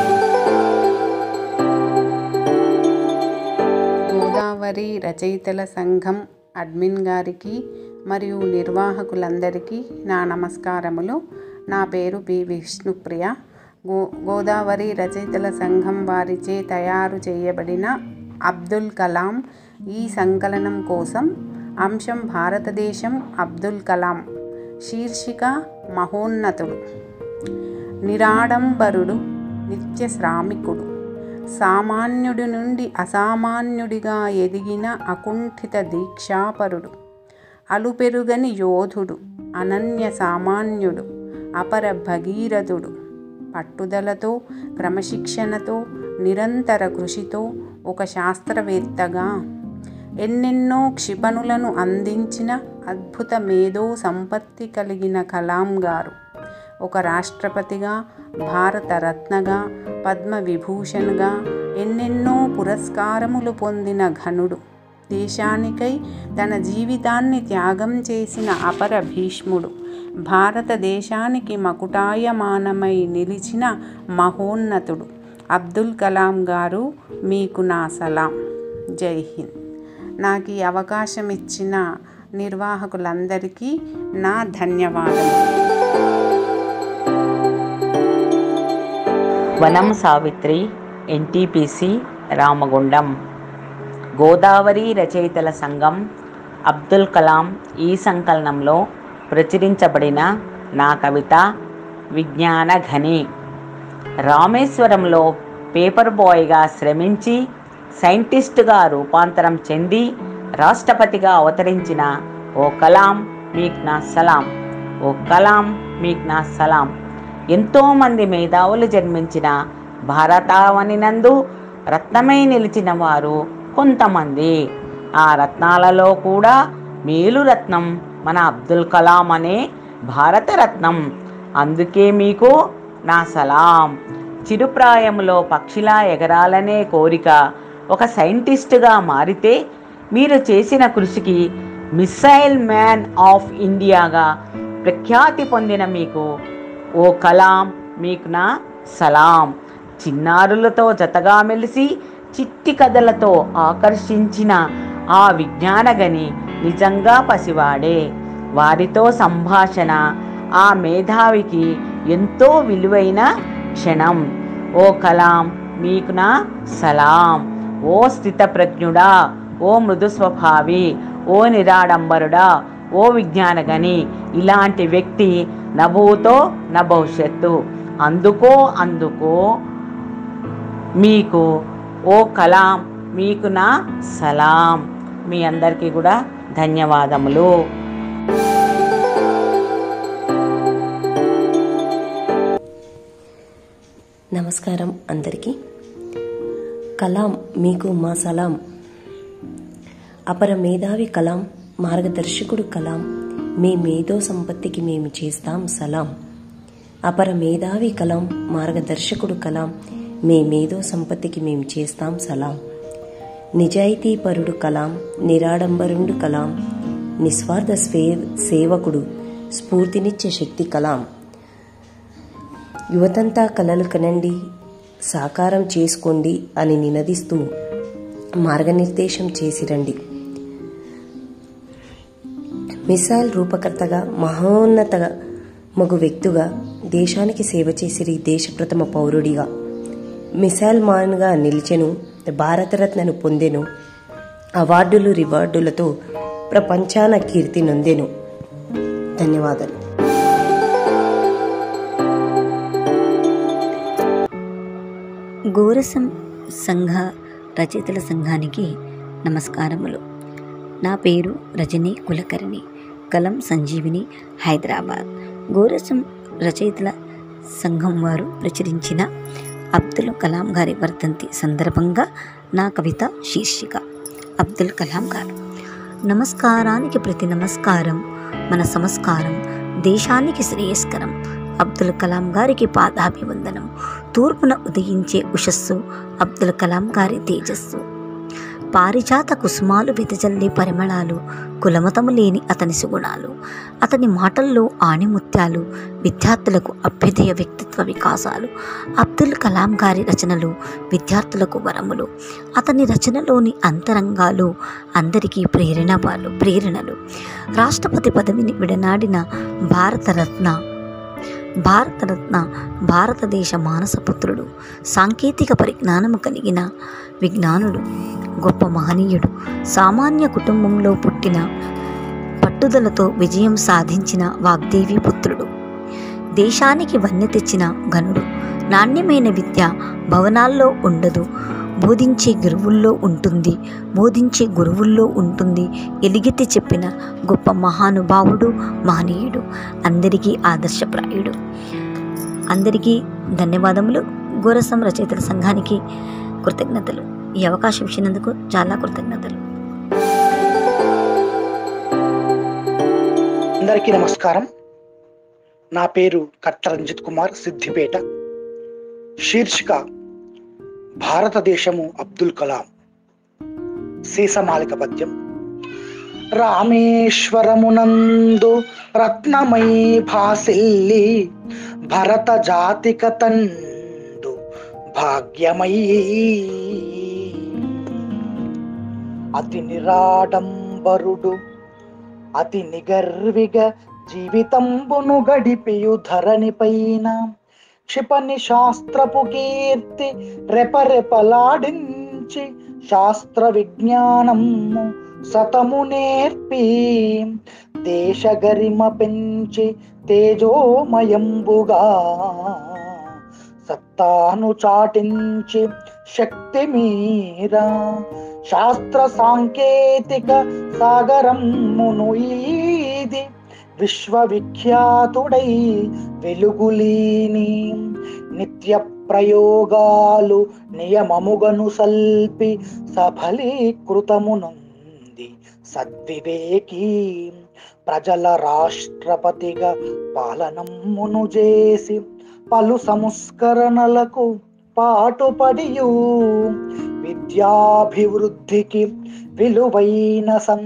గోదావరి రచయితల సంఘం అడ్మిన్ గారికి మరియు నిర్వాహకులందరికీ నా నమస్కారములు నా పేరు బి విష్ణుప్రియ గో గోదావరి రచయితల సంఘం వారిచే తయారు చేయబడిన అబ్దుల్ కలాం ఈ సంకలనం కోసం అంశం భారతదేశం అబ్దుల్ కలాం శీర్షిక మహోన్నతుడు నిరాడంబరుడు నిత్య శ్రామికుడు సామాన్యుడి నుండి అసామాన్యుడిగా ఎదిగిన అకుంఠిత దీక్షాపరుడు అలుపెరుగని యోధుడు అనన్య సామాన్యుడు అపర భగీరథుడు పట్టుదలతో క్రమశిక్షణతో నిరంతర కృషితో ఒక శాస్త్రవేత్తగా ఎన్నెన్నో క్షిపణులను అందించిన అద్భుత మేధో సంపత్తి కలిగిన కలాం గారు ఒక రాష్ట్రపతిగా భారతరత్నగా పద్మవిభూషణ్గా ఎన్నెన్నో పురస్కారములు పొందిన ఘనుడు దేశానికై తన జీవితాన్ని త్యాగం చేసిన అపర భీష్ముడు భారతదేశానికి మకుటాయమానమై నిలిచిన మహోన్నతుడు అబ్దుల్ కలాం గారు మీకు నా సలాం జై హింద్ నాకు ఈ అవకాశం ఇచ్చిన నిర్వాహకులందరికీ నా ధన్యవాదాలు వనం సావిత్రి ఎన్టీపీసీ రామగుండం గోదావరి రచయితల సంఘం అబ్దుల్ కలాం ఈ సంకలనంలో ప్రచురించబడిన నా కవిత విజ్ఞాన ఘని రామేశ్వరంలో పేపర్ బాయ్గా శ్రమించి సైంటిస్టుగా రూపాంతరం చెంది రాష్ట్రపతిగా అవతరించిన ఓ కలాం మీకు నా సలాం ఓ కలాం మీకు నా సలాం ఎంతోమంది మేధావులు జన్మించిన భారతావనినందు రత్నమై నిలిచిన వారు కొంతమంది ఆ రత్నాలలో కూడా మేలు రత్నం మన అబ్దుల్ కలాం అనే భారతరత్నం అందుకే మీకు నా సలాం చిరుప్రాయంలో పక్షిలా ఎగరాలనే కోరిక ఒక సైంటిస్టుగా మారితే మీరు చేసిన కృషికి మిసైల్ మ్యాన్ ఆఫ్ ఇండియాగా ప్రఖ్యాతి పొందిన మీకు ఓ కలాం మీకు నా సలాం చిన్నారులతో జతగా మెలిసి చిట్టి కథలతో ఆకర్షించిన ఆ విజ్ఞానగని నిజంగా పసివాడే వారితో సంభాషణ ఆ మేధావికి ఎంతో విలువైన క్షణం ఓ కలాం మీకు నా సలాం ఓ స్థితప్రజ్ఞుడా ఓ మృదు స్వభావి ఓ నిరాడంబరుడా ఓ విజ్ఞానగని ఇలాంటి వ్యక్తి నభూతో నా భవిష్యత్తు అందుకో అందుకో మీకు ఓ కలాం మీకు నా సలాం మీ అందరికీ కూడా ధన్యవాదములు నమస్కారం అందరికీ కలాం మీకు మా సలాం అపర మేధావి కలాం మార్గదర్శకుడు కలాం మీ మేధో సంపత్తికి మేము చేస్తాం సలాం అపర మేధావి కలాం మార్గదర్శకుడు కలాం మీ మేధో సంపత్తికి మేము చేస్తాం సలాం నిజాయితీపరుడు కలాం నిరాడంబరుండు కలాం నిస్వార్థ స్వే సేవకుడు స్ఫూర్తినిచ్చే శక్తి కలాం యువతంతా కలలు కనండి సాకారం చేసుకోండి అని నినదిస్తూ మార్గనిర్దేశం చేసి రండి మిసైల్ రూపకర్తగా మహోన్నత మగు వ్యక్తిగా దేశానికి సేవ చేసిరి దేశ ప్రథమ పౌరుడిగా మిసైల్ మాన్గా నిలిచెను భారతరత్నను పొందెను అవార్డులు రివార్డులతో ప్రపంచాన కీర్తి నొందెను ధన్యవాదాలు గోరసం సంఘ రచయితల సంఘానికి నమస్కారములు నా పేరు రజని కులకర్ణి కలం సంజీవిని హైదరాబాద్ గోరసం రచయితల సంఘం వారు ప్రచురించిన అబ్దుల్ కలాం గారి వర్ధంతి సందర్భంగా నా కవిత శీర్షిక అబ్దుల్ కలాం గారు నమస్కారానికి ప్రతి నమస్కారం మన సంస్కారం దేశానికి శ్రేయస్కరం అబ్దుల్ కలాం గారికి పాదాభివందనం తూర్పున ఉదయించే ఉషస్సు అబ్దుల్ కలాం గారి తేజస్సు పారిజాత కుసుమాలు వెదజల్లే పరిమళాలు కులమతము లేని అతని సుగుణాలు అతని మాటల్లో ఆణిముత్యాలు విద్యార్థులకు అభ్యుదయ వ్యక్తిత్వ వికాసాలు అబ్దుల్ కలాం గారి రచనలు విద్యార్థులకు వరములు అతని రచనలోని అంతరంగాలు అందరికీ ప్రేరణ వాళ్ళు ప్రేరణలు రాష్ట్రపతి పదవిని విడనాడిన భారతరత్న భారతరత్న భారతదేశ మానసపుత్రుడు సాంకేతిక పరిజ్ఞానము కలిగిన విజ్ఞానుడు గొప్ప మహనీయుడు సామాన్య కుటుంబంలో పుట్టిన పట్టుదలతో విజయం సాధించిన వాగ్దేవి పుత్రుడు దేశానికి వన్నె తెచ్చిన ఘనుడు నాణ్యమైన విద్య భవనాల్లో ఉండదు బోధించే గురువుల్లో ఉంటుంది బోధించే గురువుల్లో ఉంటుంది ఎలిగెత్తి చెప్పిన గొప్ప మహానుభావుడు మహనీయుడు అందరికీ ఆదర్శప్రాయుడు అందరికీ ధన్యవాదములు గోరసం రచయితల సంఘానికి కృతజ్ఞతలు ఈ అవకాశం ఇచ్చినందుకు చాలా కృతజ్ఞతలు అందరికీ నమస్కారం నా పేరు కట్ట రంజిత్ కుమార్ సిద్దిపేట శీర్షిక భారతదేశము అబ్దుల్ కలాం సీసమాలిక పద్యం రామేశ్వరమునందు రత్నమై భాసిల్లి భరత జాతిక తండు భాగ్యమై అతి నిరాడంబరుడు అతి నిగర్విగ జీవితంబును గడిపియు ధరణి పైన క్షిపణి శాస్త్రపు కీర్తి రెపరెపలాడించి శాస్త్ర విజ్ఞానము సతము నేర్పి దేశ గరిమ పెంచి తేజోమయంబుగా సత్తాను చాటించి శక్తి మీరా శాస్త్ర సాంకేతిక సాగరమును ఈది విశ్వవిఖ్యాతుడై వెలుగులీని నిత్య ప్రయోగాలు నియమముగను సల్పి సఫలీకృతమునుంది సద్వివేకీ ప్రజల రాష్ట్రపతిగా పాలనమ్మును చేసి పలు సంస్కరణలకు పాటుపడియు విద్యాభివృద్ధికి విలువైన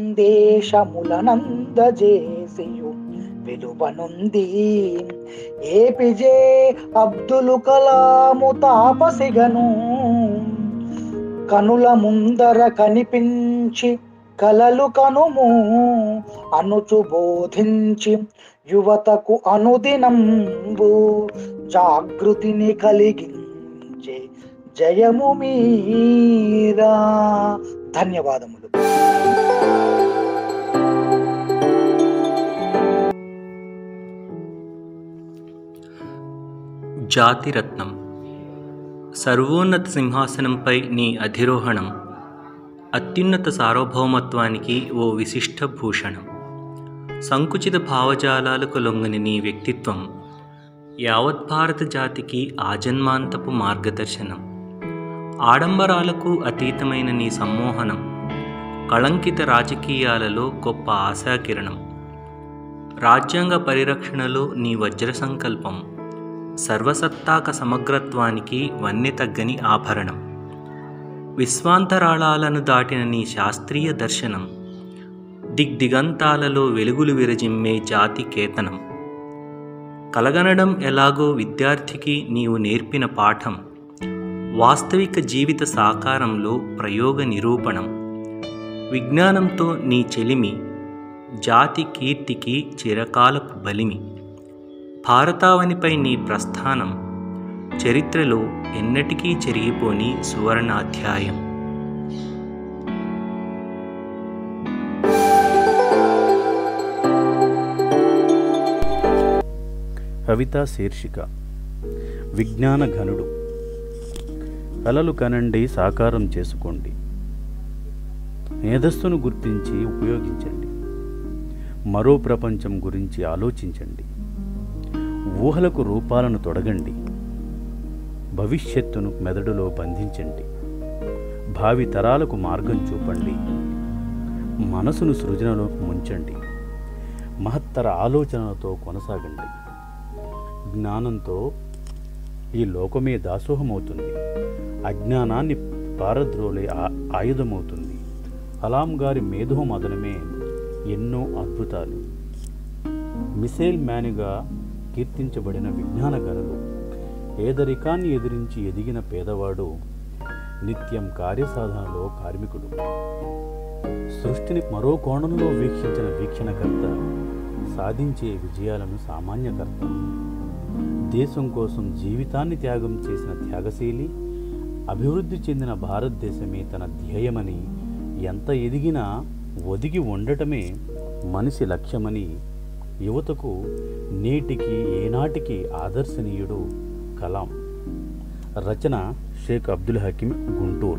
సందేశములనందజేసియు విలువనుంది ఏపిజే అబ్దుల్ కలాము తాపసిగను కనుల ముందర కనిపించి కలలు కనుము అనుచు బోధించి యువతకు అనుదినంబు జాగృతిని కలిగించే జయము మీరా ధన్యవాదములు జాతిరత్నం సర్వోన్నత సింహాసనంపై నీ అధిరోహణం అత్యున్నత సార్వభౌమత్వానికి ఓ విశిష్ట భూషణం సంకుచిత భావజాలాలకు లొంగని నీ వ్యక్తిత్వం యావత్ భారత జాతికి ఆజన్మాంతపు మార్గదర్శనం ఆడంబరాలకు అతీతమైన నీ సమ్మోహనం కళంకిత రాజకీయాలలో గొప్ప ఆశాకిరణం రాజ్యాంగ పరిరక్షణలో నీ వజ్ర సంకల్పం సర్వసత్తాక సమగ్రత్వానికి వన్నె తగ్గని ఆభరణం విశ్వాంతరాళాలను దాటిన నీ శాస్త్రీయ దర్శనం దిగ్దిగంతాలలో వెలుగులు విరజిమ్మే జాతి కేతనం కలగనడం ఎలాగో విద్యార్థికి నీవు నేర్పిన పాఠం వాస్తవిక జీవిత సాకారంలో ప్రయోగ నిరూపణం విజ్ఞానంతో నీ చెలిమి జాతి కీర్తికి చిరకాలపు బలిమి భారతావనిపై నీ ప్రస్థానం చరిత్రలో ఎన్నటికీ చెరిగిపోని సువర్ణాధ్యాయం కవితా శీర్షిక విజ్ఞాన ఘనుడు కలలు కనండి సాకారం చేసుకోండి మేధస్సును గుర్తించి ఉపయోగించండి మరో ప్రపంచం గురించి ఆలోచించండి ఊహలకు రూపాలను తొడగండి భవిష్యత్తును మెదడులో బంధించండి భావి తరాలకు మార్గం చూపండి మనసును సృజనలో ముంచండి మహత్తర ఆలోచనలతో కొనసాగండి జ్ఞానంతో ఈ లోకమే దాసోహమవుతుంది అజ్ఞానాన్ని పారద్రోలే ఆ- ఆయుధమవుతుంది కలాం గారి మేధో మదనమే ఎన్నో అద్భుతాలు మిసైల్ మ్యాన్గా కీర్తించబడిన విజ్ఞాన గనులు పేదరికాన్ని ఎదిరించి ఎదిగిన పేదవాడు నిత్యం కార్యసాధనలో కార్మికుడు సృష్టిని మరో కోణంలో వీక్షించిన వీక్షణకర్త సాధించే విజయాలను సామాన్యకర్త దేశం కోసం జీవితాన్ని త్యాగం చేసిన త్యాగశీలి అభివృద్ధి చెందిన భారతదేశమే తన ధ్యేయమని ఎంత ఎదిగినా ఒదిగి ఉండటమే మనిషి లక్ష్యమని యువతకు నేటికి ఏనాటికి ఆదర్శనీయుడు కలాం రచన షేక్ అబ్దుల్ హకీం గుంటూరు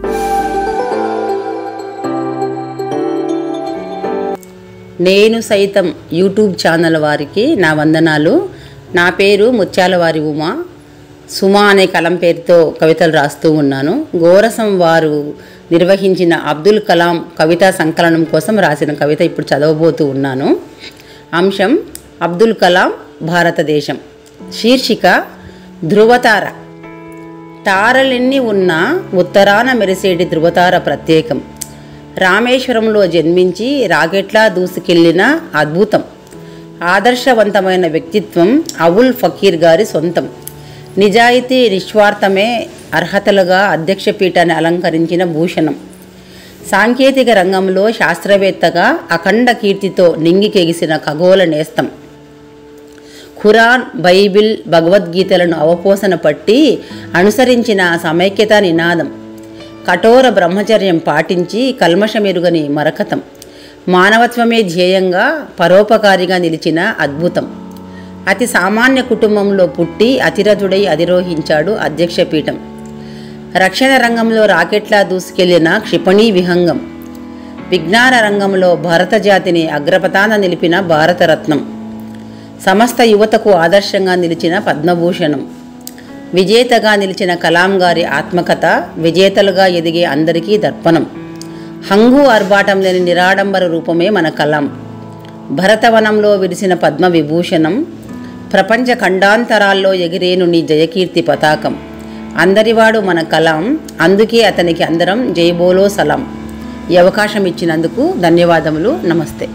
నేను సైతం యూట్యూబ్ ఛానల్ వారికి నా వందనాలు నా పేరు ముత్యాలవారి ఉమా సుమా అనే కలం పేరుతో కవితలు రాస్తూ ఉన్నాను గోరసం వారు నిర్వహించిన అబ్దుల్ కలాం కవితా సంకలనం కోసం రాసిన కవిత ఇప్పుడు చదవబోతూ ఉన్నాను అంశం అబ్దుల్ కలాం భారతదేశం శీర్షిక ధృవతార తారలెన్ని ఉన్నా ఉత్తరాన మెరిసేటి ధృవతార ప్రత్యేకం రామేశ్వరంలో జన్మించి రాకెట్లా దూసుకెళ్లిన అద్భుతం ఆదర్శవంతమైన వ్యక్తిత్వం అవుల్ ఫకీర్ గారి సొంతం నిజాయితీ నిస్వార్థమే అర్హతలుగా అధ్యక్ష పీఠాన్ని అలంకరించిన భూషణం సాంకేతిక రంగంలో శాస్త్రవేత్తగా అఖండ కీర్తితో నింగికెగిసిన ఖగోళ నేస్తం ఖురాన్ బైబిల్ భగవద్గీతలను అవపోసన పట్టి అనుసరించిన సమైక్యతా నినాదం కఠోర బ్రహ్మచర్యం పాటించి కల్మషమెరుగని మరకతం మానవత్వమే ధ్యేయంగా పరోపకారిగా నిలిచిన అద్భుతం అతి సామాన్య కుటుంబంలో పుట్టి అతిరథుడై అధిరోహించాడు అధ్యక్ష పీఠం రక్షణ రంగంలో రాకెట్లా దూసుకెళ్లిన క్షిపణి విహంగం విజ్ఞాన రంగంలో భారత జాతిని అగ్రపథాన నిలిపిన భారతరత్నం సమస్త యువతకు ఆదర్శంగా నిలిచిన పద్మభూషణం విజేతగా నిలిచిన కలాం గారి ఆత్మకథ విజేతలుగా ఎదిగే అందరికీ దర్పణం హంగు ఆర్భాటం లేని నిరాడంబర రూపమే మన కలాం భరతవనంలో విరిసిన పద్మ విభూషణం ప్రపంచ ఖండాంతరాల్లో ఎగిరేను నీ జయకీర్తి పతాకం అందరివాడు మన కలాం అందుకే అతనికి అందరం జైబోలో సలాం ఈ అవకాశం ఇచ్చినందుకు ధన్యవాదములు నమస్తే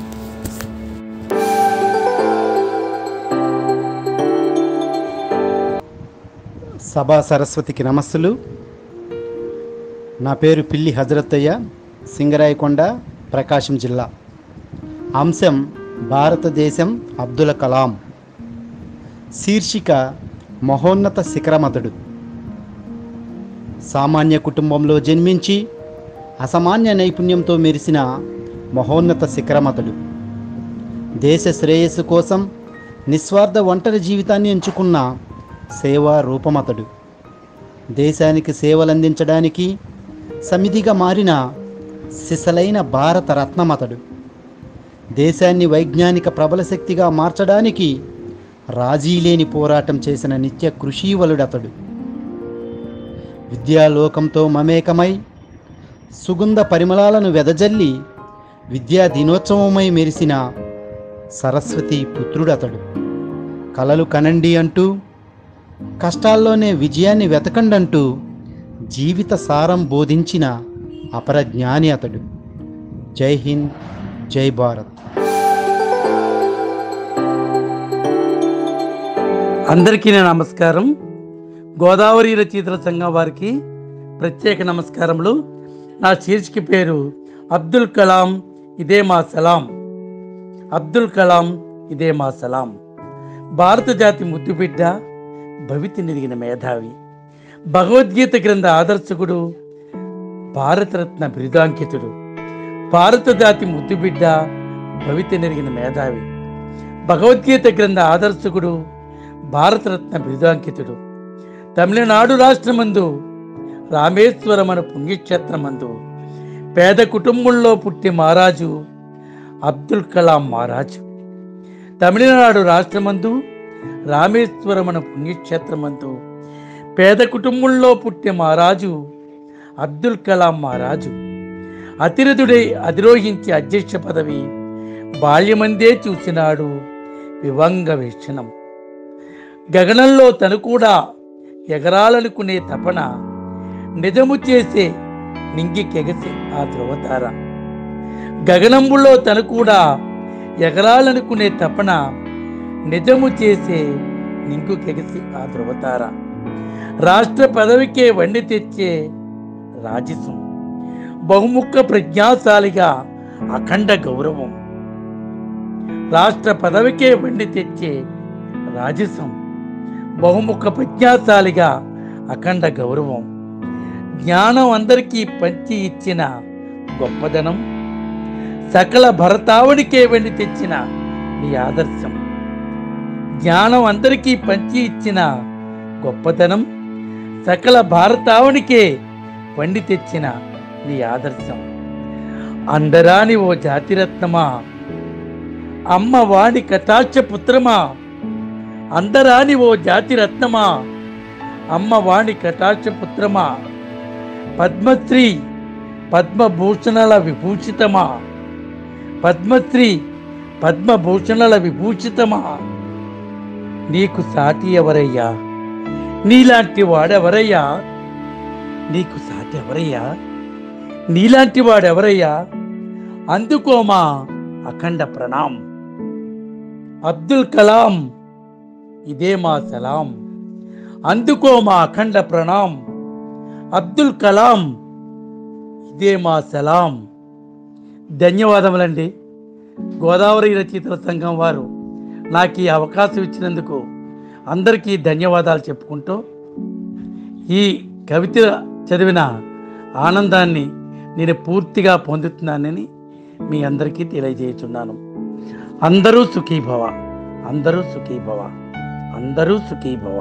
సభా సరస్వతికి నమస్సులు నా పేరు పిల్లి హజరత్తయ్య సింగరాయకొండ ప్రకాశం జిల్లా అంశం భారతదేశం అబ్దుల్ కలాం శీర్షిక మహోన్నత శిఖరమతుడు సామాన్య కుటుంబంలో జన్మించి అసామాన్య నైపుణ్యంతో మెరిసిన మహోన్నత శిఖరమతుడు దేశ శ్రేయస్సు కోసం నిస్వార్థ ఒంటరి జీవితాన్ని ఎంచుకున్న సేవా రూపమతడు దేశానికి సేవలందించడానికి సమిధిగా మారిన సిసలైన భారత రత్నమతడు దేశాన్ని వైజ్ఞానిక ప్రబల శక్తిగా మార్చడానికి రాజీలేని పోరాటం చేసిన నిత్య కృషీవలుడతడు విద్యాలోకంతో మమేకమై సుగంధ పరిమళాలను వెదజల్లి విద్యా దినోత్సవమై మెరిసిన సరస్వతి పుత్రుడతడు కలలు కనండి అంటూ కష్టాల్లోనే విజయాన్ని వెతకండంటూ జీవిత సారం బోధించిన అపరజ్ఞాని అతడు జై హింద్ జై భారత్ అందరికీ నా నమస్కారం గోదావరి రచయితల సంఘం వారికి ప్రత్యేక నమస్కారములు నా శీర్షిక పేరు అబ్దుల్ కలాం ఇదే మా సలాం అబ్దుల్ కలాం ఇదే మా సలాం భారత జాతి ముద్దుబిడ్డ భవితి నిరిగిన మేధావి భగవద్గీత గ్రంథ ఆదర్శకుడు భారతరత్న బిరుదాంకితుడు భారత జాతి ముద్దుబిడ్డ భవితి నెరిగిన మేధావి భగవద్గీత గ్రంథ ఆదర్శకుడు భారతరత్న బిరుదాంకితుడు తమిళనాడు రాష్ట్రమందు రామేశ్వరమన పుణ్యక్షేత్రమందు పేద కుటుంబంలో పుట్టి మహారాజు అబ్దుల్ కలాం మహారాజు తమిళనాడు రాష్ట్రమందు రామేశ్వరమన పుణ్యక్షేత్రమందు పేద కుటుంబంలో పుట్టి మహారాజు అబ్దుల్ కలాం మహారాజు అతిరథుడై అధిరోహించి అధ్యక్ష పదవి బాల్యమందే చూసినాడు వివంగ వీక్షణం గగనంలో తను కూడా ఎగరాలనుకునే తపన నిజము చేసే నింగికెగసి ఆ ధ్రువతార గగనంబులో తను కూడా ఎగరాలనుకునే తపన నిజము చేసే నింగుకెగసి ఆ ధ్రువతార రాష్ట్ర పదవికే వండి తెచ్చే రాజసం బహుముఖ ప్రజ్ఞాశాలిగా అఖండ గౌరవం రాష్ట్ర పదవికే వండి తెచ్చే రాజసం బహుముఖ ప్రజ్ఞాశాలిగా అఖండ గౌరవం జ్ఞానం అందరికీ పంచి ఇచ్చిన గొప్పదనం సకల భరతావునికే వెండి తెచ్చిన నీ ఆదర్శం జ్ఞానం అందరికీ పంచి ఇచ్చిన గొప్పతనం సకల భారతావునికే వండి తెచ్చిన నీ ఆదర్శం అందరాని ఓ జాతిరత్నమా అమ్మ వాణి కటాక్ష పుత్రమా అందరాని ఓ జాతిరత్నమా అమ్మ వాణి కటాక్ష పుత్రమా పద్మశ్రీ పద్మభూషణల విభూషితమా పద్మశ్రీ పద్మభూషణల విభూషితమా నీకు సాటి ఎవరయ్యా నీలాంటి వాడెవరయ్యా నీకు సాటి ఎవరయ్యా నీలాంటి వాడెవరయ్యా అందుకోమా అఖండ ప్రణాం అబ్దుల్ కలాం ఇదే మా సలాం అందుకో మా అఖండ ప్రణాం అబ్దుల్ కలాం ఇదే మా సలాం ధన్యవాదములండి గోదావరి రచయితల సంఘం వారు నాకు ఈ అవకాశం ఇచ్చినందుకు అందరికీ ధన్యవాదాలు చెప్పుకుంటూ ఈ కవిత చదివిన ఆనందాన్ని నేను పూర్తిగా పొందుతున్నానని మీ అందరికీ తెలియజేస్తున్నాను అందరూ సుఖీభవ అందరూ సుఖీభవ అందరూ సుఖీభవ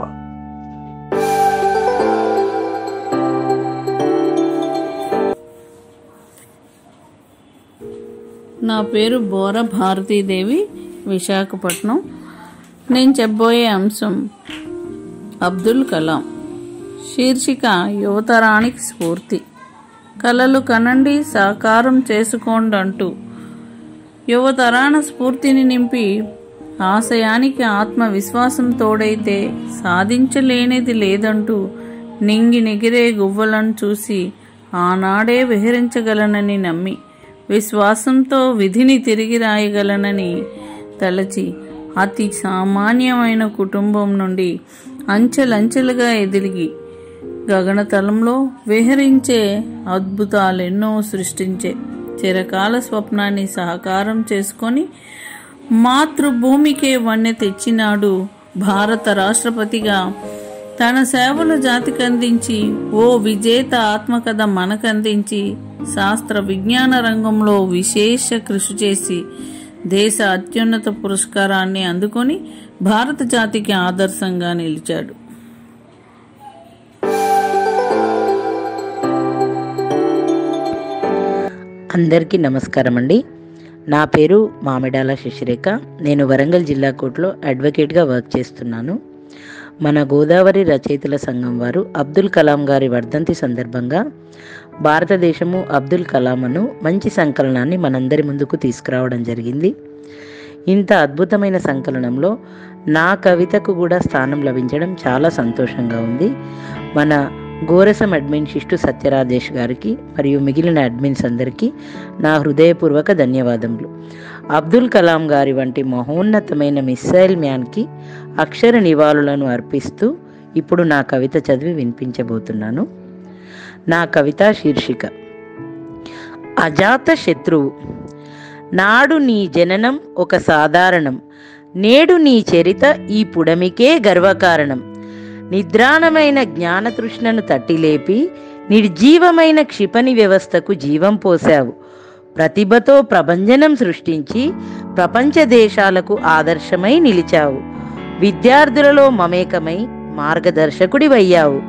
నా పేరు బోర భారతీదేవి విశాఖపట్నం నేను చెప్పబోయే అంశం అబ్దుల్ కలాం శీర్షిక యువతరానికి స్ఫూర్తి కలలు కనండి సాకారం చేసుకోండి అంటూ యువతరాన స్ఫూర్తిని నింపి ఆశయానికి ఆత్మవిశ్వాసం తోడైతే సాధించలేనిది లేదంటూ నింగి నెగిరే గువ్వలను చూసి ఆనాడే విహరించగలనని నమ్మి విశ్వాసంతో విధిని తిరిగి రాయగలనని తలచి అతి సామాన్యమైన కుటుంబం నుండి అంచెలంచెలుగా ఎదిగి గగనతలంలో విహరించే అద్భుతాలెన్నో సృష్టించే చిరకాల స్వప్నాన్ని సహకారం చేసుకొని మాతృభూమికే వన్నె తెచ్చినాడు భారత రాష్ట్రపతిగా తన సేవలు జాతికి అందించి ఓ విజేత ఆత్మకథ మనకందించి శాస్త్ర విజ్ఞాన రంగంలో విశేష కృషి చేసి దేశ అత్యున్నత పురస్కారాన్ని అందుకొని భారత జాతికి ఆదర్శంగా నిలిచాడు అందరికీ నమస్కారం అండి నా పేరు మామిడాల శశిరేఖ నేను వరంగల్ జిల్లా కోర్టులో అడ్వకేట్గా వర్క్ చేస్తున్నాను మన గోదావరి రచయితల సంఘం వారు అబ్దుల్ కలాం గారి వర్ధంతి సందర్భంగా భారతదేశము అబ్దుల్ కలాంను మంచి సంకలనాన్ని మనందరి ముందుకు తీసుకురావడం జరిగింది ఇంత అద్భుతమైన సంకలనంలో నా కవితకు కూడా స్థానం లభించడం చాలా సంతోషంగా ఉంది మన గోరసం అడ్మిన్ శిష్టు సత్యరాజేష్ గారికి మరియు మిగిలిన అడ్మిన్స్ అందరికీ నా హృదయపూర్వక ధన్యవాదములు అబ్దుల్ కలాం గారి వంటి మహోన్నతమైన మిస్సైల్ మ్యాన్కి అక్షర నివాళులను అర్పిస్తూ ఇప్పుడు నా కవిత చదివి వినిపించబోతున్నాను నా కవిత శీర్షిక అజాత శత్రువు నాడు నీ జననం ఒక సాధారణం నేడు నీ చరిత ఈ పుడమికే గర్వకారణం నిద్రాణమైన జ్ఞానతృష్ణను తట్టిలేపి నిర్జీవమైన క్షిపణి వ్యవస్థకు జీవం పోశావు ప్రతిభతో ప్రభంజనం సృష్టించి ప్రపంచ దేశాలకు ఆదర్శమై నిలిచావు విద్యార్థులలో మమేకమై మార్గదర్శకుడివయ్యావు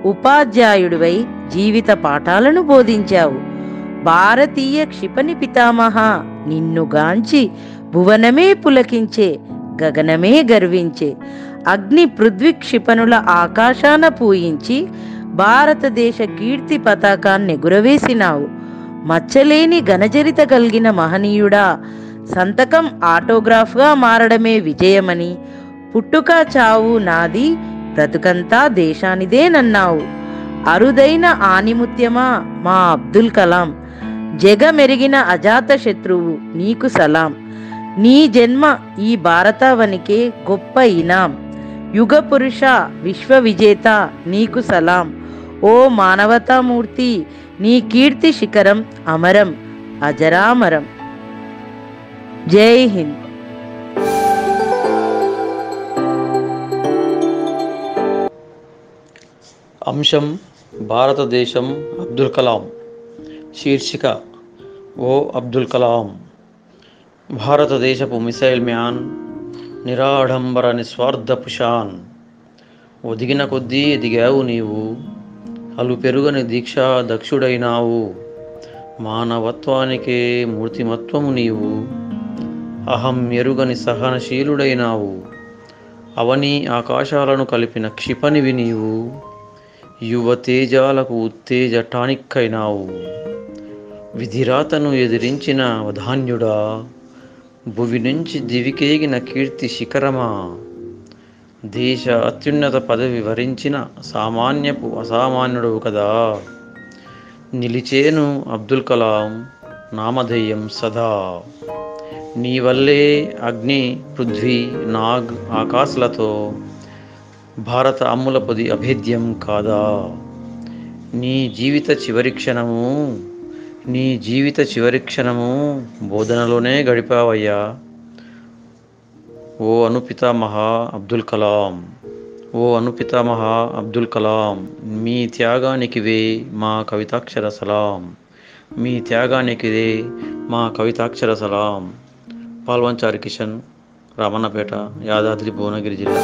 ఉపాధ్యాయుడివై జీవిత పాఠాలను బోధించావు భారతీయ క్షిపణి పితామహ నిన్నుగాంచి భువనమే పులకించే గగనమే గర్వించే అగ్ని పృథ్వీ క్షిపణుల ఆకాశాన పూయించి భారతదేశ కీర్తి పతాకాన్ని ఎగురవేసినావు మచ్చలేని ఘనచరిత కలిగిన మహనీయుడా సంతకం ఆటోగ్రాఫ్గా మారడమే విజయమని పుట్టుక చావు నాది బ్రతుకంతా దేశానిదేనన్నావు అరుదైన ఆనిముత్యమా మా అబ్దుల్ కలాం జగమెరిగిన అజాత శత్రువు నీకు సలాం నీ జన్మ ఈ భారతావనికే గొప్ప ఇనాం యుగ పురుష విశ్వ విజేత నీకు సలాం ఓ మానవతామూర్తి నీ కీర్తి శిఖరం అమరం అజరామరం జై హింద్ అంశం భారతదేశం అబ్దుల్ కలాం శీర్షిక ఓ అబ్దుల్ కలాం భారతదేశపు మిసైల్ మ్యాన్ నిరాడంబర నిస్వార్థపు షాన్ ఒదిగిన కొద్దీ ఎదిగావు నీవు అలు పెరుగని దీక్ష దక్షుడైనావు మానవత్వానికే మూర్తిమత్వము నీవు అహం ఎరుగని సహనశీలుడైనావు అవని ఆకాశాలను కలిపిన క్షిపణివి నీవు యువ తేజాలకు ఉత్తేజ టానిక్ అయినావు విధిరాతను ఎదిరించిన వధాన్యుడా భువి నుంచి దివికేగిన కీర్తి శిఖరమా దేశ అత్యున్నత పదవి వరించిన సామాన్యపు అసామాన్యుడవు కదా నిలిచేను అబ్దుల్ కలాం నామధేయం సదా నీ వల్లే అగ్ని పృథ్వీ నాగ్ ఆకాశాలతో భారత అమ్ముల పొది అభేద్యం కాదా నీ జీవిత చివరి క్షణము నీ జీవిత చివరి క్షణము బోధనలోనే గడిపావయ్యా ఓ అనుపితామహ అబ్దుల్ కలాం ఓ అనుపితామహ అబ్దుల్ కలాం మీ త్యాగానికివే మా కవితాక్షర సలాం మీ త్యాగానికిదే మా కవితాక్షర సలాం పాల్వంచారి కిషన్ రామన్నపేట యాదాద్రి భువనగిరి జిల్లా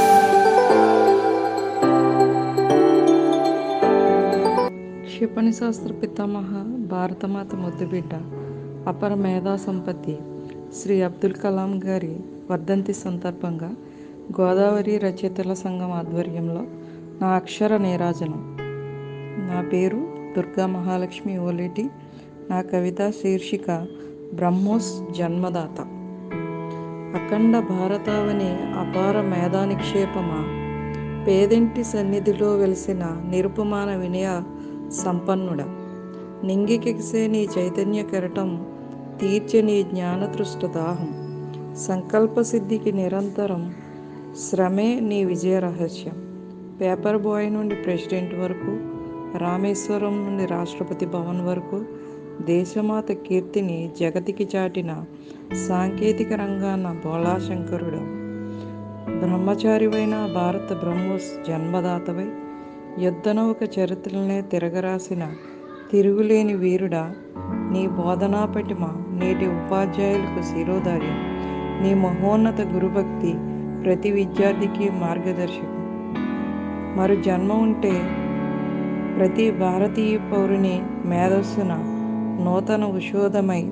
క్షిపణి శాస్త్ర పితామహ భారతమాత ముద్దుబిడ్డ అపర మేధా సంపత్తి శ్రీ అబ్దుల్ కలాం గారి వర్ధంతి సందర్భంగా గోదావరి రచయితల సంఘం ఆధ్వర్యంలో నా అక్షర నీరాజనం నా పేరు దుర్గా మహాలక్ష్మి ఓలేటి నా కవిత శీర్షిక బ్రహ్మోస్ జన్మదాత అఖండ భారతావని అపార మేధా నిక్షేపమా పేదింటి సన్నిధిలో వెలిసిన నిరుపమాన వినయ సంపన్నుడ నింగికెగిసే నీ చైతన్య కెరటం తీర్చే నీ జ్ఞానతృష్ట దాహం సంకల్ప సిద్ధికి నిరంతరం శ్రమే నీ విజయ రహస్యం పేపర్ బాయ్ నుండి ప్రెసిడెంట్ వరకు రామేశ్వరం నుండి రాష్ట్రపతి భవన్ వరకు దేశమాత కీర్తిని జగతికి చాటిన సాంకేతిక రంగాన బోళాశంకరుడు బ్రహ్మచారివైన భారత బ్రహ్మోస్ జన్మదాతవై యుద్ధనౌక చరిత్రలనే తిరగరాసిన తిరుగులేని వీరుడా నీ బోధనా పటిమ నేటి ఉపాధ్యాయులకు శిరోధార్యం నీ మహోన్నత గురుభక్తి ప్రతి విద్యార్థికి మార్గదర్శకం మరు జన్మ ఉంటే ప్రతి భారతీయ పౌరుని మేధస్సున నూతన ఉషోదమై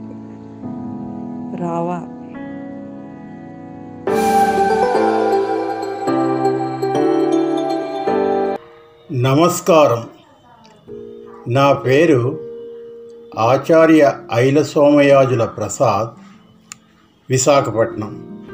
రావా నమస్కారం నా పేరు ఆచార్య ఐల సోమయాజుల ప్రసాద్ విశాఖపట్నం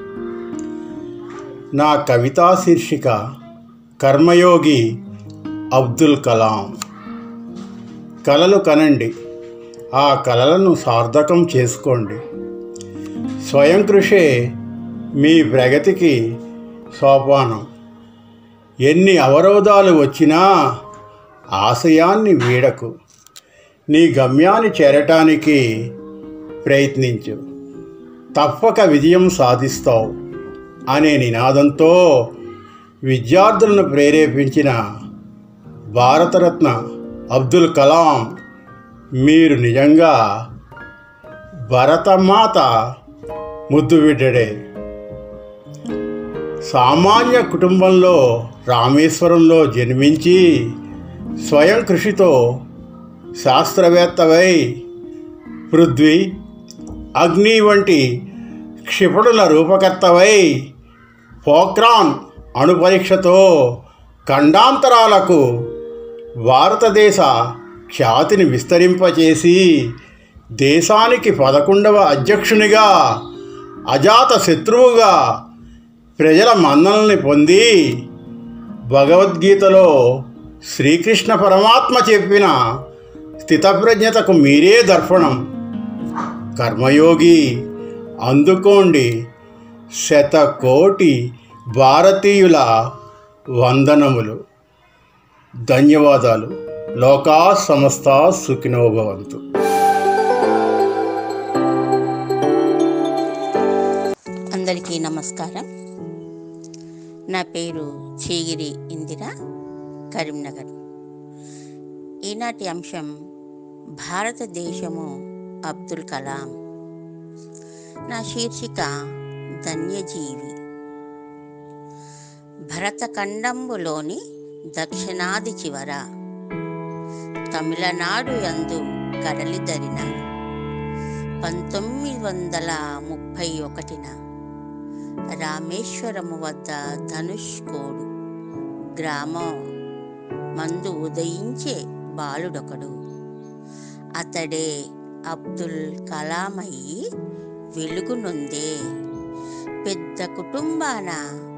నా కవితా శీర్షిక కర్మయోగి అబ్దుల్ కలాం కలలు కనండి ఆ కలలను సార్థకం చేసుకోండి స్వయం కృషే మీ ప్రగతికి సోపానం ఎన్ని అవరోధాలు వచ్చినా ఆశయాన్ని వీడకు నీ గమ్యాన్ని చేరటానికి ప్రయత్నించు తప్పక విజయం సాధిస్తావు అనే నినాదంతో విద్యార్థులను ప్రేరేపించిన భారతరత్న అబ్దుల్ కలాం మీరు నిజంగా భరతమాత ముద్దు బిడ్డడే సామాన్య కుటుంబంలో రామేశ్వరంలో జన్మించి స్వయం కృషితో శాస్త్రవేత్తవై పృథ్వీ అగ్ని వంటి క్షిపణుల రూపకర్తవై పోక్రాన్ అణుపరీక్షతో ఖండాంతరాలకు భారతదేశ ఖ్యాతిని విస్తరింపచేసి దేశానికి పదకొండవ అధ్యక్షునిగా అజాత శత్రువుగా ప్రజల మన్ననల్ని పొంది భగవద్గీతలో శ్రీకృష్ణ పరమాత్మ చెప్పిన స్థితప్రజ్ఞతకు మీరే దర్పణం కర్మయోగి అందుకోండి శతకోటి భారతీయుల వందనములు ధన్యవాదాలు లోకా సమస్త సుఖినోభవంతు అందరికీ నమస్కారం నా పేరు చీగిరి ఇందిర కరీంనగర్ ఈనాటి అంశం భారతదేశము అబ్దుల్ కలాం నా శీర్షిక ధన్యజీవి భరతఖండంబులోని దక్షిణాది చివర తమిళనాడు యందు కడలిదరిన పంతొమ్మిది వందల ముప్పై ఒకటిన రామేశ్వరము వద్ద ధనుష్కోడు గ్రామం మందు ఉదయించే బాలుడొకడు అతడే అబ్దుల్ కలాం అయ్యి వెలుగునొందే పెద్ద కుటుంబాన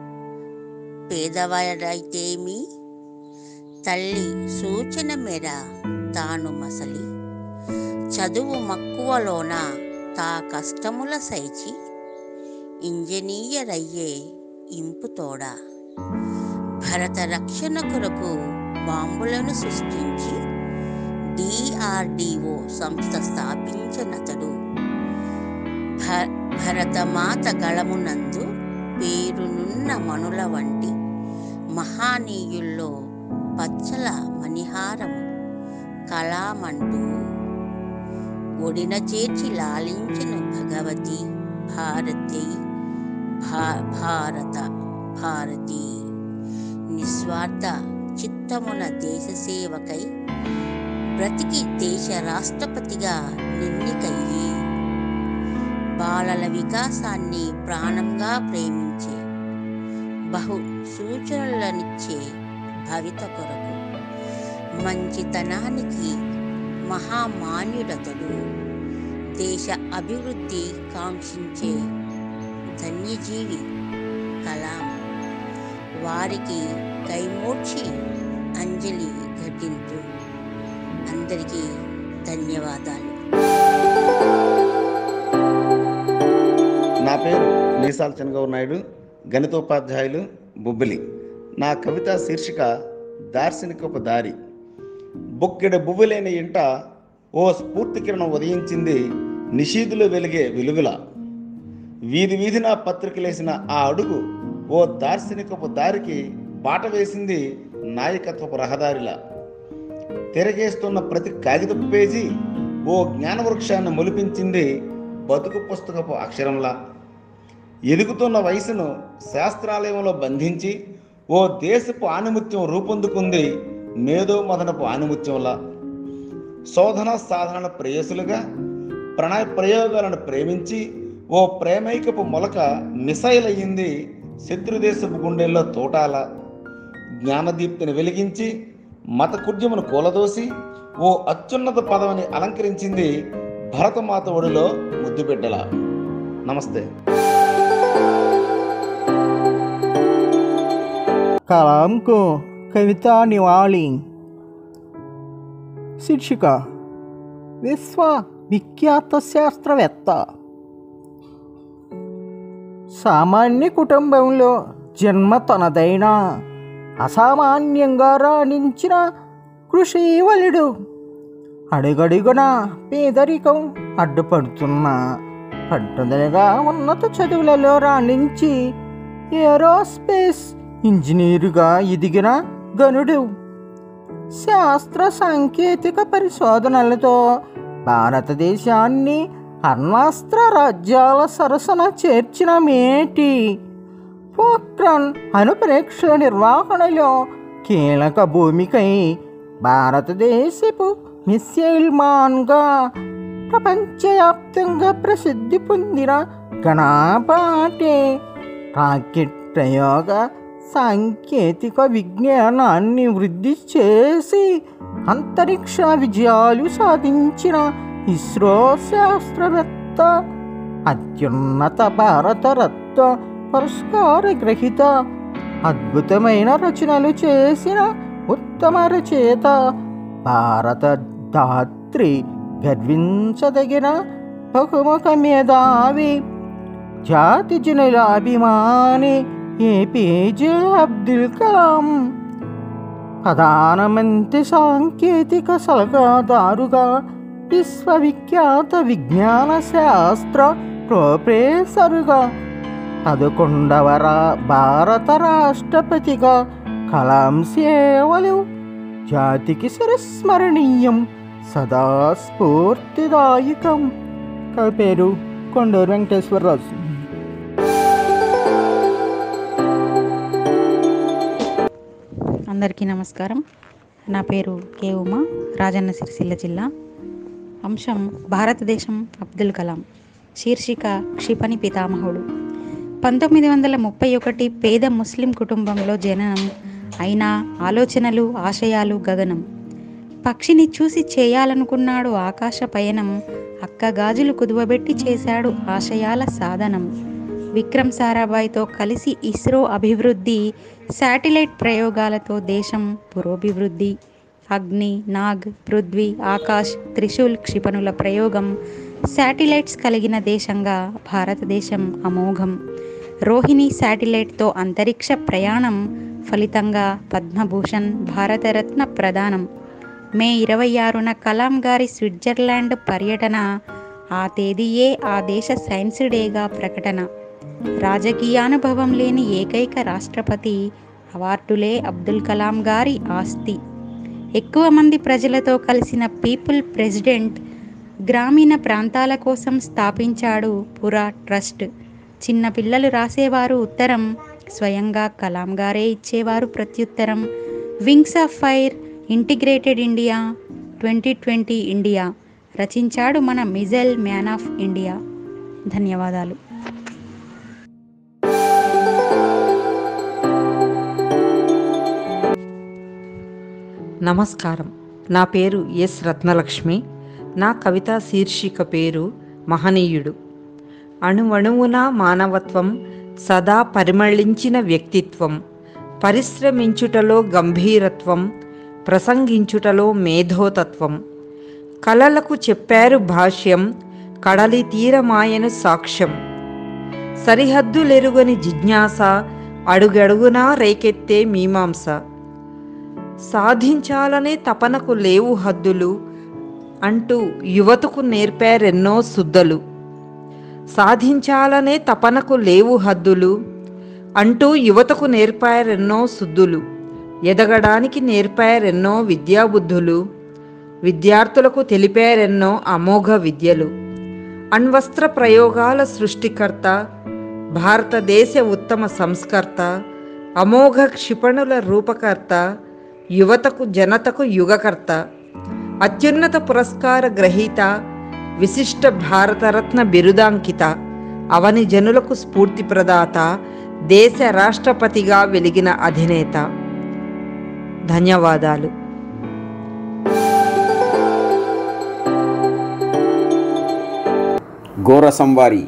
పేదవాడైతేమి తల్లి సూచన మేర తాను మసలి చదువు మక్కువలోన తా కష్టముల సైచి ఇంజనీయర్ అయ్యే ఇంపుతోడ భరత రక్షణ కొరకు బాంబులను సృష్టించి డిఆర్డిఓ సంస్థ స్థాపించినతడు భ భరతమాత గళమునందు పేరునున్న మనుల వంటి మహానీయుల్లో పచ్చల మణిహారము కళామంటూ ఒడిన చేర్చి లాలించిన భగవతి భారతి భా భారత భారతి నిస్వార్థ చిత్తమున దేశ సేవకై బ్రతికి దేశ రాష్ట్రపతిగా నిన్నికయ్యి బాలల వికాసాన్ని ప్రాణంగా ప్రేమించే బహు సూచనలనిచ్చే భవిత కొరకు మంచితనానికి మహామాన్యుడతడు దేశ అభివృద్ధి కాంక్షించే ధన్యజీవి కలాం వారికి కైమోడ్చి అంజలి ఘటించు అందరికీ ధన్యవాదాలు నా పేరు మీసాల చెనగౌర నాయుడు గణితోపాధ్యాయులు బొబ్బిలి నా కవిత శీర్షిక దార్శనికపు దారి బొక్కెడ బువ్వులేని ఇంట ఓ స్ఫూర్తి కిరణం ఉదయించింది నిషీధులు వెలిగే వెలుగుల వీధి వీధిన పత్రికలేసిన ఆ అడుగు ఓ దార్శనికపు దారికి బాట వేసింది నాయకత్వపు రహదారిలా తిరగేస్తున్న ప్రతి కాగితపు పేజీ ఓ జ్ఞానవృక్షాన్ని మొలిపించింది బతుకు పుస్తకపు అక్షరంలా ఎదుగుతున్న వయసును శాస్త్రాలయంలో బంధించి ఓ దేశపు ఆణిముత్యం రూపొందుకుంది మేధో మదనపు ఆణిముత్యంలా శోధన సాధన ప్రేయసులుగా ప్రణయ ప్రయోగాలను ప్రేమించి ఓ ప్రేమైకపు మొలక మిసైల్ అయ్యింది శత్రుదేశపు గుండెల్లో తోటాల జ్ఞానదీప్తిని వెలిగించి మత కుడ్యమును కూలదోసి ఓ అత్యున్నత పదవిని అలంకరించింది భరతమాత ఒడిలో ముద్దుబిడ్డల నమస్తే कलाम को कविता निवाली శీర్షిక విశ్వ విఖ్యాత శాస్త్రవేత్త సామాన్య కుటుంబంలో జన్మ తనదైన అసామాన్యంగా రాణించిన కృషివలుడు అడుగడుగున పేదరికం అడ్డుపడుతున్న పట్టుదలగా ఉన్నత చదువులలో రాణించి ఏరోస్పేస్ ఇంజనీరుగా ఎదిగిన గనుడు శాస్త్ర సాంకేతిక పరిశోధనలతో భారతదేశాన్ని అణ్వాస్త్ర రాజ్యాల సరసన చేర్చిన మేటి పోక్రాన్ అణుపరీక్షల నిర్వహణలో కీలక భూమికై భారతదేశపు మిస్సైల్ మాన్గా ప్రపంచవ్యాప్తంగా ప్రసిద్ధి పొందిన గణపాటే రాకెట్ ప్రయోగ సాంకేతిక విజ్ఞానాన్ని వృద్ధి చేసి అంతరిక్ష విజయాలు సాధించిన ఇస్రో శాస్త్రవేత్త అత్యున్నత భారత రత్న పురస్కార గ్రహీత అద్భుతమైన రచనలు చేసిన ఉత్తమ రచయిత భారత దాత్రి గర్వించదగిన బహుముఖ మేధావి జాతి జనుల అభిమాని ఏపీజే అబ్దుల్ కలాం ప్రధానమంత్రి సాంకేతిక సలహాదారుగా విశ్వవిఖ్యాత విజ్ఞాన శాస్త్ర ప్రొఫెసరుగా పదకొండవ రా- భారత రాష్ట్రపతిగా కలాం సేవలు జాతికి చిరస్మరణీయం సదా స్ఫూర్తిదాయకం కవి పేరు కొండూరు వెంకటేశ్వరరాజు అందరికీ నమస్కారం నా పేరు కే ఉమా రాజన్న సిరిసిల్ల జిల్లా అంశం భారతదేశం అబ్దుల్ కలాం శీర్షిక క్షిపణి పితామహుడు పంతొమ్మిది వందల ముప్పై ఒకటి పేద ముస్లిం కుటుంబంలో జననం అయినా ఆలోచనలు ఆశయాలు గగనం పక్షిని చూసి చేయాలనుకున్నాడు ఆకాశ పయనం అక్క గాజులు కుదువబెట్టి చేశాడు ఆశయాల సాధనం విక్రమ్ సారాభాయ్తో కలిసి ఇస్రో అభివృద్ధి శాటిలైట్ ప్రయోగాలతో దేశం పురోభివృద్ధి అగ్ని నాగ్ పృథ్వీ ఆకాశ్ త్రిశూల్ క్షిపణుల ప్రయోగం శాటిలైట్స్ కలిగిన దేశంగా భారతదేశం అమోఘం రోహిణి శాటిలైట్తో అంతరిక్ష ప్రయాణం ఫలితంగా పద్మభూషణ్ భారతరత్న ప్రదానం మే ఇరవై ఆరున కలాం గారి స్విట్జర్లాండ్ పర్యటన ఆ తేదీయే ఆ దేశ సైన్స్ డేగా ప్రకటన రాజకీయానుభవం లేని ఏకైక రాష్ట్రపతి అవార్డులే అబ్దుల్ కలాం గారి ఆస్తి ఎక్కువ మంది ప్రజలతో కలిసిన పీపుల్ ప్రెసిడెంట్ గ్రామీణ ప్రాంతాల కోసం స్థాపించాడు పురా ట్రస్ట్ చిన్న పిల్లలు రాసేవారు ఉత్తరం స్వయంగా కలాం గారే ఇచ్చేవారు ప్రత్యుత్తరం wings of fire integrated India twenty twenty India రచించాడు మన మిజైల్ మ్యాన్ ఆఫ్ ఇండియా ధన్యవాదాలు నమస్కారం నా పేరు ఎస్ రత్నలక్ష్మి నా కవిత శీర్షిక పేరు మహనీయుడు అణువణువున మానవత్వం సదా పరిమళించిన వ్యక్తిత్వం పరిశ్రమించుటలో గంభీరత్వం ప్రసంగించుటలో మేధోతత్వం కలలకు చెప్పారు భాష్యం కడలి తీరమాయను సాక్ష్యం సరిహద్దులెరుగని జిజ్ఞాస అడుగడుగునా రేకెత్తే మీమాంస సాధించాలనే తపనకు లేవు హద్దులు అంటూ యువతకు నేర్పారెన్నో శుద్ధలు సాధించాలనే తపనకు లేవు హద్దులు అంటూ యువతకు నేర్పారెన్నో శుద్ధులు ఎదగడానికి నేర్పారెన్నో విద్యాబుద్ధులు విద్యార్థులకు తెలిపారెన్నో అమోఘ విద్యలు అణ్వస్త్ర ప్రయోగాల సృష్టికర్త భారతదేశ ఉత్తమ సంస్కర్త అమోఘ క్షిపణుల రూపకర్త యువతకు జనతకు యుగకర్త అత్యున్నత పురస్కార గ్రహీత విశిష్ట భారతరత్న బిరుదాంకిత అవని జనులకు స్ఫూర్తి ప్రదాత దేశ రాష్ట్రపతిగా వెలిగిన అధినేత ధన్యవాదాలు ఘోర సంవారి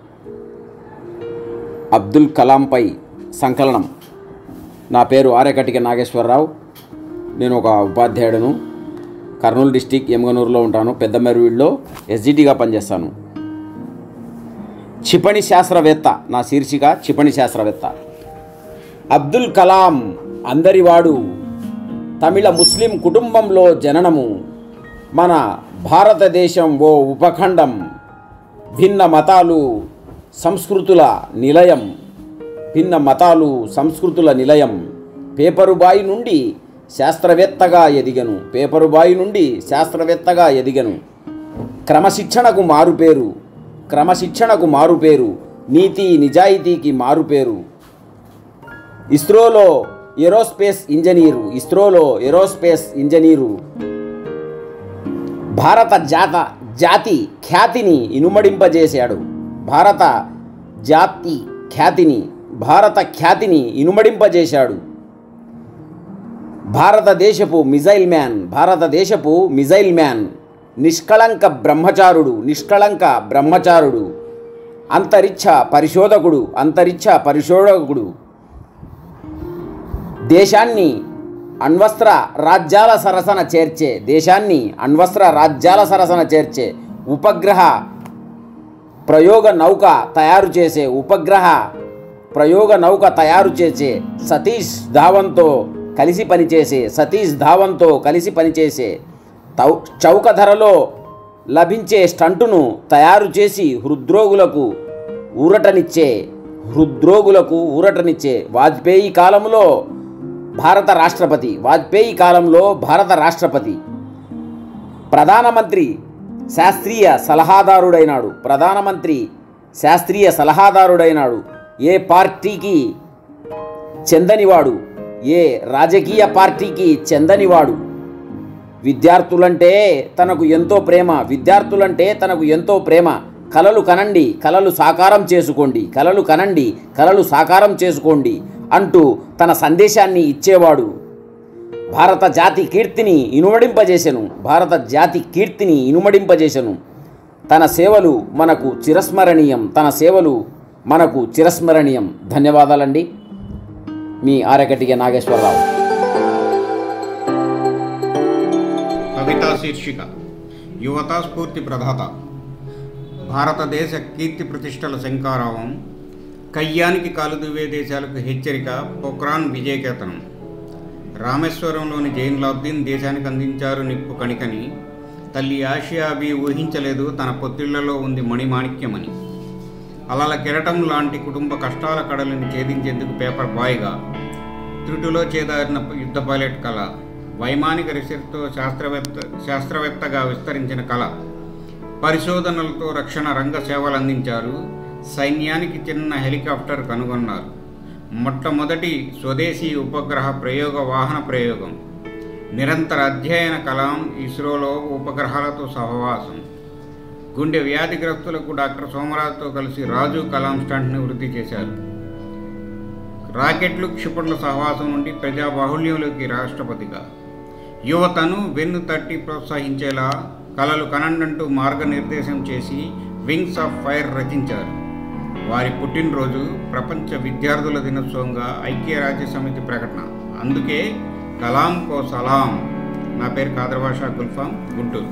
అబ్దుల్ కలాంపై సంకలనం నా పేరు ఆర్యకటిక నాగేశ్వరరావు నేను ఒక ఉపాధ్యాయుడును కర్నూలు డిస్టిక్ ఎమ్గనూరులో ఉంటాను పెద్దమెరువిడిలో ఎస్జిటిగా పనిచేస్తాను క్షిపణి శాస్త్రవేత్త నా శీర్షిక క్షిపణి శాస్త్రవేత్త అబ్దుల్ కలాం అందరివాడు తమిళ ముస్లిం కుటుంబంలో జననము మన భారతదేశం ఓ ఉపఖండం భిన్న మతాలు సంస్కృతుల నిలయం భిన్న మతాలు సంస్కృతుల నిలయం పేపరుబాయి నుండి శాస్త్రవేత్తగా ఎదిగను పేపరుబాయి నుండి శాస్త్రవేత్తగా ఎదిగను క్రమశిక్షణకు మారుపేరు క్రమశిక్షణకు మారుపేరు నీతి నిజాయితీకి మారుపేరు ఇస్రోలో ఏరోస్పేస్ ఇంజనీరు ఇస్రోలో ఏరోస్పేస్ ఇంజనీరు భారత జాత జాతి ఖ్యాతిని ఇనుమడింపజేశాడు భారత జాతి ఖ్యాతిని భారత ఖ్యాతిని ఇనుమడింపజేశాడు భారతదేశపు మిజైల్ మ్యాన్ భారతదేశపు మిజైల్ మ్యాన్ నిష్కళంక బ్రహ్మచారుడు నిష్కళంక బ్రహ్మచారుడు అంతరిక్ష పరిశోధకుడు అంతరిక్ష పరిశోధకుడు దేశాన్ని అణ్వస్త్ర రాజ్యాల సరసన చేర్చే దేశాన్ని అణ్వస్త్ర రాజ్యాల సరసన చేర్చే ఉపగ్రహ ప్రయోగ నౌక తయారు చేసే ఉపగ్రహ ప్రయోగ నౌక తయారు చేసే సతీష్ ధావన్తో కలిసి పనిచేసే సతీష్ ధావన్తో కలిసి పనిచేసే తౌ చౌక ధరలో లభించే స్టంటును తయారు చేసి హృద్రోగులకు ఊరటనిచ్చే హృద్రోగులకు ఊరటనిచ్చే వాజ్పేయి కాలంలో భారత రాష్ట్రపతి వాజ్పేయి కాలంలో భారత రాష్ట్రపతి ప్రధానమంత్రి శాస్త్రీయ సలహాదారుడైనాడు ప్రధానమంత్రి శాస్త్రీయ సలహాదారుడైనాడు ఏ పార్టీకి చెందనివాడు ఏ రాజకీయ పార్టీకి చెందనివాడు విద్యార్థులంటే తనకు ఎంతో ప్రేమ విద్యార్థులంటే తనకు ఎంతో ప్రేమ కలలు కనండి కలలు సాకారం చేసుకోండి కలలు కనండి కలలు సాకారం చేసుకోండి అంటూ తన సందేశాన్ని ఇచ్చేవాడు భారత జాతి కీర్తిని ఇనుమడింపజేసెను భారత జాతి కీర్తిని ఇనుమడింపజేసెను తన సేవలు మనకు చిరస్మరణీయం తన సేవలు మనకు చిరస్మరణీయం ధన్యవాదాలండి మీ ఆరకటిగ నాగేశ్వరరావు కవితా శీర్షిక యువతా స్ఫూర్తి ప్రదాత భారతదేశ కీర్తి ప్రతిష్టల శంకారావం కయ్యానికి కాలుదువే దేశాలకు హెచ్చరిక పొక్రాన్ విజయకేతనం రామేశ్వరంలోని జైన్లాబ్దీన్ దేశానికి అందించారు నిప్పు కణికని తల్లి ఆసియాబి ఊహించలేదు తన పొత్తిళ్లలో ఉంది మణిమాణిక్యమని అలల కెరటం లాంటి కుటుంబ కష్టాల కడలిని ఛేదించేందుకు పేపర్ బాయ్గా త్రుటిలో చేదారిన యుద్ధ పైలట్ కళ వైమానిక రీసెర్చ్తో శాస్త్రవేత్త శాస్త్రవేత్తగా విస్తరించిన కళ పరిశోధనలతో రక్షణ రంగ సేవలు అందించారు సైన్యానికి చిన్న హెలికాప్టర్ కనుగొన్నారు మొట్టమొదటి స్వదేశీ ఉపగ్రహ ప్రయోగ వాహన ప్రయోగం నిరంతర అధ్యయన కలాం ఇస్రోలో ఉపగ్రహాలతో సహవాసం గుండె వ్యాధిగ్రస్తులకు డాక్టర్ సోమరాజుతో కలిసి రాజు కలాం స్టంట్ని వృద్ధి చేశారు రాకెట్లు క్షిపణుల సహవాసం నుండి ప్రజాబాహుళ్యంలోకి రాష్ట్రపతిగా యువతను వెన్ను తట్టి ప్రోత్సహించేలా కలలు కనండంటూ మార్గనిర్దేశం చేసి వింగ్స్ ఆఫ్ ఫైర్ రచించారు వారి పుట్టినరోజు ప్రపంచ విద్యార్థుల దినోత్సవంగా ఐక్యరాజ్య సమితి ప్రకటన అందుకే కలాం కో సలాం నా పేరు కాదర్భాషా గుల్ఫాం గుంటూరు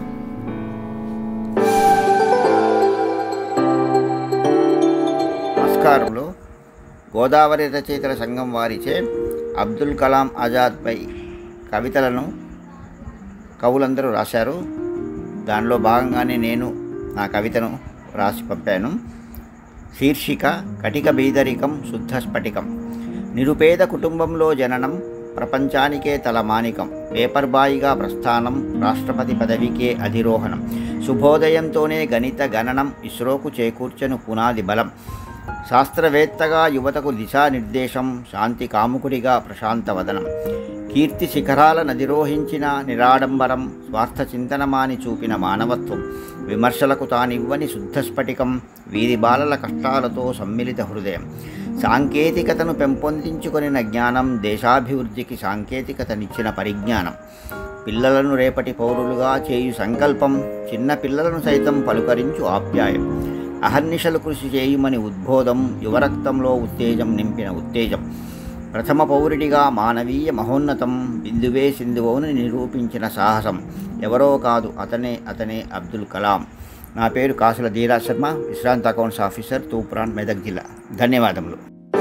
నమస్కారములు గోదావరి రచయితల సంఘం వారిచే అబ్దుల్ కలాం ఆజాద్పై కవితలను కవులందరూ రాశారు దానిలో భాగంగానే నేను నా కవితను రాసి పంపాను శీర్షిక కటిక బీదరికం శుద్ధ స్ఫటికం నిరుపేద కుటుంబంలో జననం ప్రపంచానికే తలమానికం పేపర్ బాయిగా ప్రస్థానం రాష్ట్రపతి పదవికే అధిరోహణం శుభోదయంతోనే గణిత గణనం ఇస్రోకు చేకూర్చను పునాది బలం శాస్త్రవేత్తగా యువతకు దిశానిర్దేశం శాంతి కాముకుడిగా ప్రశాంతవదనం కీర్తి శిఖరాల నదిరోహించిన నిరాడంబరం స్వార్థ చింతనమాని చూపిన మానవత్వం విమర్శలకు తానివ్వని శుద్ధ స్ఫటికం వీరి బాలల కష్టాలతో సమ్మిళిత హృదయం సాంకేతికతను పెంపొందించుకొనిన జ్ఞానం దేశాభివృద్ధికి సాంకేతికతనిచ్చిన పరిజ్ఞానం పిల్లలను రేపటి పౌరులుగా చేయు సంకల్పం చిన్న పిల్లలను సైతం పలుకరించు ఆప్యాయం అహర్నిశలు కృషి చేయుమని ఉద్బోధం యువరక్తంలో ఉత్తేజం నింపిన ఉత్తేజం ప్రథమ పౌరుడిగా మానవీయ మహోన్నతం బిందువే సింధువుని నిరూపించిన సాహసం ఎవరో కాదు అతనే అతనే అబ్దుల్ కలాం నా పేరు కాసుల ధీరా శర్మ విశ్రాంత అకౌంట్స్ ఆఫీసర్ తూప్రాన్ మెదక్ జిల్లా ధన్యవాదములు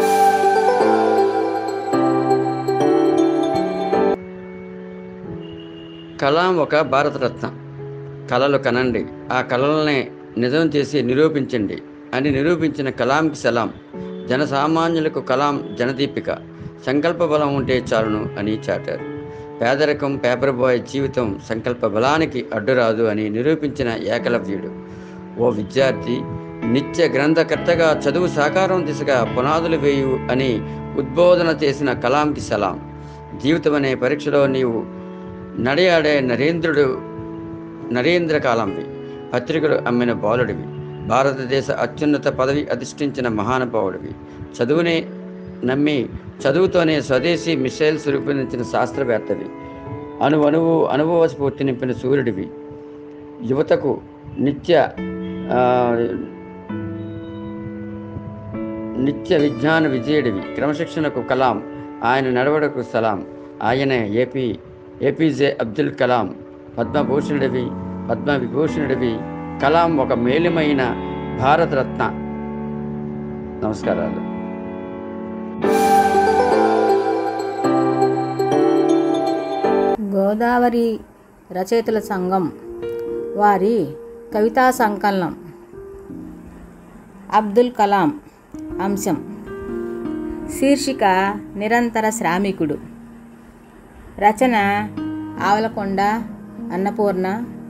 కలాం ఒక భారతరత్న కళలు కనండి ఆ కళలనే నిజం చేసి నిరూపించండి అని నిరూపించిన కలాంకి సలాం జనసామాన్యులకు కలాం జనదీపిక సంకల్ప బలం ఉంటే చాలును అని చాటారు పేదరికం పేపర్ బాయ్ జీవితం సంకల్ప బలానికి అడ్డురాదు అని నిరూపించిన ఏకలవ్యుడు ఓ విద్యార్థి నిత్య గ్రంథకర్తగా చదువు సాకారం దిశగా పునాదులు వేయు అని ఉద్బోధన చేసిన కలాంకి సలాం జీవితం అనే పరీక్షలో నీవు నడయాడే నరేంద్రుడు నరేంద్ర కాలంవి పత్రికలు అమ్మిన బాలుడివి భారతదేశ అత్యున్నత పదవి అధిష్ఠించిన మహానుభావుడివి చదువునే నమ్మి చదువుతోనే స్వదేశీ మిసైల్స్ రూపొందించిన శాస్త్రవేత్తవి అణు అణువు అనుభవ స్ఫూర్తి నింపిన సూర్యుడివి యువతకు నిత్య ఆ, నిత్య విజ్ఞాన విజయుడివి క్రమశిక్షణకు కలాం ఆయన నడవడకు సలాం ఆయనే ఏపీ ఏపీజే అబ్దుల్ కలాం పద్మభూషణుడివి పద్మవిభూషణుడివి కలాం ఒక మేలిమైన భారతరత్న నమస్కారాలు గోదావరి రచయితల సంఘం వారి కవితా సంకలనం అబ్దుల్ కలాం అంశం శీర్షిక నిరంతర శ్రామికుడు రచన ఆవలకొండ అన్నపూర్ణ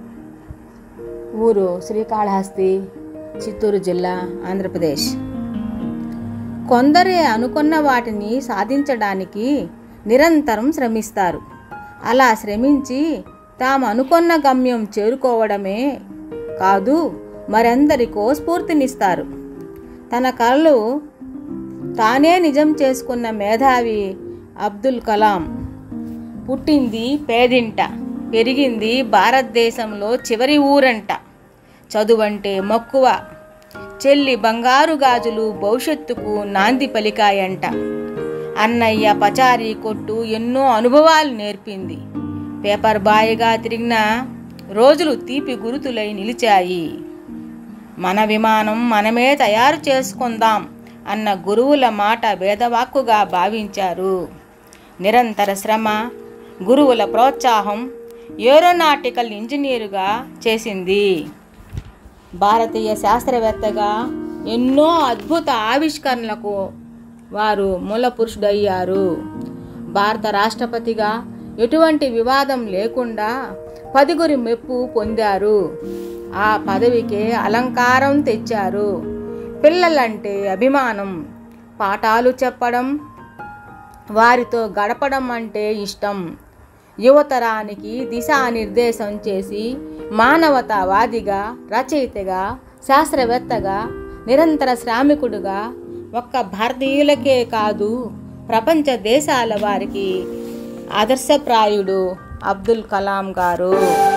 ఊరు శ్రీకాళహస్తి చిత్తూరు జిల్లా ఆంధ్రప్రదేశ్ కొందరే అనుకున్న వాటిని సాధించడానికి నిరంతరం శ్రమిస్తారు అలా శ్రమించి తాము అనుకున్న గమ్యం చేరుకోవడమే కాదు మరెందరికో స్ఫూర్తినిస్తారు తన కలలు తానే నిజం చేసుకున్న మేధావి అబ్దుల్ కలాం పుట్టింది పేదింట పెరిగింది భారతదేశంలో చివరి ఊరంట చదువంటే మక్కువ చెల్లి బంగారు గాజులు భవిష్యత్తుకు నాంది పలికాయంట అన్నయ్య పచారీ కొట్టు ఎన్నో అనుభవాలు నేర్పింది పేపర్ బాయ్గా తిరిగిన రోజులు తీపి గురుతులై నిలిచాయి మన విమానం మనమే తయారు చేసుకుందాం అన్న గురువుల మాట భేదవాక్కుగా భావించారు నిరంతర శ్రమ గురువుల ప్రోత్సాహం ఏరోనాటికల్ ఇంజనీరుగా చేసింది భారతీయ శాస్త్రవేత్తగా ఎన్నో అద్భుత ఆవిష్కరణలకు వారు మూల పురుషుడయ్యారు భారత రాష్ట్రపతిగా ఎటువంటి వివాదం లేకుండా పదిగురి మెప్పు పొందారు ఆ పదవికే అలంకారం తెచ్చారు పిల్లలంటే అభిమానం పాఠాలు చెప్పడం వారితో గడపడం అంటే ఇష్టం యువతరానికి దిశానిర్దేశం చేసి మానవతావాదిగా రచయితగా శాస్త్రవేత్తగా నిరంతర శ్రామికుడుగా ఒక్క భారతీయులకే కాదు ప్రపంచ దేశాల వారికి ఆదర్శప్రాయుడు అబ్దుల్ కలాం గారు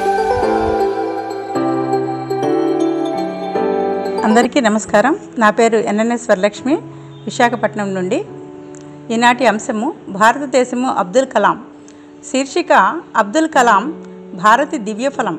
అందరికీ నమస్కారం నా పేరు ఎన్ఎన్ఎస్ వరలక్ష్మి విశాఖపట్నం నుండి ఈనాటి అంశము భారతదేశము అబ్దుల్ కలాం శీర్షిక అబ్దుల్ కలాం భారతి దివ్యఫలం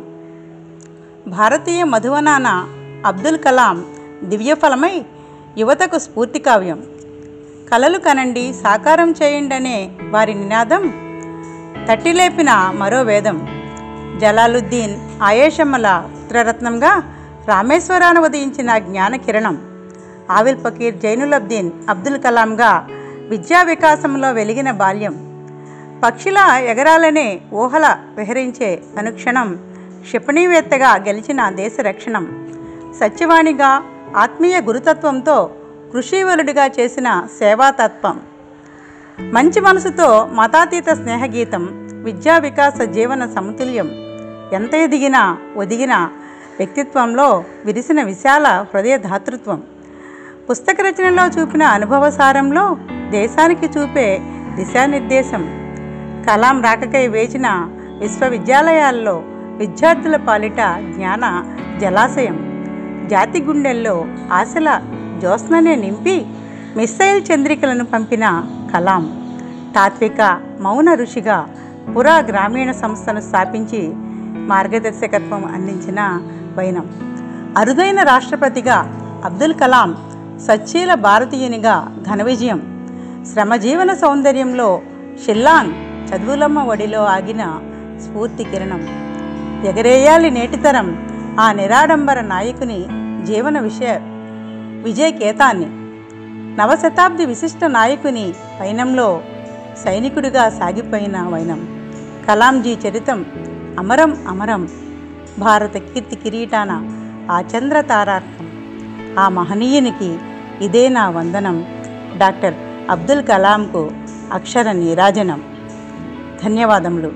భారతీయ మధువనాన అబ్దుల్ కలాం దివ్యఫలమై యువతకు స్ఫూర్తి కావ్యం కలలు కనండి సాకారం చేయండి అనే వారి నినాదం తట్టిలేపిన మరో వేదం జలాలుద్దీన్ ఆయేషమ్మల పుత్రరత్నంగా రామేశ్వరాన్ని ఉదయించిన జ్ఞాన కిరణం ఆవిల్ ఫకీర్ జైనులబ్దీన్ అబ్దుల్ కలాంగా విద్యా వికాసంలో వెలిగిన బాల్యం పక్షిల ఎగరాలనే ఊహల విహరించే అనుక్షణం క్షిపణివేత్తగా గెలిచిన దేశ రక్షణం సత్యవాణిగా ఆత్మీయ గురుతత్వంతో కృషివలుడిగా చేసిన సేవాతత్వం మంచి మనసుతో మతాతీత స్నేహగీతం విద్యా వికాస జీవన సమతుల్యం ఎంత ఎదిగినా ఒదిగిన వ్యక్తిత్వంలో విరిసిన విశాల హృదయ ధాతృత్వం పుస్తక రచనలో చూపిన అనుభవసారంలో దేశానికి చూపే దిశానిర్దేశం కలాం రాకకై వేచిన విశ్వవిద్యాలయాల్లో విద్యార్థుల పాలిట జ్ఞాన జలాశయం జాతి గుండెల్లో ఆశల జ్యోత్స్ననే నింపి మిస్సైల్ చంద్రికలను పంపిన కలాం తాత్విక మౌన ఋషిగా పురా గ్రామీణ సంస్థను స్థాపించి మార్గదర్శకత్వం అందించిన వైనం అరుదైన రాష్ట్రపతిగా అబ్దుల్ కలాం సచ్చీల భారతీయునిగా ఘన విజయం శ్రమజీవన సౌందర్యంలో షిల్లాంగ్ చదువులమ్మ ఒడిలో ఆగిన స్ఫూర్తి కిరణం ఎగరేయాలి నేటితరం ఆ నిరాడంబర నాయకుని జీవన విషయ విజయ కేతాన్ని నవశతాబ్ది విశిష్ట నాయకుని వైనంలో సైనికుడిగా సాగిపోయిన వైనం కలాంజీ చరితం అమరం అమరం భారత కీర్తి కిరీటాన ఆ చంద్ర తారార్కం ఆ మహనీయునికి ఇదే నా వందనం డాక్టర్ అబ్దుల్ కలాంకు అక్షర నీరాజనం ధన్యవాదములు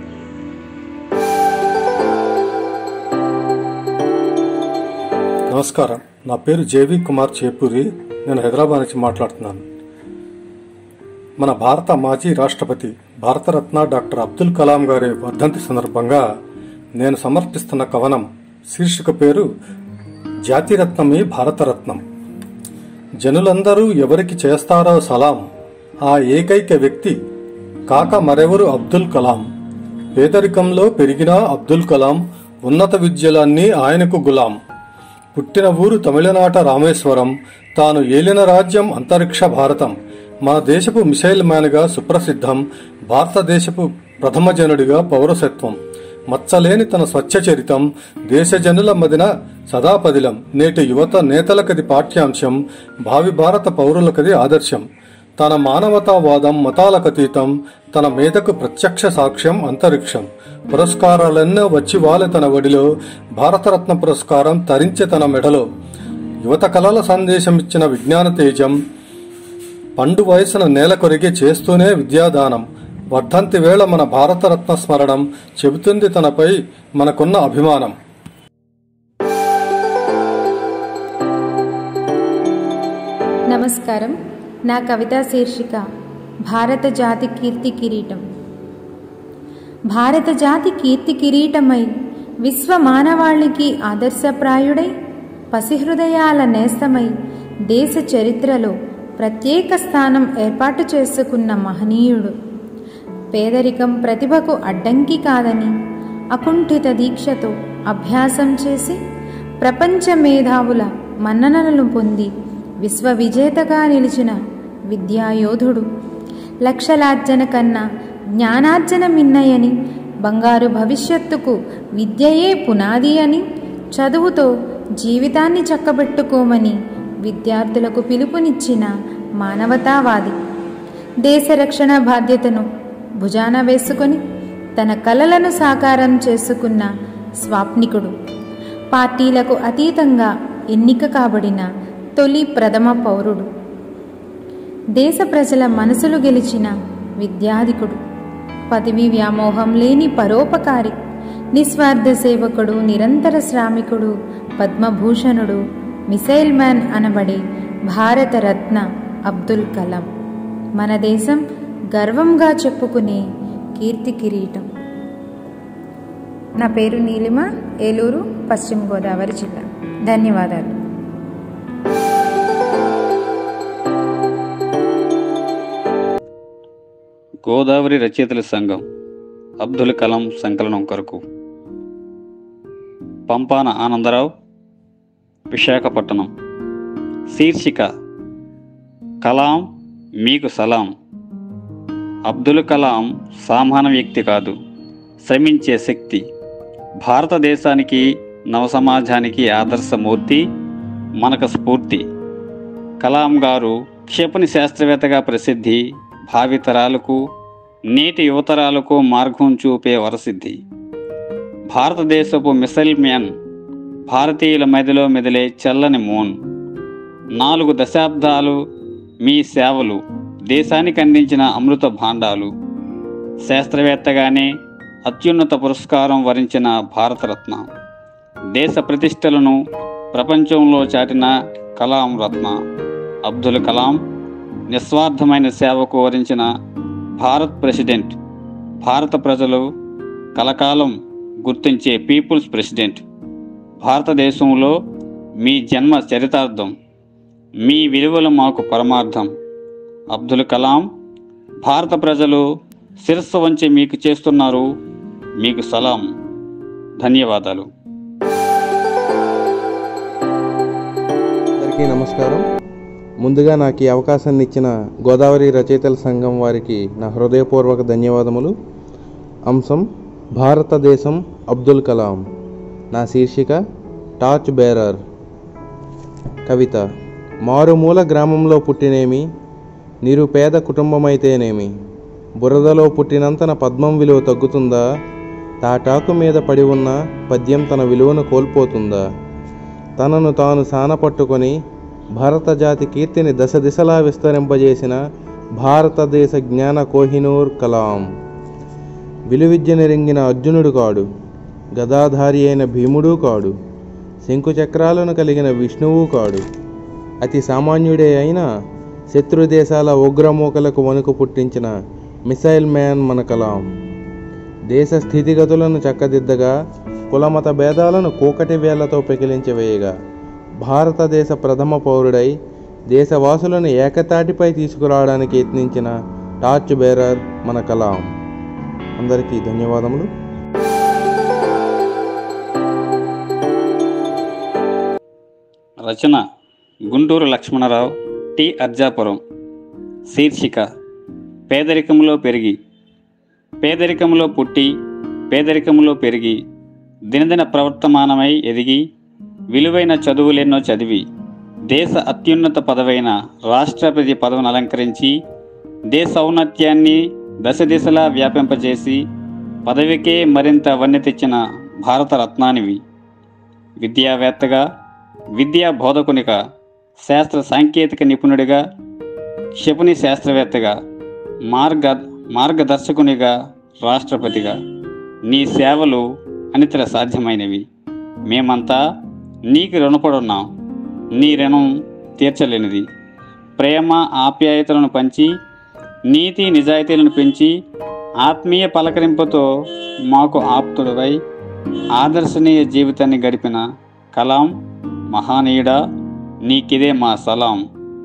నమస్కారం నా పేరు జేవి కుమార్ చేపూరి నేను హైదరాబాద్ నుంచి మాట్లాడుతున్నాను మన భారత మాజీ రాష్ట్రపతి భారతరత్న డాక్టర్ అబ్దుల్ కలాం గారి వర్ధంతి సందర్భంగా నేను సమర్పిస్తున్న కవనం శీర్షిక పేరు జాతిరత్నమే భారతరత్నం జనులందరూ ఎవరికి చేస్తారో సలాం ఆ ఏకైక వ్యక్తి కాక మరెవరు అబ్దుల్ కలాం పేదరికంలో పెరిగిన అబ్దుల్ కలాం ఉన్నత విద్యలన్నీ ఆయనకు గులాం పుట్టిన ఊరు తమిళనాట రామేశ్వరం తాను ఏలిన రాజ్యం అంతరిక్ష భారతం మన దేశపు మిసైల్ మ్యాన్గా సుప్రసిద్ధం భారతదేశపు ప్రథమ జనుడిగా పౌరసత్వం మచ్చలేని తన స్వచ్ఛ చరితం దేశజనుల మదిన సదాపదిలం నేటి యువత నేతలకది పాఠ్యాంశం భావి భారత పౌరులకది ఆదర్శం తన మానవతావాదం మతాలకతీతం తన మేధకు ప్రత్యక్ష సాక్ష్యం అంతరిక్షం పురస్కారాలెన్నో వచ్చి వాలి తన వడిలో భారతరత్న పురస్కారం తరించే తన మెడలో యువత కళల సందేశం ఇచ్చిన విజ్ఞాన తేజం పండు వయసున నేల కొరిగి చేస్తూనే విద్యాదానం వర్ధంతి వేళ మన భారతరత్న స్మరణం చెబుతుంది తనపై మనకున్న అభిమానం నమస్కారం నా కవితా శీర్షిక భారత జాతి కీర్తి కిరీటం భారత జాతి కీర్తి కిరీటమై విశ్వ మానవాళికి ఆదర్శప్రాయుడై పసిహృదయాల నేస్తమై దేశ చరిత్రలో ప్రత్యేక స్థానం ఏర్పాటు చేసుకున్న మహనీయుడు పేదరికం ప్రతిభకు అడ్డంకి కాదని అకుంఠిత దీక్షతో అభ్యాసం చేసి ప్రపంచ మేధావుల మన్ననలను పొంది విశ్వ విజేతగా నిలిచిన విద్యాయోధుడు లక్షలార్జన కన్నా జ్ఞానార్జన మిన్నయని బంగారు భవిష్యత్తుకు విద్యయే పునాది అని చదువుతో జీవితాన్ని చక్కబెట్టుకోమని విద్యార్థులకు పిలుపునిచ్చిన మానవతావాది దేశ రక్షణ బాధ్యతను భుజాన వేసుకొని తన కలలను సాకారం చేసుకున్న స్వాప్నికుడు పార్టీలకు అతీతంగా ఎన్నిక కాబడిన తొలి ప్రథమ పౌరుడు దేశ ప్రజల మనసులు గెలిచిన విద్యాధికుడు పదవి వ్యామోహం లేని పరోపకారి నిస్వార్థ సేవకుడు నిరంతర శ్రామికుడు పద్మభూషణుడు మిసైల్ మ్యాన్ అనబడే భారతరత్న అబ్దుల్ కలాం మన దేశం గర్వంగా చెప్పుకునే కీర్తి కిరీటం నా పేరు నీలిమ ఏలూరు పశ్చిమ గోదావరి జిల్లా ధన్యవాదాలు గోదావరి రచయితల సంఘం అబ్దుల్ కలాం సంకలనం కొరకు పంపాన ఆనందరావు విశాఖపట్నం శీర్షిక కలాం మీకు సలాం అబ్దుల్ కలాం సామాన్య వ్యక్తి కాదు శ్రమించే శక్తి భారతదేశానికి నవసమాజానికి ఆదర్శమూర్తి మనకు స్ఫూర్తి కలాం గారు క్షిపణి శాస్త్రవేత్తగా ప్రసిద్ధి భావితరాలకు నేటి యువతరాలకు మార్గం చూపే వరసిద్ధి భారతదేశపు మిసైల్ మ్యాన్ భారతీయుల మెదలో మెదిలే చల్లని మూన్ నాలుగు దశాబ్దాలు మీ సేవలు దేశానికి అందించిన అమృత భాండాలు శాస్త్రవేత్తగానే అత్యున్నత పురస్కారం వరించిన భారతరత్న దేశ ప్రతిష్టలను ప్రపంచంలో చాటిన కలాం రత్న అబ్దుల్ కలాం నిస్వార్థమైన సేవకు వరించిన భారత్ ప్రెసిడెంట్ భారత ప్రజలు కలకాలం గుర్తించే పీపుల్స్ ప్రెసిడెంట్ భారతదేశంలో మీ జన్మ చరితార్థం మీ విలువలు మాకు పరమార్థం అబ్దుల్ కలాం భారత ప్రజలు శిరస్సు వంచి మీకు చేస్తున్నారు మీకు సలాం ధన్యవాదాలు అందరికీ నమస్కారం ముందుగా నాకు ఈ అవకాశాన్ని ఇచ్చిన గోదావరి రచయితల సంఘం వారికి నా హృదయపూర్వక ధన్యవాదములు అంశం భారతదేశం అబ్దుల్ కలాం నా శీర్షిక టార్చ్ బేరర్ కవిత మారుమూల గ్రామంలో పుట్టినేమి నిరుపేద కుటుంబమైతేనేమి బురదలో పుట్టినంతన పద్మం విలువ తగ్గుతుందా తాటాకు మీద పడి ఉన్న పద్యం తన విలువను కోల్పోతుందా తనను తాను సానపట్టుకొని భారత జాతి కీర్తిని దశ దిశలా విస్తరింపజేసిన భారతదేశ జ్ఞాన కోహినూర్ కలాం విలువిద్యనెరింగిన అర్జునుడు కాడు గదాధారి అయిన భీముడు కాడు శంకుచక్రాలను కలిగిన విష్ణువు కాడు అతి సామాన్యుడే అయిన శత్రు దేశాల ఉగ్రమూకలకు వణుకు పుట్టించిన మిసైల్ మ్యాన్ మన కలాం దేశ స్థితిగతులను చక్కదిద్దగా కులమత భేదాలను కూకటి వేళ్లతో పెకిలించి వేయగా భారతదేశ ప్రథమ పౌరుడై దేశవాసులను ఏకతాటిపై తీసుకురావడానికి యత్నించిన టార్చ్ బేరర్ మన కలాం అందరికీ ధన్యవాదములు రచన గుంటూరు లక్ష్మణరావు టి అర్జాపురం శీర్షిక పేదరికంలో పెరిగి పేదరికంలో పుట్టి పేదరికంలో పెరిగి దినదిన ప్రవర్తమానమై ఎదిగి విలువైన చదువులెన్నో చదివి దేశ అత్యున్నత పదవైన రాష్ట్రపతి పదవిని అలంకరించి దేశ ఔన్నత్యాన్ని దశ దిశలా వ్యాపింపజేసి పదవికే మరింత వన్నె తెచ్చిన భారత రత్నానివి విద్యావేత్తగా విద్యా బోధకునిగా శాస్త్ర సాంకేతిక నిపుణుడిగా క్షిపణి శాస్త్రవేత్తగా మార్గ మార్గదర్శకునిగా రాష్ట్రపతిగా నీ సేవలు అనితర సాధ్యమైనవి మేమంతా నీకు రుణపడున్నాం నీ రుణం తీర్చలేనిది ప్రేమ ఆప్యాయతలను పంచి నీతి నిజాయితీలను పెంచి ఆత్మీయ పలకరింపుతో మాకు ఆప్తుడివై ఆదర్శనీయ జీవితాన్ని గడిపిన కలాం మహానీయుడా నీకిదే మా సలాం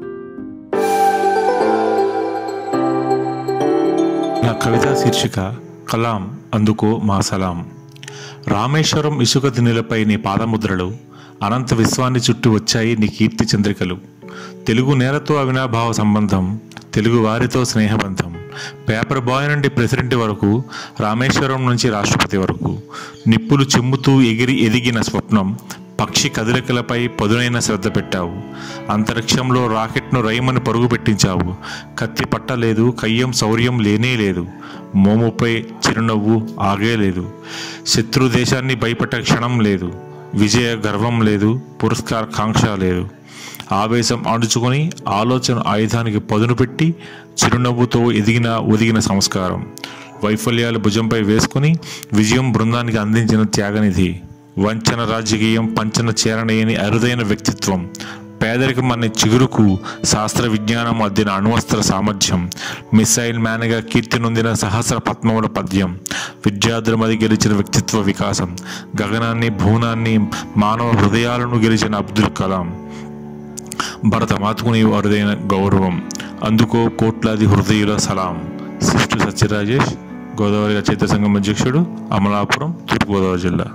నా కవితా శీర్షిక కలాం అందుకో మా సలాం రామేశ్వరం ఇసుక దినులపై నీ పాదముద్రలు అనంత విశ్వాన్ని చుట్టూ వచ్చాయి నీ కీర్తి చంద్రికలు తెలుగు నేలతో అవినాభావ సంబంధం తెలుగు వారితో స్నేహబంధం పేపర్ బాయ్ నుండి ప్రెసిడెంట్ వరకు రామేశ్వరం నుంచి రాష్ట్రపతి వరకు నిప్పులు చిమ్ముతూ ఎగిరి ఎదిగిన స్వప్నం పక్షి కదలికలపై పదునైన శ్రద్ధ పెట్టావు అంతరిక్షంలో రాకెట్ను రైమని పరుగు పెట్టించావు కత్తి పట్టలేదు కయ్యం శౌర్యం లేనే లేదు మోముపై చిరునవ్వు ఆగే లేదు శత్రు దేశాన్ని భయపడ్డ క్షణం లేదు విజయ గర్వం లేదు పురస్కార కాంక్ష లేదు ఆవేశం అణుచుకొని ఆలోచన ఆయుధానికి పదును పెట్టి చిరునవ్వుతో ఎదిగిన ఒదిగిన సంస్కారం వైఫల్యాలు భుజంపై వేసుకుని విజయం బృందానికి అందించిన త్యాగనిధి వంచన రాజకీయం పంచన చేరనేయని అరుదైన వ్యక్తిత్వం పేదరికం అనే చిగురుకు శాస్త్ర విజ్ఞానం అద్దిన అణువస్త్ర సామర్థ్యం మిసైల్ మ్యాన్గా కీర్తి నొందిన సహస్ర పద్మముల పద్యం విద్యార్థుల మధ్య గెలిచిన వ్యక్తిత్వ వికాసం గగనాన్ని భువనాన్ని మానవ హృదయాలను గెలిచిన అబ్దుల్ కలాం భరత మాతకు నీవు అరుదైన గౌరవం అందుకో కోట్లాది హృదయుల సలాం సిస్టు సత్యరాజేష్ గోదావరి రచయిత సంఘం అధ్యక్షుడు అమలాపురం తూర్పుగోదావరి జిల్లా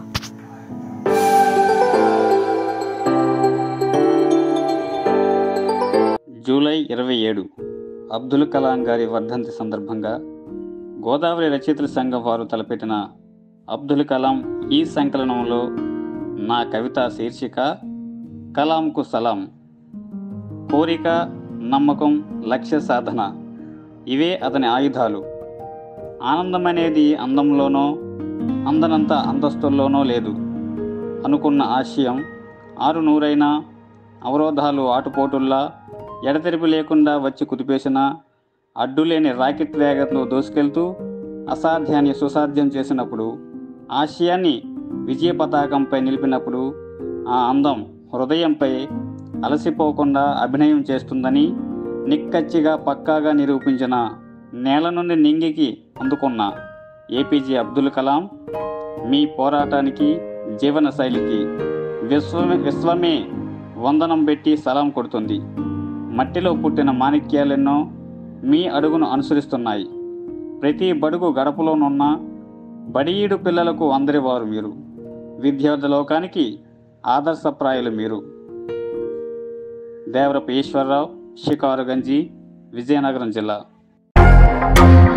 జూలై ఇరవై ఏడు అబ్దుల్ కలాం గారి వర్ధంతి సందర్భంగా గోదావరి రచయితల సంఘం వారు తలపెట్టిన అబ్దుల్ కలాం ఈ సంకలనంలో నా కవిత శీర్షిక కలాంకు సలాం కోరిక నమ్మకం లక్ష్య సాధన ఇవే అతని ఆయుధాలు ఆనందం అనేది అందంలోనో అందనంత అంతస్తుల్లోనో లేదు అనుకున్న ఆశయం ఆరు నూరైనా అవరోధాలు ఆటుపోటుల్లా ఎడతెరిపి లేకుండా వచ్చి కుదిపేసిన అడ్డులేని రాకెట్ వేగంతో దూసుకెళ్తూ అసాధ్యాన్ని సుసాధ్యం చేసినప్పుడు ఆశయాన్ని విజయ పతాకంపై నిలిపినప్పుడు ఆ అందం హృదయంపై అలసిపోకుండా అభినయం చేస్తుందని నిక్కచ్చిగా పక్కాగా నిరూపించిన నేల నుండి నింగికి అందుకున్న ఏపీజే అబ్దుల్ కలాం మీ పోరాటానికి జీవన శైలికి విశ్వమే విశ్వమే వందనం పెట్టి సలాం కొడుతుంది మట్టిలో పుట్టిన మాణిక్యాలెన్నో మీ అడుగును అనుసరిస్తున్నాయి ప్రతి బడుగు గడపలోనున్న బడియీడు పిల్లలకు అందరి వారు మీరు విద్యార్థి లోకానికి ఆదర్శప్రాయులు మీరు దేవరపు ఈశ్వరరావు షికారుగంజి విజయనగరం జిల్లా